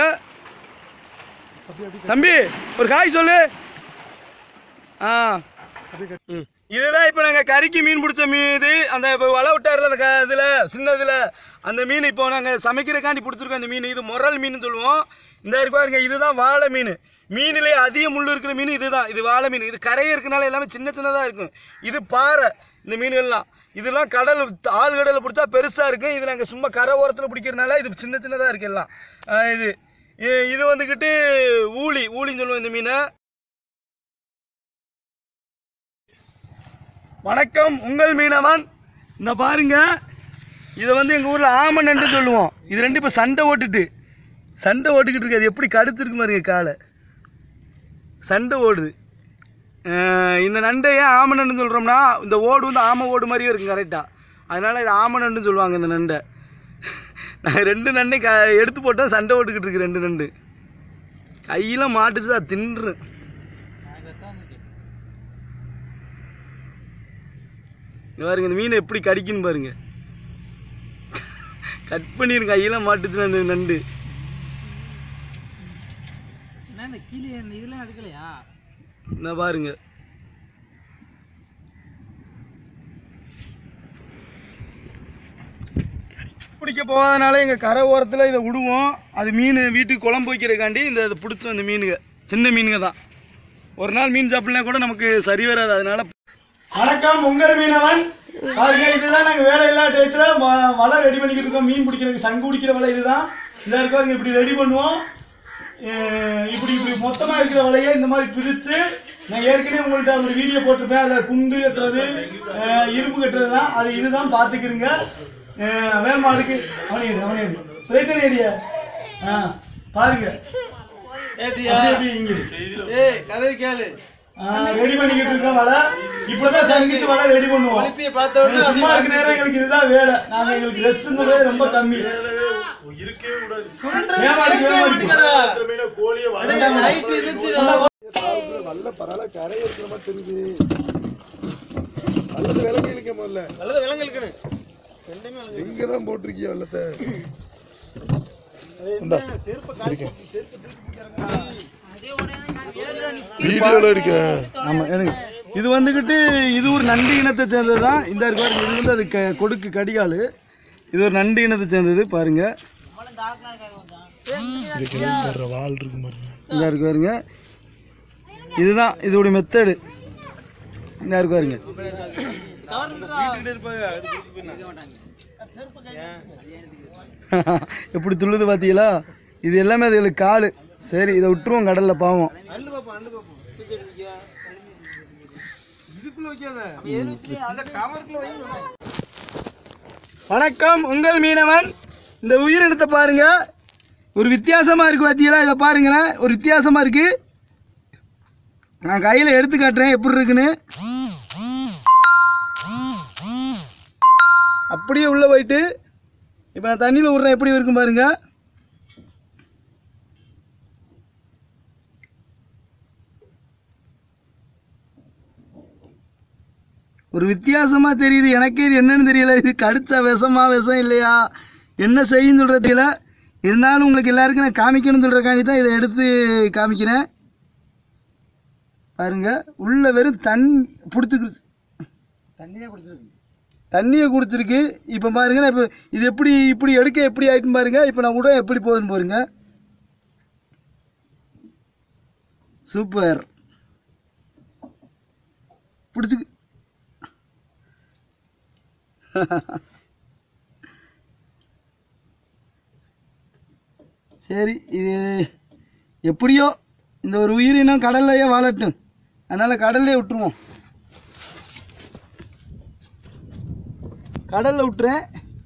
தம்பி ஒரு காய் சொல்லு ஆ ம். இதுதான் இப்போ நாங்கள் கறிக்கு மீன் பிடிச்ச மீன் இது அந்த இப்போ வலை விட்டார்ல அந்த க- இதில் சின்ன இதில் அந்த மீன் இப்போ நாங்கள் சமைக்கிறக்காண்டி பிடிச்சிருக்கோம் இந்த மீன் இது முரல் மீன் சொல்லுவோம் இந்த இருக்கு பாருங்க இதுதான் வாழை மீன் மீனிலே அதிக முள் இருக்கிற மீன் இதுதான் இது வாழை மீன் இது கரையே இருக்கனால எல்லாமே சின்ன சின்னதாக இருக்கும் இது பாறை இந்த மீன் எல்லாம் இதெல்லாம் கடல் ஆழ்கடலில் பிடிச்சா பெருசாக இருக்கும் இது நாங்கள் சும்மா கரை ஓரத்தில் பிடிக்கிறனால இது சின்ன சின்னதாக இருக்கு எல்லாம் ஆ, இது இ- இது வந்துக்கிட்டு ஊளி ஊளின்னு சொல்லுவோம் இந்த மீனை வணக்கம் உங்கள் மீனவன் இந்த பாருங்க இதை வந்து எங்கள் ஊரில் ஆமன் நண்டு சொல்லுவோம் இது ரெண்டு இப்போ சண்டை ஓட்டுட்டு சண்டை ஓட்டுக்கிட்டு இருக்கு அது எப்படி கடுத்துருக்கு பாருங்க காலை சண்டை ஓடுது அஹ் இந்த நண்டை ஏன் ஆம நண்டுன்னு சொல்கிறோம்னா இந்த ஓடு வந்து ஆமை ஓடு மாதிரியே இருக்கும் கரெக்டாக அதனால் இது ஆம நண்டுன்னு சொல்லுவாங்க இந்த நண்டை நான் ரெண்டு நண்டை க எடுத்து போட்டோம் சண்டை ஓட்டுக்கிட்டு இருக்கு ரெண்டு நண்டு கையில் மாட்டுச்சு அது தின்று இங்க பாருங்க இந்த மீனை எப்படி கடிக்குன்னு பாருங்க கட் பண்ணிருங்க கையெல்லாம் மாட்டுச்சுன்னா அந்த நண்டு இந்த பாருங்க பிடிக்க போகாதனால எங்கள் கரை ஓரத்தில் இதை விடுவோம் அது மீன் வீட்டுக்கு குழம்பு வைக்கிறதுக்காண்டி இந்த இதை பிடிச்சோம் இந்த மீனுங்க சின்ன மீனுங்க தான் ஒரு நாள் மீன் சாப்பிடலாம் கூட நமக்கு சரி வராது அதனால வணக்கம் உங்கள் மீனவன் பாருங்க இதுதான் நாங்கள் வேலை இல்லா டயத்துல வ- வலை ரெடி பண்ணிக்கிட்டு இருக்கோம் மீன் பிடிக்கிறதுக்கு சங்கு பிடிக்கிற வலை இதுதான் இதாக இருக்காங்க இப்படி ரெடி பண்ணுவோம் அஹ் இப்படி இப்படி மொத்தமாக இருக்கிற வலையை இந்த மாதிரி பிரித்து நான் ஏற்கனவே உங்கள்கிட்ட ஒரு வீடியோ போட்டிருப்பேன் அதில் குண்டு கட்டுறது அஹ் இரும்பு கட்டுறது தான் அது இதுதான் பார்த்துக்கிறங்க வேமா அதுக்கு அவனே எடு, அவனே ரைட்டன் ஏடியா ஆ பாருங்க அப்படியே இங்க இரு. ரெடி பண்ணிக்கிட்டு இருக்கோம் வலை இப்பதான் சங்கிட்டு வலை ரெடி பண்ணுவோம் எங்களுக்கு சும்மா இருக்க நேரம் எங்களுக்கு இதுதான் வேலை நாங்க எங்களுக்கு ரெஸ்ட் சொல்றது ரொம்ப கம்மி இருக்கவே கூடாது வேமாடிக்கு வேமாடிக்கு இந்த மீனை கோழியை வளர்த்து நல்ல பரவாயில்ல கரை இருக்கிற மாதிரி தெரியுது நல்லது விலங்கு இழுக்க முதல்ல நல்லது விலங்கு இழுக்கணும் எங்க தான் போட்டிருக்கிய வெள்ளத்தை உண்டா? இருக்கேன். வீடியோல இருக்க ஆமா எடுங்க இது வந்துகிட்டு இது ஒரு நண்டு இனத்தை சேர்ந்தது தான் இந்த இருக்கு பாருங்க இது வந்து அது க- கொடுக்கு கடிகால் இது ஒரு நண்டு இனத்தை சேர்ந்தது பாருங்க வால் இருக்கு பாருங்க இந்த இருக்கு பாருங்க இதுதான் இதோட மெத்தடு இந்த இருக்கு பாருங்க எப்படி துள்ளுது பாத்தீங்களா இது எல்லாமே அதுகளுக்கு காலு சரி இதை விட்டுருவோம் கடல்ல பாவம் வணக்கம் உங்கள் மீனவன் இந்த உயிரினத்தை பாருங்க ஒரு வித்தியாசமா இருக்கு பாத்தீங்களா இதை பாருங்களேன் ஒரு வித்தியாசமா இருக்கு நான் கையில் எடுத்து காட்டுறேன் எப்படி இருக்குன்னு அப்படியே உள்ள போயிட்டு இப்போ நான் தண்ணியில் விட்றேன் எப்படி இருக்கும் பாருங்க ஒரு வித்தியாசமா தெரியுது எனக்கே இது என்னன்னு தெரியல இது கடிச்சா விஷமா விஷம் இல்லையா என்ன செய்யும் சொல்றது தெரியல இருந்தாலும் உங்களுக்கு எல்லாருக்கும் நான் காமிக்கணும்னு சொல்கிறக்காண்டி தான் இதை எடுத்து காமிக்கிறேன் பாருங்க உள்ள வெறும் தண் பிடிச்சிக்கிச்சு தண்ணியே குடிச்சிருக்கு தண்ணியை கொடுத்துருக்கு இப்போ பாருங்க நான் இப்போ இது எப்படி இப்படி எடுக்க எப்படி ஆயிட்டுன்னு பாருங்க இப்போ நான் விட எப்படி போகுதுன்னு பாருங்க சூப்பர் பிடிச்சிக்கு சரி இது எப்படியோ இந்த ஒரு உயிரினம் கடல்லையே வாழட்டும் அதனால் கடல்லே விட்டுருவோம் கடலில் விட்டுறேன்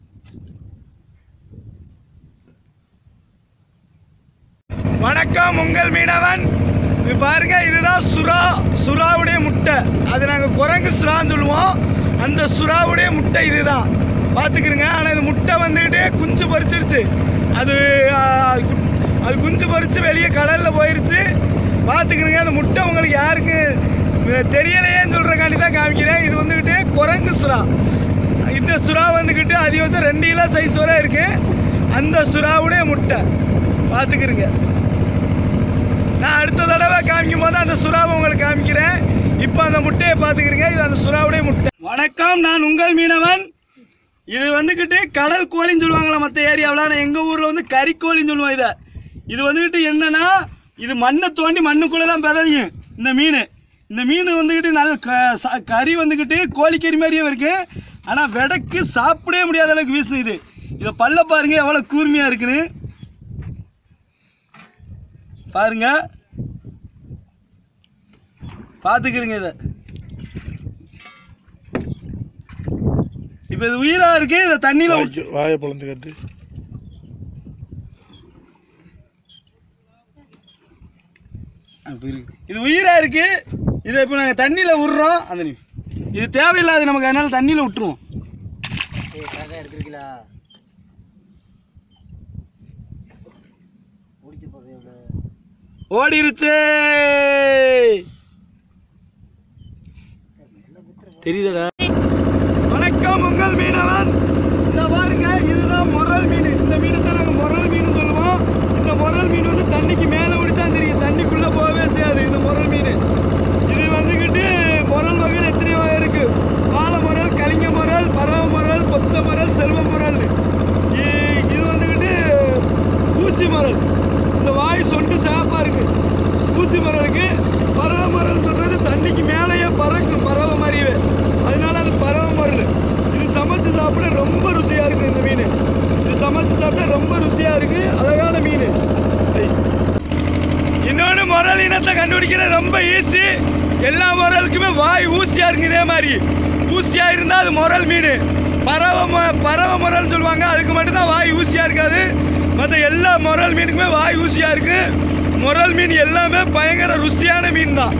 வணக்கம் உங்கள் மீனவன் இது பாருங்க இதுதான் சுறா சுறாவுடைய முட்டை அது நாங்கள் குரங்கு சுறான்னு சொல்லுவோம் அந்த சுறாவுடைய முட்டை இதுதான் பார்த்துக்கிறங்க ஆனால் இது முட்டை வந்துக்கிட்டு குஞ்சு பறிச்சிருச்சு அது ஆ, கு- அது குஞ்சு பறித்து வெளியே கடலில் போயிருச்சு பார்த்துக்கிறங்க அந்த முட்டை உங்களுக்கு யாருக்கு அஹ், தெரியலையேன்னு சொல்கிறக்காண்டி தான் காமிக்கிறேன் இது வந்துக்கிட்டு குரங்கு சுறா இந்த சுறா வந்துக்கிட்டு அதிகபட்சம் ரெண்டு கிலோ சைஸ் வரை இருக்கு அந்த சுறாவுடைய முட்டை பார்த்துக்கிறங்க நான் அடுத்த தடவை காமிக்கும் போது அந்த சுறாவை உங்களுக்கு காமிக்கிறேன் இப்போ அந்த முட்டையை பார்த்துக்கிறீங்க இது அந்த சுறாவுடைய முட்டை வணக்கம் நான் உங்கள் மீனவன் இது வந்துக்கிட்டு கடல் கோழின்னு சொல்லுவாங்களா மற்ற ஏரியாவில் ஆனால் எங்கள் ஊரில் வந்து கறிக்கோழின்னு சொல்லுவோம் இதை இது வந்துக்கிட்டு என்னன்னா இது மண்ணை தோண்டி மண்ணுக்குள்ளே தான் விதையும் இந்த மீன் இந்த மீன் வந்துக்கிட்டு நல்ல க ச- கறி வந்துக்கிட்டு கோழிக்கறி மாதிரியும் இருக்கு ஆனால் வெடக்கு சாப்பிடவே முடியாத அளவுக்கு வீசும் இது இதை பல்ல பாருங்க எவ்வளோ கூர்மையாக இருக்குன்னு பாருங்க பார்த்துக்கிறீங்க இதை இப்போ இது உயிரா இருக்கு இதை தண்ணியில விட்டு வாயை பொழந்து கட்டு அப்படி இருக்கு. இது உயிரா இருக்கு இதை இப்போ நாங்கள் தண்ணியில விடுறோம் அந்த நீ இது தேவையில்லாது நமக்கு அதனால தண்ணியில விட்டுருவோம் ஏய் கரெக்டாக எடுத்துருக்கீங்களா முடிக்க போகிறீங்க ஓடிருச்சு தெரியுதடா வணக்கம் உங்கள் மீனவன் இந்த பாருங்க இதுதான் முரல் மீன் இந்த மீன் தான் நாங்கள் முரல் மீன் சொல்லுவோம் இந்த முரல் மீன் வந்து தண்ணிக்கு மேலே ஓடி தான் தெரியும் தண்ணிக்குள்ள போகவே செய்யாது இந்த முரல் மீன் இது வந்துக்கிட்டு முரல் வகையில் எத்தனை வகை இருக்கு வாழை முரல் கலிங்க முரல் பறவை முரல் கொத்த முரல் செல்வ முரல் இ- இது வந்துக்கிட்டு ஊசி மரல் இந்த வாய் சொண்டு சேப்பா இருக்கு ஊசி மரலுக்கு பறவை மரல் சொல்றது தண்ணிக்கு மேலேயே பறக்கும் பறவை மாதிரியே அதனால அது பறவை மரல் இது சமைச்சு சாப்பிட ரொம்ப ருசியா இருக்கு இந்த மீன் இது சமைச்சு சாப்பிட ரொம்ப ருசியா இருக்கு அழகான மீன் ஐ. இன்னொன்று முரல் இனத்தை கண்டுபிடிக்கிறது ரொம்ப ஈஸி எல்லா முரலுக்குமே வாய் ஊசியா இருக்கு இதே மாதிரி ஊசியா இருந்தா அது முரல் மீன் பறவை மு- பறவை முரல்னு சொல்லுவாங்க அதுக்கு மட்டும்தான் வாய் ஊசியா இருக்காது மற்ற எல்லா முரல் மீனுக்குமே வாய் ஊசியா இருக்கு முரல் மீன் எல்லாமே பயங்கர ருசியான மீன் தான்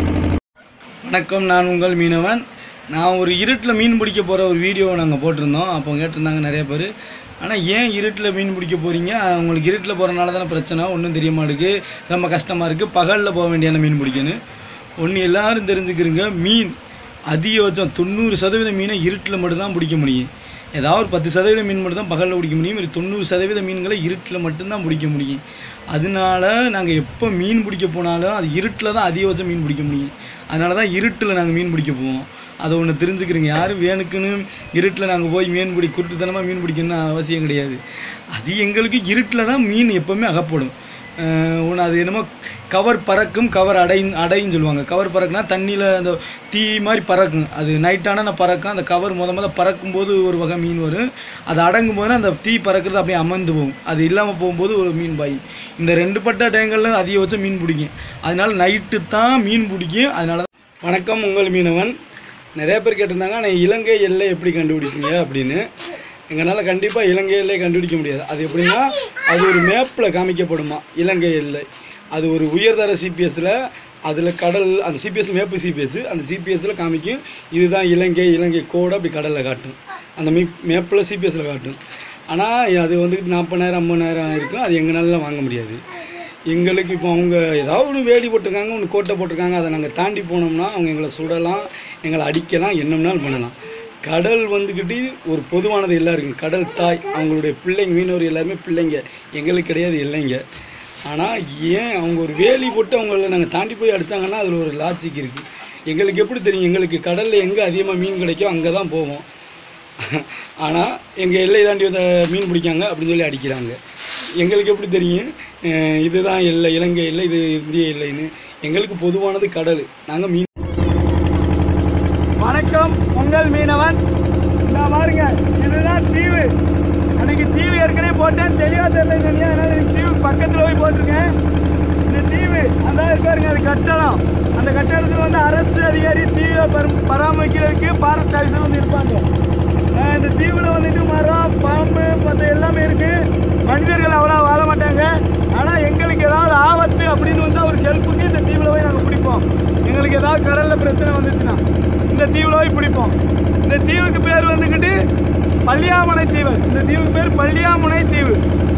வணக்கம் நான் உங்கள் மீனவன் நான் ஒரு இருட்டில் மீன் பிடிக்க போகிற ஒரு வீடியோவை நாங்கள் போட்டிருந்தோம் அப்போ கேட்டிருந்தாங்க நிறைய பேர் ஆனால் ஏன் இருட்டில் மீன் பிடிக்க போகிறீங்க உங்களுக்கு இருட்டில் போகிறனால தானே பிரச்சனை ஒன்றும் தெரிய மாட்டேங்குது ரொம்ப கஷ்டமாக இருக்குது பகலில் போக வேண்டியான மீன் பிடிக்கணும் ஒன்று எல்லாரும் தெரிஞ்சுக்கிறீங்க மீன் அதிகபட்சம் தொண்ணூறு சதவீத மீனை இருட்டில் மட்டும்தான் பிடிக்க முடியும் ஏதாவது ஒரு பத்து சதவீத மீன் மட்டும் தான் பகலில் பிடிக்க முடியும் இது தொண்ணூறு சதவீத மீன்களை இருட்டில் மட்டும்தான் பிடிக்க முடியும் அதனால நாங்கள் எப்போ மீன் பிடிக்க போனாலும் அது இருட்டில் தான் அதிகபட்சம் மீன் பிடிக்க முடியும் அதனால தான் இருட்டில் நாங்கள் மீன் பிடிக்க போவோம் அதை ஒன்று தெரிஞ்சுக்கிறீங்க யாரும் வேணுக்குன்னு இருட்டில் நாங்கள் போய் மீன் பிடி குருட்டுத்தனமாக மீன் பிடிக்கணும்னு அவசியம் கிடையாது அது எங்களுக்கு இருட்டில் தான் மீன் எப்போவுமே அகப்படும் ஒன்று அது என்னமோ கவர் பறக்கும் கவர் அடை அடைன்னு சொல்லுவாங்க கவர் பறக்குனா தண்ணியில் அந்த தீ மாதிரி பறக்கும் அது நைட்டான நான் பறக்கும் அந்த கவர் முத முத பறக்கும்போது ஒரு வகை மீன் வரும் அது அடங்கும் போது அந்த தீ பறக்கிறது அப்படியே அமர்ந்து போகும் அது இல்லாமல் போகும்போது ஒரு மீன் பாய் இந்த ரெண்டு பட்ட டேங்கல்ல அதிகபட்சம் மீன் பிடிக்கும் அதனால நைட்டு தான் மீன் பிடிக்கும் அதனால தான் வணக்கம் உங்கள் மீனவன் நிறைய பேர் கேட்டிருந்தாங்க ஆனால் இலங்கை எல்லை எப்படி கண்டுபிடிப்பீங்க அப்படின்னு எங்களால் கண்டிப்பாக இலங்கை எல்லை கண்டுபிடிக்க முடியாது அது எப்படின்னா அது ஒரு மேப்பில் காமிக்கப்படுமா இலங்கை எல்லை அது ஒரு உயர்தர சிபிஎஸ்ல அதில் கடல் அந்த சிபிஎஸ் மேப்பு சிபிஎஸ் அந்த சிபிஎஸ்ல காமிக்கும் இதுதான் இலங்கை இலங்கை கோடு அப்படி கடலில் காட்டும் அந்த மீ மேப்பில் சிபிஎஸ்ல காட்டும் ஆனால் அது வந்து நாற்பதாயிரம் ஐம்பதாயிரம் இருக்கும் அது எங்களால வாங்க முடியாது எங்களுக்கு இப்போ அவங்க ஏதாவது ஒன்று வேடி போட்டிருக்காங்க ஒன்று கோட்டை போட்டிருக்காங்க அதை நாங்கள் தாண்டி போனோம்னா அவங்க எங்களை சுடலாம் எங்களை அடிக்கலாம் என்னம்னாலும் பண்ணலாம் கடல் வந்துக்கிட்டு ஒரு பொதுவானது எல்லாருக்கும் கடல் தாய் அவங்களுடைய பிள்ளைங்க மீனவர் எல்லாருமே பிள்ளைங்க எங்களுக்கு கிடையாது இல்லைங்க ஆனால் ஏன் அவங்க ஒரு வேலி போட்டு அவங்கள நாங்கள் தாண்டி போய் அடித்தாங்கன்னா அதில் ஒரு லாஜிக் இருக்குது எங்களுக்கு எப்படி தெரியும் எங்களுக்கு கடலில் எங்கே அதிகமாக மீன் கிடைக்கோ அங்கே தான் போவோம் ஆனால் எங்கள் எல்லை தாண்டி வந்த மீன் பிடிக்காங்க அப்படின்னு சொல்லி அடிக்கிறாங்க எங்களுக்கு எப்படி தெரியும் அஹ் இதுதான் எல்லை இலங்கை எல்லை இது இந்திய எல்லைன்னு எங்களுக்கு பொதுவானது கடல் நாங்கள் மீன் வணக்கம் பொங்கல் மீனவன் நான் பாருங்க இதுதான் தீவு அன்னைக்கு தீவு ஏற்கனவே போட்டேன் தெளிவாக தெரியல சொன்னீங்க அதனால இந்த தீவு பக்கத்தில் போய் போட்டிருக்கேன் இந்த தீவு அதான் இருக்காருங்க அது கட்டடம் அந்த கட்டடத்தில் வந்து அரசு அதிகாரி தீவை பர பராமரிக்கிறதுக்கு ஃபாரஸ்ட் ஆஃபீஸர் வந்து இருப்பாங்க அஹ் இந்த தீவில் வந்துட்டு மரம் பாம்பு மற்ற எல்லாமே இருக்கு மனிதர்கள் அவ்வளோ வாழ மாட்டாங்க ஆனால் எங்களுக்கு ஏதாவது ஆபத்து அப்படின்னு வந்து ஒரு ஹெல்ப்புக்கு இந்த தீவில் போய் நாங்கள் பிடிப்போம் எங்களுக்கு ஏதாவது கடலில் பிரச்சனை வந்துச்சுன்னா இந்த தீவில் போய் பிடிப்போம் இந்த தீவுக்கு பேர் வந்துக்கிட்டு பள்ளியாமுனை தீவு இந்த தீவுக்கு பேர் பள்ளியாமுனை தீவு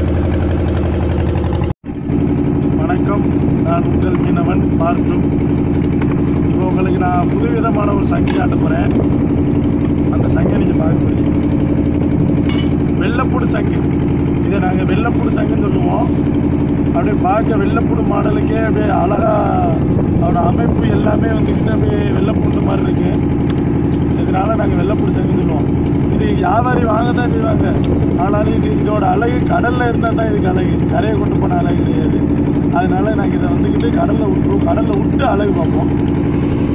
வணக்கம் நான் உங்கள் மீனவன் பார்க்கும் இப்போ உங்களுக்கு நான் புதுவிதமான ஒரு சங்கி காட்ட போகிறேன் அந்த சங்கை நீங்கள் பார்க்க போறீங்க வெள்ளப்புடு சங்கு இதை நாங்கள் வெள்ளப்புடு சங்குன்னு சொல்லுவோம் அப்படியே பார்க்க வெள்ளப்புடு மாடலுக்கே அப்படியே அழகா அதோட அமைப்பு எல்லாமே வந்துக்கிட்டு அப்படியே வெள்ளப்புண்டு மாதிரி இருக்கு இதனால நாங்கள் வெள்ளப்புடு சங்குன்னு சொல்லுவோம் இது வியாபாரி வாங்க தான் செய்வாங்க ஆனாலும் இது இதோட அழகு கடலில் இருந்தால் தான் இதுக்கு அழகு கரையை கொண்டு போன அழகு கிடையாது அதனால நாங்கள் இதை வந்துக்கிட்டு கடலில் விட்டுருவோம் கடலில் விட்டு அழகு பார்ப்போம்